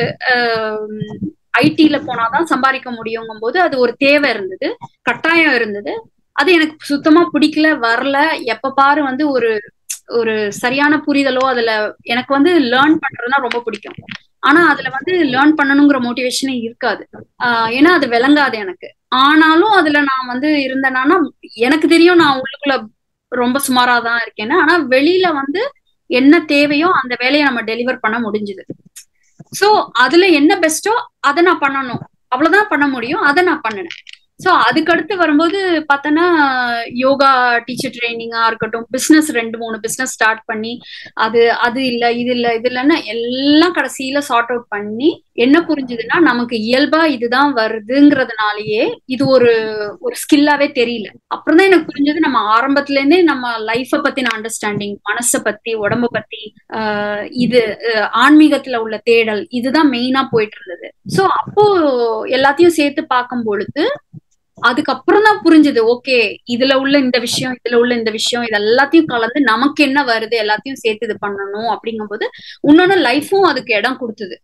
S1: ஐடில போனாதான் சம்பாதிக்க முடியுங்கும் போது அது ஒரு தேவை இருந்தது கட்டாயம் இருந்தது அது எனக்கு சுத்தமா பிடிக்கல வரல எப்ப பாரு வந்து ஒரு ஒரு சரியான புரிதலோ அதுல எனக்கு வந்து லேர்ன் பண்றதுனா ரொம்ப பிடிக்கும் ஆனா அதுல வந்து லேர்ன் பண்ணணுங்கிற மோட்டிவேஷனே இருக்காது ஆஹ் ஏன்னா அது விளங்காது எனக்கு ஆனாலும் அதுல நான் வந்து இருந்தேன்னா எனக்கு தெரியும் நான் உள்ளுக்குள்ள ரொம்ப சுமாரா தான் இருக்கேன்னு ஆனா வெளியில வந்து என்ன தேவையோ அந்த வேலையை நம்ம டெலிவர் பண்ண முடிஞ்சுது சோ அதுல என்ன பெஸ்டோ அதை நான் பண்ணணும் அவ்வளவுதான் பண்ண முடியும் அதை நான் பண்ணினேன் ஸோ அதுக்கடுத்து வரும்போது பார்த்தோன்னா யோகா டீச்சர் ட்ரைனிங்கா இருக்கட்டும் பிஸ்னஸ் ரெண்டு மூணு பிஸ்னஸ் ஸ்டார்ட் பண்ணி அது அது இல்லை இது இல்லை இது இல்லைன்னா எல்லாம் கடைசியில சார்ட் அவுட் பண்ணி என்ன புரிஞ்சுதுன்னா நமக்கு இயல்பா இதுதான் வருதுங்கிறதுனாலயே இது ஒரு ஒரு ஸ்கில்லாவே தெரியல அப்புறம் தான் எனக்கு புரிஞ்சது நம்ம ஆரம்பத்துல இருந்தே நம்ம லைஃப பத்தின அண்டர்ஸ்டாண்டிங் மனசை பத்தி உடம்ப பத்தி ஆஹ் இது ஆன்மீகத்துல உள்ள தேடல் இதுதான் மெயினா போயிட்டு இருந்தது சோ அப்போ எல்லாத்தையும் சேர்த்து பார்க்கும் பொழுது அதுக்கப்புறம் தான் புரிஞ்சது ஓகே இதுல உள்ள இந்த விஷயம் இதுல உள்ள இந்த விஷயம் இது எல்லாத்தையும் கலந்து நமக்கு என்ன வருது எல்லாத்தையும் சேர்த்து இது பண்ணணும் அப்படிங்கும்போது இன்னொன்னு லைஃபும் அதுக்கு இடம் கொடுத்தது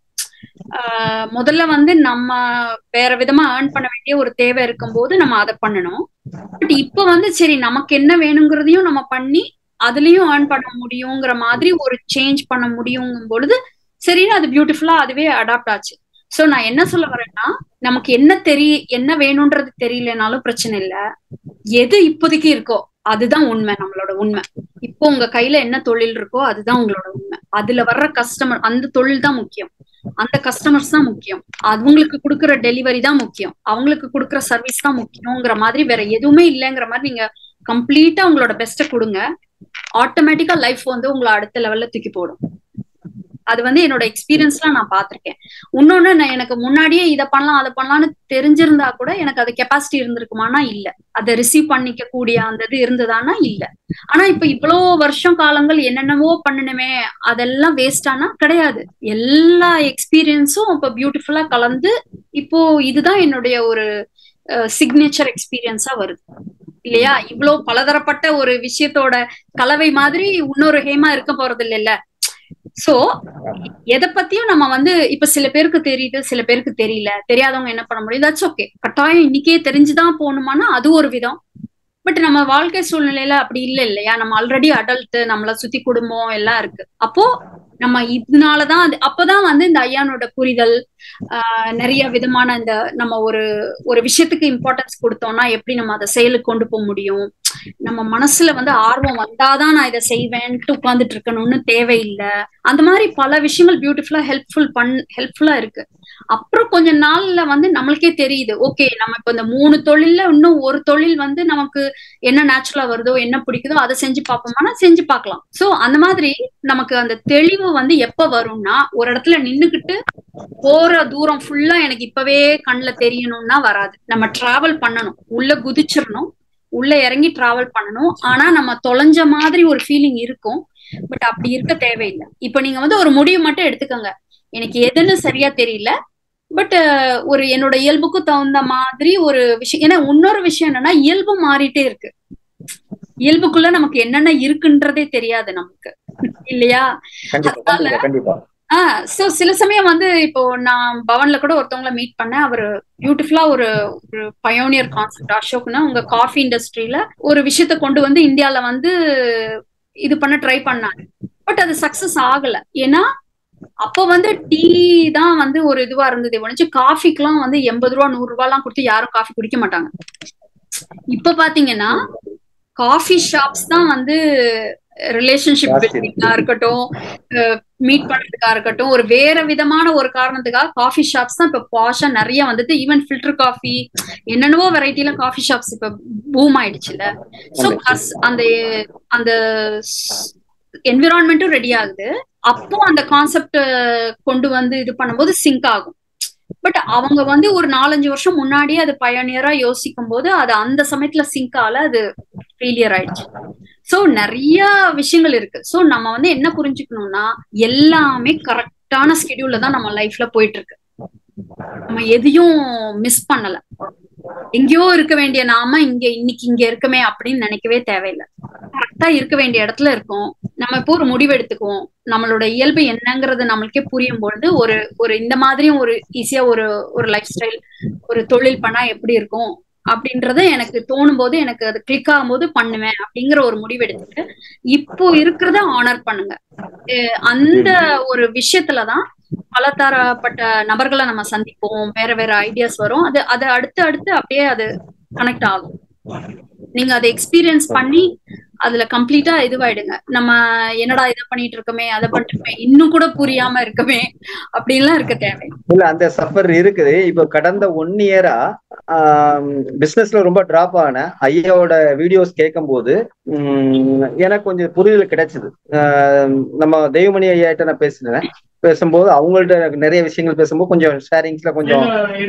S1: ஆஹ் முதல்ல வந்து நம்ம வேற விதமா ஏர்ன் பண்ண வேண்டிய ஒரு தேவை இருக்கும்போது நம்ம அதை பண்ணணும் பட் இப்ப வந்து சரி நமக்கு என்ன வேணுங்கிறதையும் நம்ம பண்ணி அதுலயும் ஏர்ன் பண்ண முடியுங்கிற மாதிரி ஒரு சேஞ்ச் பண்ண முடியுங்கும் பொழுது சரின்னு அது பியூட்டிஃபுல்லா அதுவே அடாப்ட் ஆச்சு சோ நான் என்ன சொல்ல வரேன்னா நமக்கு என்ன தெரிய என்ன வேணும்ன்றது தெரியலனாலும் பிரச்சனை இல்ல எது இப்போதைக்கு இருக்கோ அதுதான் உண்மை நம்மளோட உண்மை இப்போ உங்க கையில என்ன தொழில் இருக்கோ அதுதான் உங்களோட உண்மை அதுல வர்ற கஸ்டமர் அந்த தொழில் தான் முக்கியம் அந்த கஸ்டமர்ஸ் தான் முக்கியம் அவங்களுக்கு கொடுக்குற டெலிவரி தான் முக்கியம் அவங்களுக்கு கொடுக்குற சர்வீஸ் தான் முக்கியங்கிற மாதிரி வேற எதுவுமே இல்லைங்கிற மாதிரி நீங்க கம்ப்ளீட்டா உங்களோட பெஸ்ட்டை கொடுங்க ஆட்டோமேட்டிக்கா லைஃப் வந்து உங்களை அடுத்த லெவல்ல தூக்கி போடும் அது வந்து என்னோட எக்ஸ்பீரியன்ஸ்லாம் நான் பார்த்திருக்கேன் இன்னொன்னு நான் எனக்கு முன்னாடியே இதை பண்ணலாம் அதை பண்ணலாம்னு தெரிஞ்சிருந்தா கூட எனக்கு அது கெப்பாசிட்டி இருந்திருக்குமானா இல்ல அதை ரிசீவ் பண்ணிக்க கூடிய அந்த இது இருந்ததானா இல்ல ஆனா இப்ப இவ்வளோ வருஷம் காலங்கள் என்னென்னவோ பண்ணணுமே அதெல்லாம் வேஸ்ட் ஆனா கிடையாது எல்லா எக்ஸ்பீரியன்ஸும் இப்ப பியூட்டிஃபுல்லா கலந்து இப்போ இதுதான் என்னுடைய ஒரு சிக்னேச்சர் எக்ஸ்பீரியன்ஸா வருது இல்லையா இவ்வளவு பலதரப்பட்ட ஒரு விஷயத்தோட கலவை மாதிரி இன்னொரு ஹேமா இருக்க போறது இல்லைல்ல சோ எதை பத்தியும் நம்ம வந்து இப்ப சில பேருக்கு தெரியுது சில பேருக்கு தெரியல தெரியாதவங்க என்ன பண்ண முடியும் தட்ஸ் ஓகே கட்டாயம் இன்னைக்கே தெரிஞ்சுதான் போகணுமானா அது ஒரு விதம் பட் நம்ம வாழ்க்கை சூழ்நிலையில அப்படி இல்லை இல்லையா நம்ம ஆல்ரெடி அடல்ட் நம்மள சுத்தி குடும்பம் எல்லாம் இருக்கு அப்போ நம்ம இதனாலதான் அது அப்பதான் வந்து இந்த ஐயானோட புரிதல் ஆஹ் நிறைய விதமான இந்த நம்ம ஒரு ஒரு விஷயத்துக்கு இம்பார்ட்டன்ஸ் கொடுத்தோம்னா எப்படி நம்ம அதை செயலுக்கு கொண்டு போக முடியும் நம்ம மனசுல வந்து ஆர்வம் வந்தாதான் நான் இதை செய்வேன்ட்டு உட்கார்ந்துட்டு இருக்கணும்னு தேவையில்லை அந்த மாதிரி பல விஷயங்கள் பியூட்டிஃபுல்லா ஹெல்ப்ஃபுல் பண் ஹெல்ப்ஃபுல்லா இருக்கு அப்புறம் கொஞ்ச நாள்ல வந்து நம்மளுக்கே தெரியுது ஓகே நம்ம இப்ப இந்த மூணு தொழில்ல இன்னும் ஒரு தொழில் வந்து நமக்கு என்ன நேச்சுரலா வருதோ என்ன பிடிக்குதோ அதை செஞ்சு பார்ப்போம்னா செஞ்சு பார்க்கலாம் சோ அந்த மாதிரி நமக்கு அந்த தெளிவு வந்து எப்ப வரும்னா ஒரு இடத்துல நின்னுக்கிட்டு போற தூரம் ஃபுல்லா எனக்கு இப்பவே கண்ணுல தெரியணும்னா வராது நம்ம டிராவல் பண்ணணும் உள்ள குதிச்சிடணும் உள்ள இறங்கி டிராவல் பண்ணணும் ஆனா நம்ம தொலைஞ்ச மாதிரி ஒரு ஃபீலிங் இருக்கும் பட் அப்படி இருக்க தேவையில்லை இப்ப நீங்க வந்து ஒரு முடிவு மட்டும் எடுத்துக்கோங்க எனக்கு எதுன்னு சரியா தெரியல பட் ஒரு என்னோட இயல்புக்கும் தகுந்த மாதிரி ஒரு விஷயம் ஏன்னா இன்னொரு விஷயம் என்னன்னா இயல்பு மாறிட்டே இருக்கு இயல்புக்குள்ள நமக்கு என்னென்ன இருக்குன்றதே தெரியாது நமக்கு இல்லையா
S5: கண்டிப்பா
S1: அதனால
S5: கண்டிப்பா கண்டிப்பா
S1: ஆஹ் சோ சில சமயம் வந்து இப்போ நான் பவன்ல கூட ஒருத்தவங்கள மீட் பண்ணேன் அவர் பியூட்டிஃபுல்லா ஒரு ஒரு பயோனியர் கான்செப்ட் அசோக்னா உங்க காஃபி இண்டஸ்ட்ரியில ஒரு விஷயத்த கொண்டு வந்து இந்தியால வந்து இது பண்ண ட்ரை பண்ணாங்க பட் அது சக்சஸ் ஆகல ஏன்னா அப்ப வந்து டீ தான் வந்து ஒரு இதுவா இருந்தது ஒழிச்சு காஃபிக்கெல்லாம் வந்து எண்பது ரூபா நூறு ரூபாய் எல்லாம் கொடுத்து யாரும் காஃபி குடிக்க மாட்டாங்க இப்ப பாத்தீங்கன்னா காஃபி ஷாப்ஸ் தான் வந்து ரிலேஷன்ஷிப்
S5: ஜாஸ்தி
S1: பில்டிங்கா இருக்கட்டும் மீட் பண்றதுக்கா இருக்கட்டும் ஒரு வேற விதமான ஒரு காரணத்துக்காக காஃபி ஷாப்ஸ் தான் இப்ப பாஷா நிறைய வந்துட்டு ஈவன் ஃபில்டர் காஃபி என்னென்னவோ வெரைட்டில காஃபி ஷாப்ஸ் இப்ப பூம் ஆயிடுச்சுல சோ அந்த அந்த என்விரான்மெண்ட்டும் ரெடி ஆகுது அப்போ அந்த கான்செப்ட் கொண்டு வந்து இது பண்ணும்போது சிங்க் ஆகும் பட் அவங்க வந்து ஒரு நாலஞ்சு வருஷம் முன்னாடியே அது பயனியரா யோசிக்கும் போது அது அந்த சமயத்துல சிங்க் ஆல அது ஃபெயிலியர் ஆயிடுச்சு சோ நிறைய விஷயங்கள் இருக்கு சோ நம்ம வந்து என்ன புரிஞ்சுக்கணும்னா எல்லாமே கரெக்டான ஸ்கெடியூல்ல தான் நம்ம லைஃப்ல போயிட்டு இருக்கு நம்ம எதையும் மிஸ் பண்ணல எங்கேயோ இருக்க வேண்டிய நாம இங்க இன்னைக்கு இங்க இருக்கமே அப்படின்னு நினைக்கவே தேவையில்லை கரெக்டா இருக்க வேண்டிய இடத்துல இருக்கோம் நம்ம இப்போ ஒரு முடிவு எடுத்துக்குவோம் நம்மளோட இயல்பு என்னங்கிறது நம்மளுக்கே புரியும் பொழுது ஒரு ஒரு இந்த மாதிரியும் ஒரு ஈஸியா ஒரு ஒரு லைஃப் ஸ்டைல் ஒரு தொழில் பண்ணா எப்படி இருக்கும் அப்படின்றத எனக்கு தோணும் போது எனக்கு அது கிளிக் ஆகும்போது பண்ணுவேன் அப்படிங்கிற ஒரு முடிவு எடுத்துட்டு இப்போ இருக்கிறத ஆனர் பண்ணுங்க அஹ் அந்த ஒரு விஷயத்துலதான் பல தரப்பட்ட நபர்களை நம்ம சந்திப்போம் வேற வேற ஐடியாஸ் வரும் அது அது அடுத்து அடுத்து அப்படியே அது கனெக்ட் ஆகும் நீங்க அதை எக்ஸ்பீரியன்ஸ் பண்ணி அதுல கம்ப்ளீட்டா இதுவாயிடுங்க நம்ம என்னடா இதை பண்ணிட்டு இருக்கோமே அதை பண்ணிட்டு இன்னும் கூட புரியாம இருக்கமே அப்படின்லாம் இருக்க தேவை
S5: இல்ல அந்த சஃபர் இருக்குது இப்ப கடந்த ஒன் இயரா பிசினஸ்ல ரொம்ப டிராப் ஆன ஐயாவோட வீடியோஸ் கேட்கும் போது உம், எனக்கு கொஞ்சம் புரிதல் கிடைச்சது ஆஹ் நம்ம தெய்வமணி ஐயாட்ட நான் பேசினேன் பேசும்போது அவங்கள்ட்ட எனக்கு நிறைய விஷயங்கள் பேசும்போது கொஞ்சம் ஷேரிங்ஸ்ல கொஞ்சம்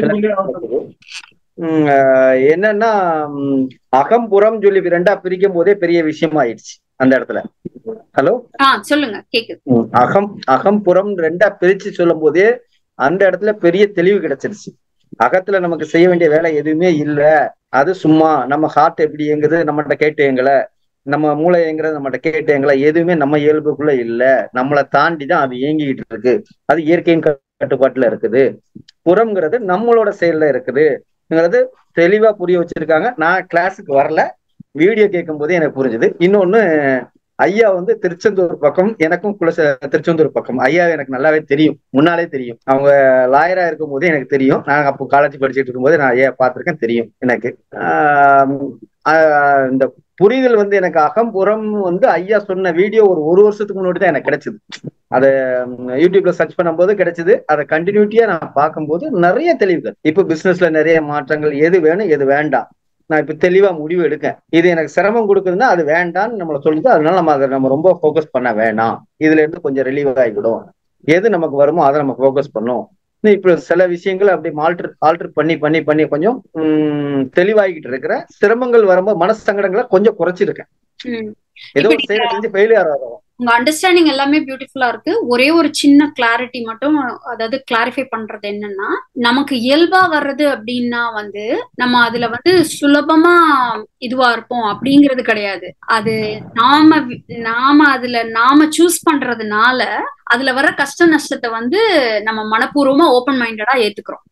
S5: உம், ஆஹ், என்னன்னா உம், அகம்புறம் சொல்லி ரெண்டா பிரிக்கும் போதே பெரிய விஷயம் ஆயிடுச்சு அந்த இடத்துல ஹலோ
S1: ஆஹ் சொல்லுங்க கேக்குது
S5: ம், அகம் அகம்புறம் ரெண்டா பிரிச்சு சொல்லும் போதே அந்த இடத்துல பெரிய தெளிவு கிடைச்சிருச்சு அகத்துல நமக்கு செய்ய வேண்டிய வேலை எதுவுமே இல்ல அது சும்மா நம்ம ஹார்ட் எப்படி இயங்குது நம்மகிட்ட கேட்டு எங்களை நம்ம மூளை இயங்குறது நம்மகிட்ட கேட்டு எங்களை எதுவுமே நம்ம இயல்புக்குள்ள இல்ல நம்மளை தாண்டி தான் அது இயங்கிட்டு இருக்கு அது இயற்கையின் கட்டுப்பாட்டுல இருக்குது புறம்ங்கிறது நம்மளோட செயல்ல இருக்குதுங்கிறது தெளிவா புரிய வச்சிருக்காங்க நான் கிளாஸுக்கு வரல வீடியோ கேட்கும் போதே எனக்கு புரிஞ்சுது இன்னொன்னு ஐயா வந்து திருச்செந்தூர் பக்கம் எனக்கும் குலச திருச்செந்தூர் பக்கம் ஐயா எனக்கு நல்லாவே தெரியும் முன்னாலே தெரியும் அவங்க லாயரா இருக்கும் போதே எனக்கு தெரியும் நான் அப்போ காலேஜ் படிச்சுட்டு இருக்கும்போது நான் ஐயா பார்த்திருக்கேன் தெரியும் எனக்கு ஆஹ் ஆஹ் இந்த புரிதல் வந்து எனக்கு அகம்புறம் வந்து ஐயா சொன்ன வீடியோ ஒரு ஒரு வருஷத்துக்கு முன்னாடி தான் எனக்கு கிடைச்சது அதை ம், யூடியூப்ல சர்ச் பண்ணும்போது கிடைச்சது அதை கண்டினியூட்டியா நான் பார்க்கும்போது நிறைய தெளிவுகள் இப்போ பிசினஸ்ல நிறைய மாற்றங்கள் எது வேணும் எது வேண்டாம் நான் இப்ப தெளிவா முடிவு எடுக்கேன் இது எனக்கு சிரமம் கொடுக்குதுன்னா அது வேண்டாம்னு நம்மள சொல்லுது அதனால நம்ம அதை நம்ம ரொம்ப ஃபோக்கஸ் பண்ண வேணாம் இதுல இருந்து கொஞ்சம் ரிலீவ் ஆகிடும் எது நமக்கு வருமோ அதை நம்ம ஃபோக்கஸ் பண்ணும் இன்னும் இப்ப சில விஷயங்கள் அப்படி ஆல்டர் ஆல்டர் பண்ணி பண்ணி பண்ணி கொஞ்சம் உம் தெளிவாகிட்டு இருக்கிற சிரமங்கள் வரும்போது மனசு சங்கடங்களை கொஞ்சம் குறைச்சிருக்கேன்
S1: ம்.
S5: ஏதோ
S1: இப்ப
S5: ஒரு செயலை செஞ்சு ஃபெயிலியர் ஆகும்
S1: உங்க அண்டர்ஸ்டாண்டிங் எல்லாமே பியூட்டிஃபுல்லா இருக்கு ஒரே ஒரு சின்ன கிளாரிட்டி மட்டும் அதாவது கிளாரிஃபை பண்றது என்னன்னா நமக்கு இயல்பா வர்றது அப்படின்னா வந்து நம்ம அதுல வந்து சுலபமா இதுவா இருப்போம் அப்படிங்கிறது கிடையாது அது நாம வி- நாம அதுல நாம சூஸ் பண்றதுனால அதுல வர கஷ்ட நஷ்டத்தை வந்து நம்ம மனப்பூர்வமா ஓபன் மைண்டடா ஏத்துக்கிறோம்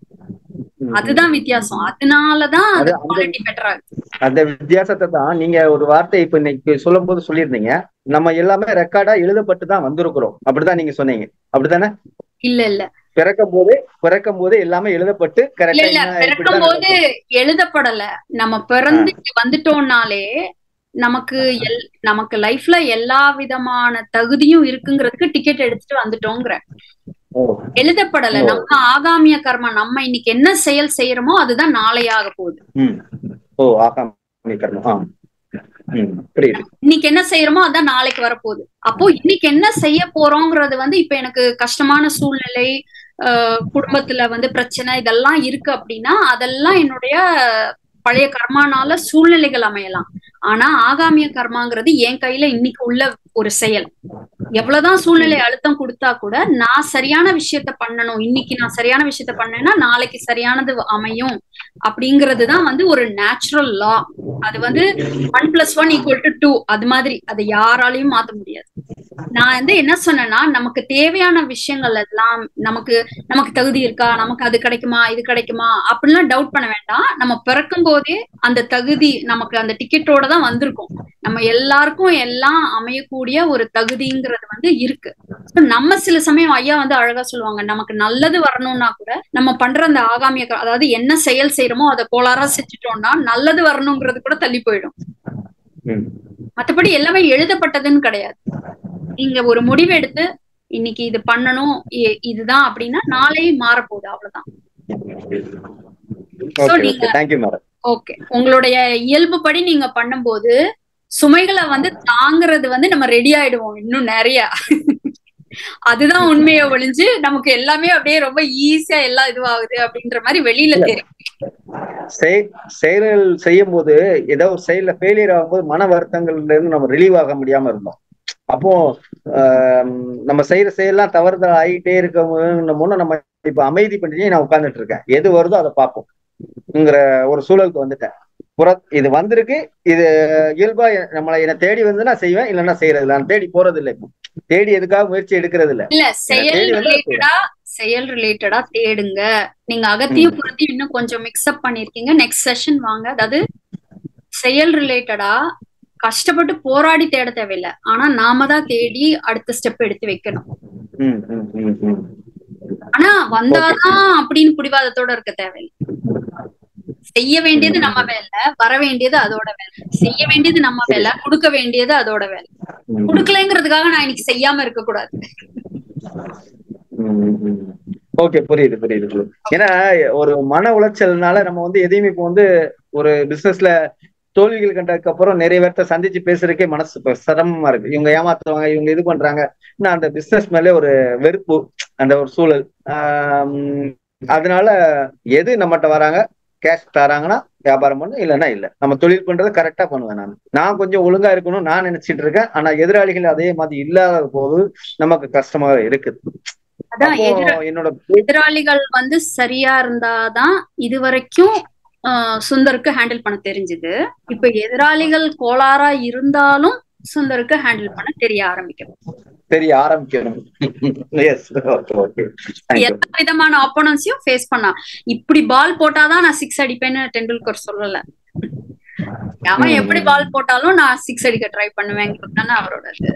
S5: உம்.
S1: அதுதான் வித்தியாசம் அதனாலதான் அது
S5: அது அந்த
S1: குவாலிட்டி பெட்டரா இருக்கு
S5: அந்த வித்தியாசத்தை தான் நீங்க ஒரு வார்த்தை இப்ப இன்னைக்கு சொல்லும் போது சொல்லியிருந்தீங்க நம்ம எல்லாமே ரெக்கார்டா எழுதப்பட்டு தான் வந்திருக்கிறோம் அப்படிதான் நீங்க சொன்னீங்க அப்படித்தானே
S1: இல்ல இல்ல
S5: பிறக்கும் போதே பிறக்கும் போதே எல்லாமே எழுதப்பட்டு
S1: இல்ல
S5: கரெக்டா
S1: இல்ல
S5: என்ன
S1: பிறக்கும்
S5: இப்படிதான்
S1: போது எழுதப்படல நம்ம பிறந்து இங்க வந்துட்டோம்னாலே நமக்கு எல் நமக்கு லைஃப்ல எல்லா விதமான தகுதியும் இருக்குங்கிறதுக்கு டிக்கெட் எடுத்துட்டு வந்துட்டோங்கிற
S5: ஓ,
S1: எழுதப்படல
S5: ஓ.
S1: நம்ம ஆகாமிய கர்மா நம்ம இன்னைக்கு என்ன செயல் செய்யறோமோ அதுதான் நாளையாக போகுது
S5: ம். ஓ ஆகாம கர்மம் ஆ ம், புரியுது
S1: இன்னைக்கு என்ன செய்யறோமோ அதான் நாளைக்கு வரப்போகுது அப்போ இன்னைக்கு என்ன செய்ய போறோங்கிறது வந்து இப்ப எனக்கு கஷ்டமான சூழ்நிலை ஆஹ் குடும்பத்துல வந்து பிரச்சனை இதெல்லாம் இருக்கு அப்படின்னா அதெல்லாம் என்னுடைய பழைய கர்மானால சூழ்நிலைகள் அமையலாம் ஆனா ஆகாமிய கர்மாங்கிறது என் கையில இன்னைக்கு உள்ள ஒரு செயல் எவ்வளவுதான் சூழ்நிலை அழுத்தம் கொடுத்தா கூட நான் சரியான விஷயத்த பண்ணணும் இன்னைக்கு நான் சரியான விஷயத்த பண்ணேன்னா நாளைக்கு சரியானது அமையும் அப்படிங்கிறது தான் வந்து ஒரு நேச்சுரல் லா அது வந்து one plus one equal to two அது மாதிரி அதை யாராலையும் மாத்த முடியாது நான் வந்து என்ன சொன்னேன்னா நமக்கு தேவையான விஷயங்கள் எல்லாம் நமக்கு நமக்கு தகுதி இருக்கா நமக்கு அது கிடைக்குமா இது கிடைக்குமா அப்படிலாம் டவுட் பண்ண வேண்டாம் நம்ம பிறக்கும் போதே அந்த தகுதி நமக்கு அந்த டிக்கெட்டோட தான் வந்திருக்கும் நம்ம எல்லாருக்கும் எல்லாம் அமையக்கூடிய ஒரு தகுதிங்கிறது வந்து இருக்கு So, நம்ம சில சமயம் ஐயா வந்து அழகா சொல்லுவாங்க நமக்கு நல்லது வரணும்னா கூட நம்ம பண்ற அந்த ஆகாமிய க- அதாவது என்ன செயல் செய்யறோமோ அதை கோளாறா செஞ்சுட்டோம்னா நல்லது வரணுங்கிறது கூட தள்ளி போயிடும்
S5: ம்.
S1: மத்தபடி எல்லாமே எழுதப்பட்டதுன்னு கிடையாது நீங்க ஒரு முடிவு எடுத்து இன்னைக்கு இது பண்ணணும் இ- இதுதான் அப்படின்னா நாளை மாறப்போகுது அவ்வளவுதான் So,
S5: ஓகே
S1: நீங்க
S5: ஓகே தேங்க்யூ மேடம்
S1: ஓகே உங்களுடைய இயல்புப்படி நீங்க பண்ணும்போது சுமைகளை வந்து தாங்குறது வந்து நம்ம ரெடி ஆயிடுவோம் இன்னும் நிறைய அதுதான் உண்மையை ஒழிஞ்சு நமக்கு எல்லாமே அப்படியே ரொம்ப ஈஸியா எல்லாம் இதுவாகுது அப்படின்ற மாதிரி வெளியில தெரியும்
S5: செய்- செயல்கள் செய்யும் போது ஏதோ ஒரு செயல்ல ஃபெயிலியர் ஆகும்போது மன வருத்தங்கள்ல இருந்து நம்ம ரிலீவ் ஆக முடியாம இருந்தோம் அப்போ ஆம், நம்ம செய்யற செயல்லாம் தவறுதல் ஆகிட்டே இருக்க நம்ம இப்ப அமைதி பண்ணி நான் உட்கார்ந்துட்டு இருக்கேன் எது வருதோ அதை பார்ப்போம்ங்கிற ஒரு சூழலுக்கு வந்துட்டேன் புற இது வந்திருக்கு இது இயல்பா நம்மளை என்ன தேடி வந்து நான் செய்வேன் இல்லைன்னா செய்யறது இல்லை நான் தேடி போறது இல்லை இப்போ. தேடி எதுக்காக முயற்சி எடுக்கிறது இல்லை
S1: இல்ல செயல்
S5: தேடி வந்தா
S1: ரிலேட்டடா செயல் ரிலேட்டடா தேடுங்க நீங்க அகத்தியும் புறத்தையும் இன்னும் கொஞ்சம் மிக்ஸ்அப் பண்ணிருக்கீங்க நெக்ஸ்ட் செஷன் வாங்க அதாவது செயல் ரிலேட்டடா கஷ்டப்பட்டு போராடி தேட தேவையில்லை ஆனா நாம தான் தேடி அடுத்த ஸ்டெப் எடுத்து வைக்கணும்
S5: ம், ம், ம், ம்.
S1: ஆனா வந்தாதான் அப்படின்னு பிடிவாதத்தோட இருக்க தேவையில்லை செய்ய வேண்டியது நம்ம வேலை வர வேண்டியது அதோட வேலை செய்ய வேண்டியது நம்ம வேலை கொடுக்க வேண்டியது அதோட வேலை
S5: ம்.
S1: கொடுக்கலைங்கிறதுக்காக நான் இன்னைக்கு செய்யாம இருக்க கூடாது
S5: ஓகே புரியுது புரியுது புரியுது. ஏன்னா ஒரு மன உளைச்சல்னால நம்ம வந்து எதையுமே இப்போ வந்து ஒரு பிசினஸ்ல தோல்விகள் கண்டதுக்கு அப்புறம் நிறைய பேர்த்த சந்திச்சு பேசுறதுக்கே மனசு இப்ப சிரமமா இருக்கு இவங்க ஏமாத்துவாங்க இவங்க இது பண்றாங்க நான் அந்த பிசினஸ் மேலே ஒரு வெறுப்பு அந்த ஒரு சூழல் ஆம், அதனால எது நம்மகிட்ட வராங்க கேஷ் தராங்கன்னா வியாபாரம் பண்ணு இல்லைன்னா இல்ல நம்ம தொழில் பண்றதை கரெக்டா பண்ணுவேன் நான் நான் கொஞ்சம் ஒழுங்கா இருக்கணும் நான் நினைச்சிட்டு இருக்கேன் ஆனா எதிராளிகள் அதே மாதிரி இல்லாத போது நமக்கு கஷ்டமா இருக்குது
S1: அதான்
S5: அப்போ
S1: எதிர
S5: என்னோட
S1: எதிராளிகள் வந்து சரியா இருந்தாதான் இது வரைக்கும் ஆஹ், சுந்தருக்கு ஹேண்டில் பண்ண தெரிஞ்சுது இப்ப எதிராளிகள் கோளாறா இருந்தாலும் சுந்தருக்கு ஹேண்டில் பண்ண தெரிய ஆரம்பிக்கும்
S5: தெரிய ஆரம்பிக்கணும் எஸ் ஓகே ஓகே தேங்க்யூ
S1: எல்லா விதமான ஆப்போனன்ஸையும் ஃபேஸ் பண்ணா இப்படி பால் போட்டாதான் நான் சிக்ஸ் அடிப்பேன்னு டெண்டுல்கர் சொல்லல அவன் எப்படி பால் போட்டாலும் நான் சிக்ஸ் அடிக்க ட்ரை பண்ணுவேங்கிறது தானே அவரோட இது.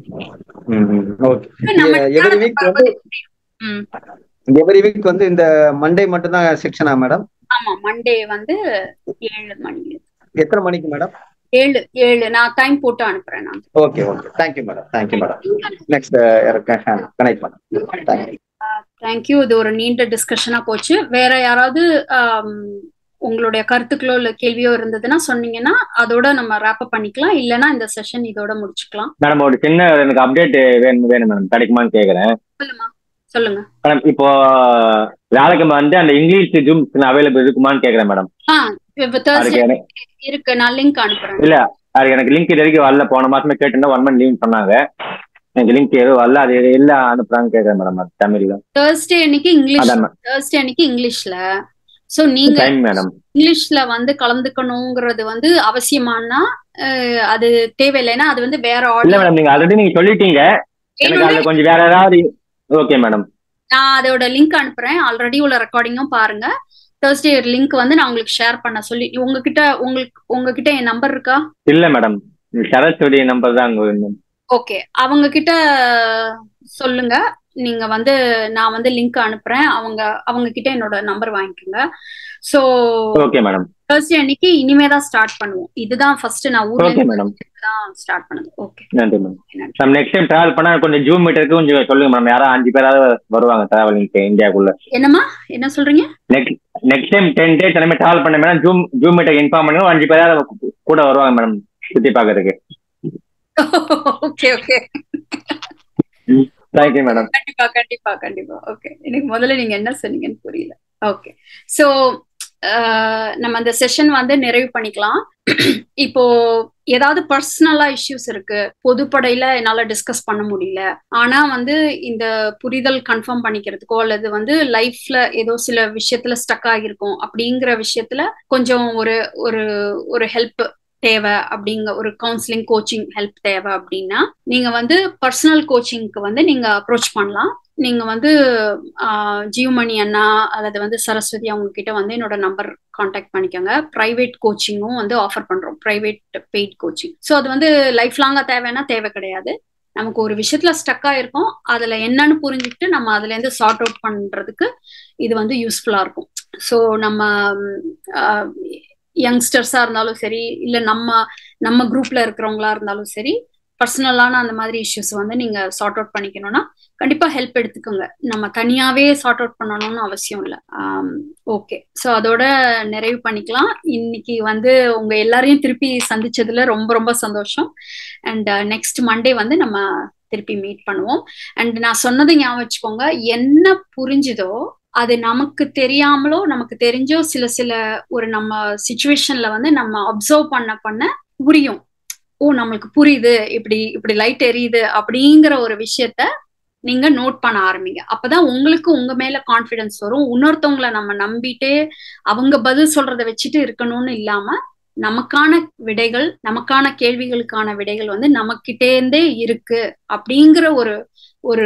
S5: ஓகே
S1: நம்ம
S5: எவ்ரி வீக் வந்து
S1: ம்.
S5: எவ்ரி வீக் வந்து இந்த மண்டே மட்டும் தான் செக்ஷனா மேடம்
S1: ஆமா மண்டே வந்து ஏழு மணி
S5: எத்தனை மணிக்கு மேடம்
S1: ஏழு ஏழு நான் டைம் போட்டு அனுப்புறேன் நான்
S5: okay okay thank you madam thank you madam next connect பண்ண தேங்க்யூ
S1: தேங்க்யூ இது ஒரு நீண்ட டிஸ்கஷனா போச்சு வேற யாராவது ஆம், உங்களுடைய கருத்துக்களோ இல்ல கேள்வியோ இருந்ததுன்னா சொன்னீங்கன்னா அதோட நம்ம ரேப் பண்ணிக்கலாம் இல்லைன்னா இந்த செஷன் இதோட முடிச்சுக்கலாம்
S4: மேடம் ஒரு சின்ன எனக்கு அப்டேட் வேணும் வேணும் மேடம் கிடைக்குமான்னு கேக்குறேன்
S1: சொல்லுமா சொல்லுங்க
S4: மேடம் இப்போ வியாழக்கிழமை வந்து அந்த இங்கிலீஷ் ஜூம் அவைலபிள் இருக்குமான்னு கேக்குறேன் மேடம்
S1: ஆ இப்ப
S4: அதுக்கு
S1: Thursday
S4: எனக்கு
S1: இருக்கு நான் லிங்க் அனுப்புறேன்
S4: இல்ல அதுக்கு எனக்கு லிங்க் இது வரைக்கும் வரல போன மாசமே கேட்டிருந்தா ஒன் மந்த் லீவ் சொன்னாங்க எனக்கு லிங்க் எதுவும் வரல அது இல்ல அனுப்புறான்னு கேக்குறேன் மேடம் அது தமிழ்ல
S1: Thursday அன்னைக்கு இங்கிலீஷ்
S4: அதான்
S1: Thursday அன்னைக்கு இங்கிலீஷ்ல சோ நீங்க
S4: டைம் மேடம்
S1: இங்கிலீஷ்ல வந்து கலந்துக்கணுங்கிறது வந்து அவசியமானா அஹ், அது தேவையில்லைன்னா அது வந்து வேற
S4: இல்ல
S1: ஆடியோ
S4: மேடம் நீங்க ஆல்ரெடி நீங்க சொல்லிட்டீங்க எனக்கு அதுல கொஞ்சம் வேற ஏதாவது ஓகே மேடம்
S1: நான் அதோட லிங்க் அனுப்புறேன் ஆல்ரெடி உள்ள ரெக்கார்டிங்கும் பாருங்க Thursday லிங்க் வந்து நான் உங்களுக்கு ஷேர் பண்ண சொல்லி உங்ககிட்ட உங்களுக்கு உங்ககிட்ட என் நம்பர் இருக்கா
S4: இல்ல மேடம் சரஸ்வதி நம்பர் தான் அங்க வேணும்
S1: ஓகே அவங்க கிட்ட சொல்லுங்க நீங்க வந்து நான் வந்து லிங்க் அனுப்புறேன் அவங்க அவங்க கிட்ட என்னோட நம்பர் வாங்கிக்கோங்க சோ
S4: ஓகே மேடம்
S1: Thursday அன்னைக்கு இனிமே தான் ஸ்டார்ட் பண்ணுவோம் இதுதான் ஃபர்ஸ்ட் நான் ஊர்ல
S4: ஓகே மேடம்
S1: தான் ஸ்டார்ட் பண்ணது ஓகே
S4: நன்றி மேடம் நம்ம நெக்ஸ்ட் டைம் டிராவல் பண்ணா கொஞ்சம் ஜூம் மீட்டருக்கு கொஞ்சம் சொல்லுங்க மேடம் யாராவது அஞ்சு பேராவது வருவாங்க டிராவலிங்க்கு இந்தியாக்குள்ள
S1: என்னம்மா என்ன சொல்றீங்க
S4: next next time ten days அந்த மாதிரி டிராவல் பண்ண madam zoom zoom meeting inform பண்ணுங்க ஒரு அஞ்சு பேராவது கூட வருவாங்க மேடம் சுத்தி பாக்குறதுக்கு
S1: ஓகே ஓகே
S4: தேங்க்யூ மேடம்
S1: கண்டிப்பா கண்டிப்பா கண்டிப்பா ஓகே எனக்கு முதல்ல நீங்க என்ன சொன்னீங்கன்னு புரியல ஓகே சோ நம்ம அந்த செஷன் வந்து நிறைவு பண்ணிக்கலாம் இப்போ ஏதாவது பர்சனலா இஷ்யூஸ் இருக்கு பொதுப்படையில என்னால டிஸ்கஸ் பண்ண முடியல ஆனா வந்து இந்த புரிதல் கன்ஃபார்ம் பண்ணிக்கிறதுக்கோ அல்லது வந்து லைஃப்ல ஏதோ சில விஷயத்துல ஸ்டக் ஆகிருக்கும் அப்படிங்கிற விஷயத்துல கொஞ்சம் ஒரு ஒரு ஒரு ஹெல்ப் தேவை அப்படிங்க ஒரு கவுன்சிலிங் கோச்சிங் ஹெல்ப் தேவை அப்படின்னா நீங்க வந்து பர்சனல் கோச்சிங்க்கு வந்து நீங்க அப்ரோச் பண்ணலாம் நீங்க வந்து ஜியோமணி அண்ணா அல்லது வந்து சரஸ்வதி அவங்க கிட்ட வந்து என்னோட நம்பர் காண்டாக்ட் பண்ணிக்கோங்க ப்ரைவேட் கோச்சிங்கும் வந்து ஆஃபர் பண்றோம் ப்ரைவேட் பெய்ட் கோச்சிங் ஸோ அது வந்து லைஃப் லாங்கா தேவைன்னா தேவை கிடையாது நமக்கு ஒரு விஷயத்துல ஸ்டக் ஆயிருக்கும் அதுல என்னன்னு புரிஞ்சுக்கிட்டு நம்ம அதுல இருந்து சார்ட் அவுட் பண்றதுக்கு இது வந்து யூஸ்ஃபுல்லா இருக்கும் ஸோ நம்ம யங்ஸ்டர்ஸா இருந்தாலும் சரி இல்ல நம்ம நம்ம குரூப்ல இருக்கிறவங்களா இருந்தாலும் சரி பர்சனலான அந்த மாதிரி இஷ்யூஸ் வந்து நீங்க சார்ட் அவுட் பண்ணிக்கணும்னா கண்டிப்பா ஹெல்ப் எடுத்துக்கோங்க நம்ம தனியாவே சார்ட் அவுட் பண்ணணும்னு அவசியம் இல்லை ஓகே ஸோ அதோட நிறைவு பண்ணிக்கலாம் இன்னைக்கு வந்து உங்க எல்லாரையும் திருப்பி சந்திச்சதுல ரொம்ப ரொம்ப சந்தோஷம் அண்ட் நெக்ஸ்ட் மண்டே வந்து நம்ம திருப்பி மீட் பண்ணுவோம் அண்ட் நான் சொன்னதை ஞாபகம் வச்சுக்கோங்க என்ன புரிஞ்சுதோ அது நமக்கு தெரியாமலோ நமக்கு தெரிஞ்சோ சில சில ஒரு நம்ம சுச்சுவேஷன்ல வந்து நம்ம அப்சர்வ் பண்ண பண்ண புரியும் ஓ நம்மளுக்கு புரியுது இப்படி இப்படி லைட் எரியுது அப்படிங்கிற ஒரு விஷயத்த நீங்க நோட் பண்ண ஆரம்பிங்க அப்பதான் உங்களுக்கு உங்க மேல கான்பிடன்ஸ் வரும் இன்னொருத்தவங்களை நம்ம நம்பிட்டே அவங்க பதில் சொல்றதை வச்சுட்டு இருக்கணும்னு இல்லாம நமக்கான விடைகள் நமக்கான கேள்விகளுக்கான விடைகள் வந்து நமக்கிட்டேந்தே இருக்கு அப்படிங்கிற ஒரு ஒரு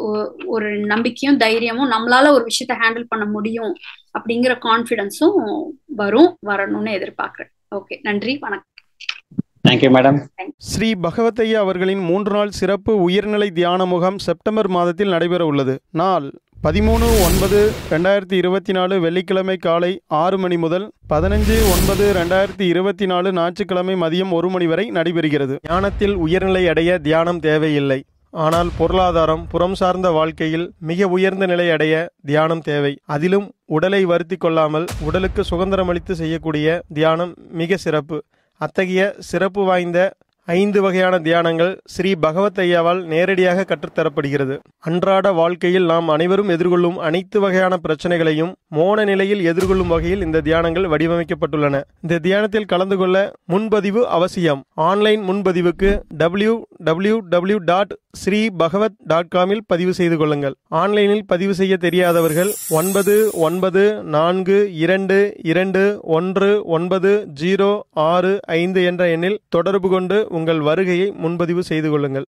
S1: ஒரு நம்பிக்கையும் தைரியமும் நம்மளால ஒரு விஷயத்த ஹேண்டில் பண்ண முடியும் அப்படிங்கிற கான்பிடன்ஸும் வரும் வரணும்னு எதிர்பார்க்கிறேன் ஓகே நன்றி வணக்கம்
S2: தேங்க்யூ மேடம்
S8: ஸ்ரீ பகவத்தையா அவர்களின் மூன்று நாள் சிறப்பு உயர்நிலை தியான முகாம் செப்டம்பர் மாதத்தில் நடைபெற உள்ளது நாள் பதிமூணு ஒன்பது ரெண்டாயிரத்தி இருபத்தி நாலு வெள்ளிக்கிழமை காலை ஆறு மணி முதல் பதினஞ்சு ஒன்பது ரெண்டாயிரத்தி இருபத்தி நாலு ஞாயிற்றுக்கிழமை மதியம் ஒரு மணி வரை நடைபெறுகிறது தியானத்தில் உயர்நிலை அடைய தியானம் தேவையில்லை ஆனால் பொருளாதாரம் புறம் சார்ந்த வாழ்க்கையில் மிக உயர்ந்த நிலை அடைய தியானம் தேவை அதிலும் உடலை வருத்தி கொள்ளாமல் உடலுக்கு சுதந்திரமளித்து செய்யக்கூடிய தியானம் மிக சிறப்பு அத்தகைய சிறப்பு வாய்ந்த ஐந்து வகையான தியானங்கள் ஸ்ரீ பகவத் ஐயாவால் நேரடியாக கற்றுத்தரப்படுகிறது அன்றாட வாழ்க்கையில் நாம் அனைவரும் எதிர்கொள்ளும் அனைத்து வகையான பிரச்சனைகளையும் மோன நிலையில் எதிர்கொள்ளும் வகையில் இந்த தியானங்கள் வடிவமைக்கப்பட்டுள்ளன இந்த தியானத்தில் கலந்து கொள்ள முன்பதிவு அவசியம் ஆன்லைன் முன்பதிவுக்கு W W W dot Sri Bhagavat dot காமில் பதிவு செய்து கொள்ளுங்கள் ஆன்லைனில் பதிவு செய்ய தெரியாதவர்கள் ஒன்பது ஒன்பது நான்கு இரண்டு இரண்டு ஒன்று ஒன்பது ஜீரோ ஆறு ஐந்து என்ற எண்ணில் தொடர்பு கொண்டு உங்கள் வருகையை முன்பதிவு செய்து கொள்ளுங்கள்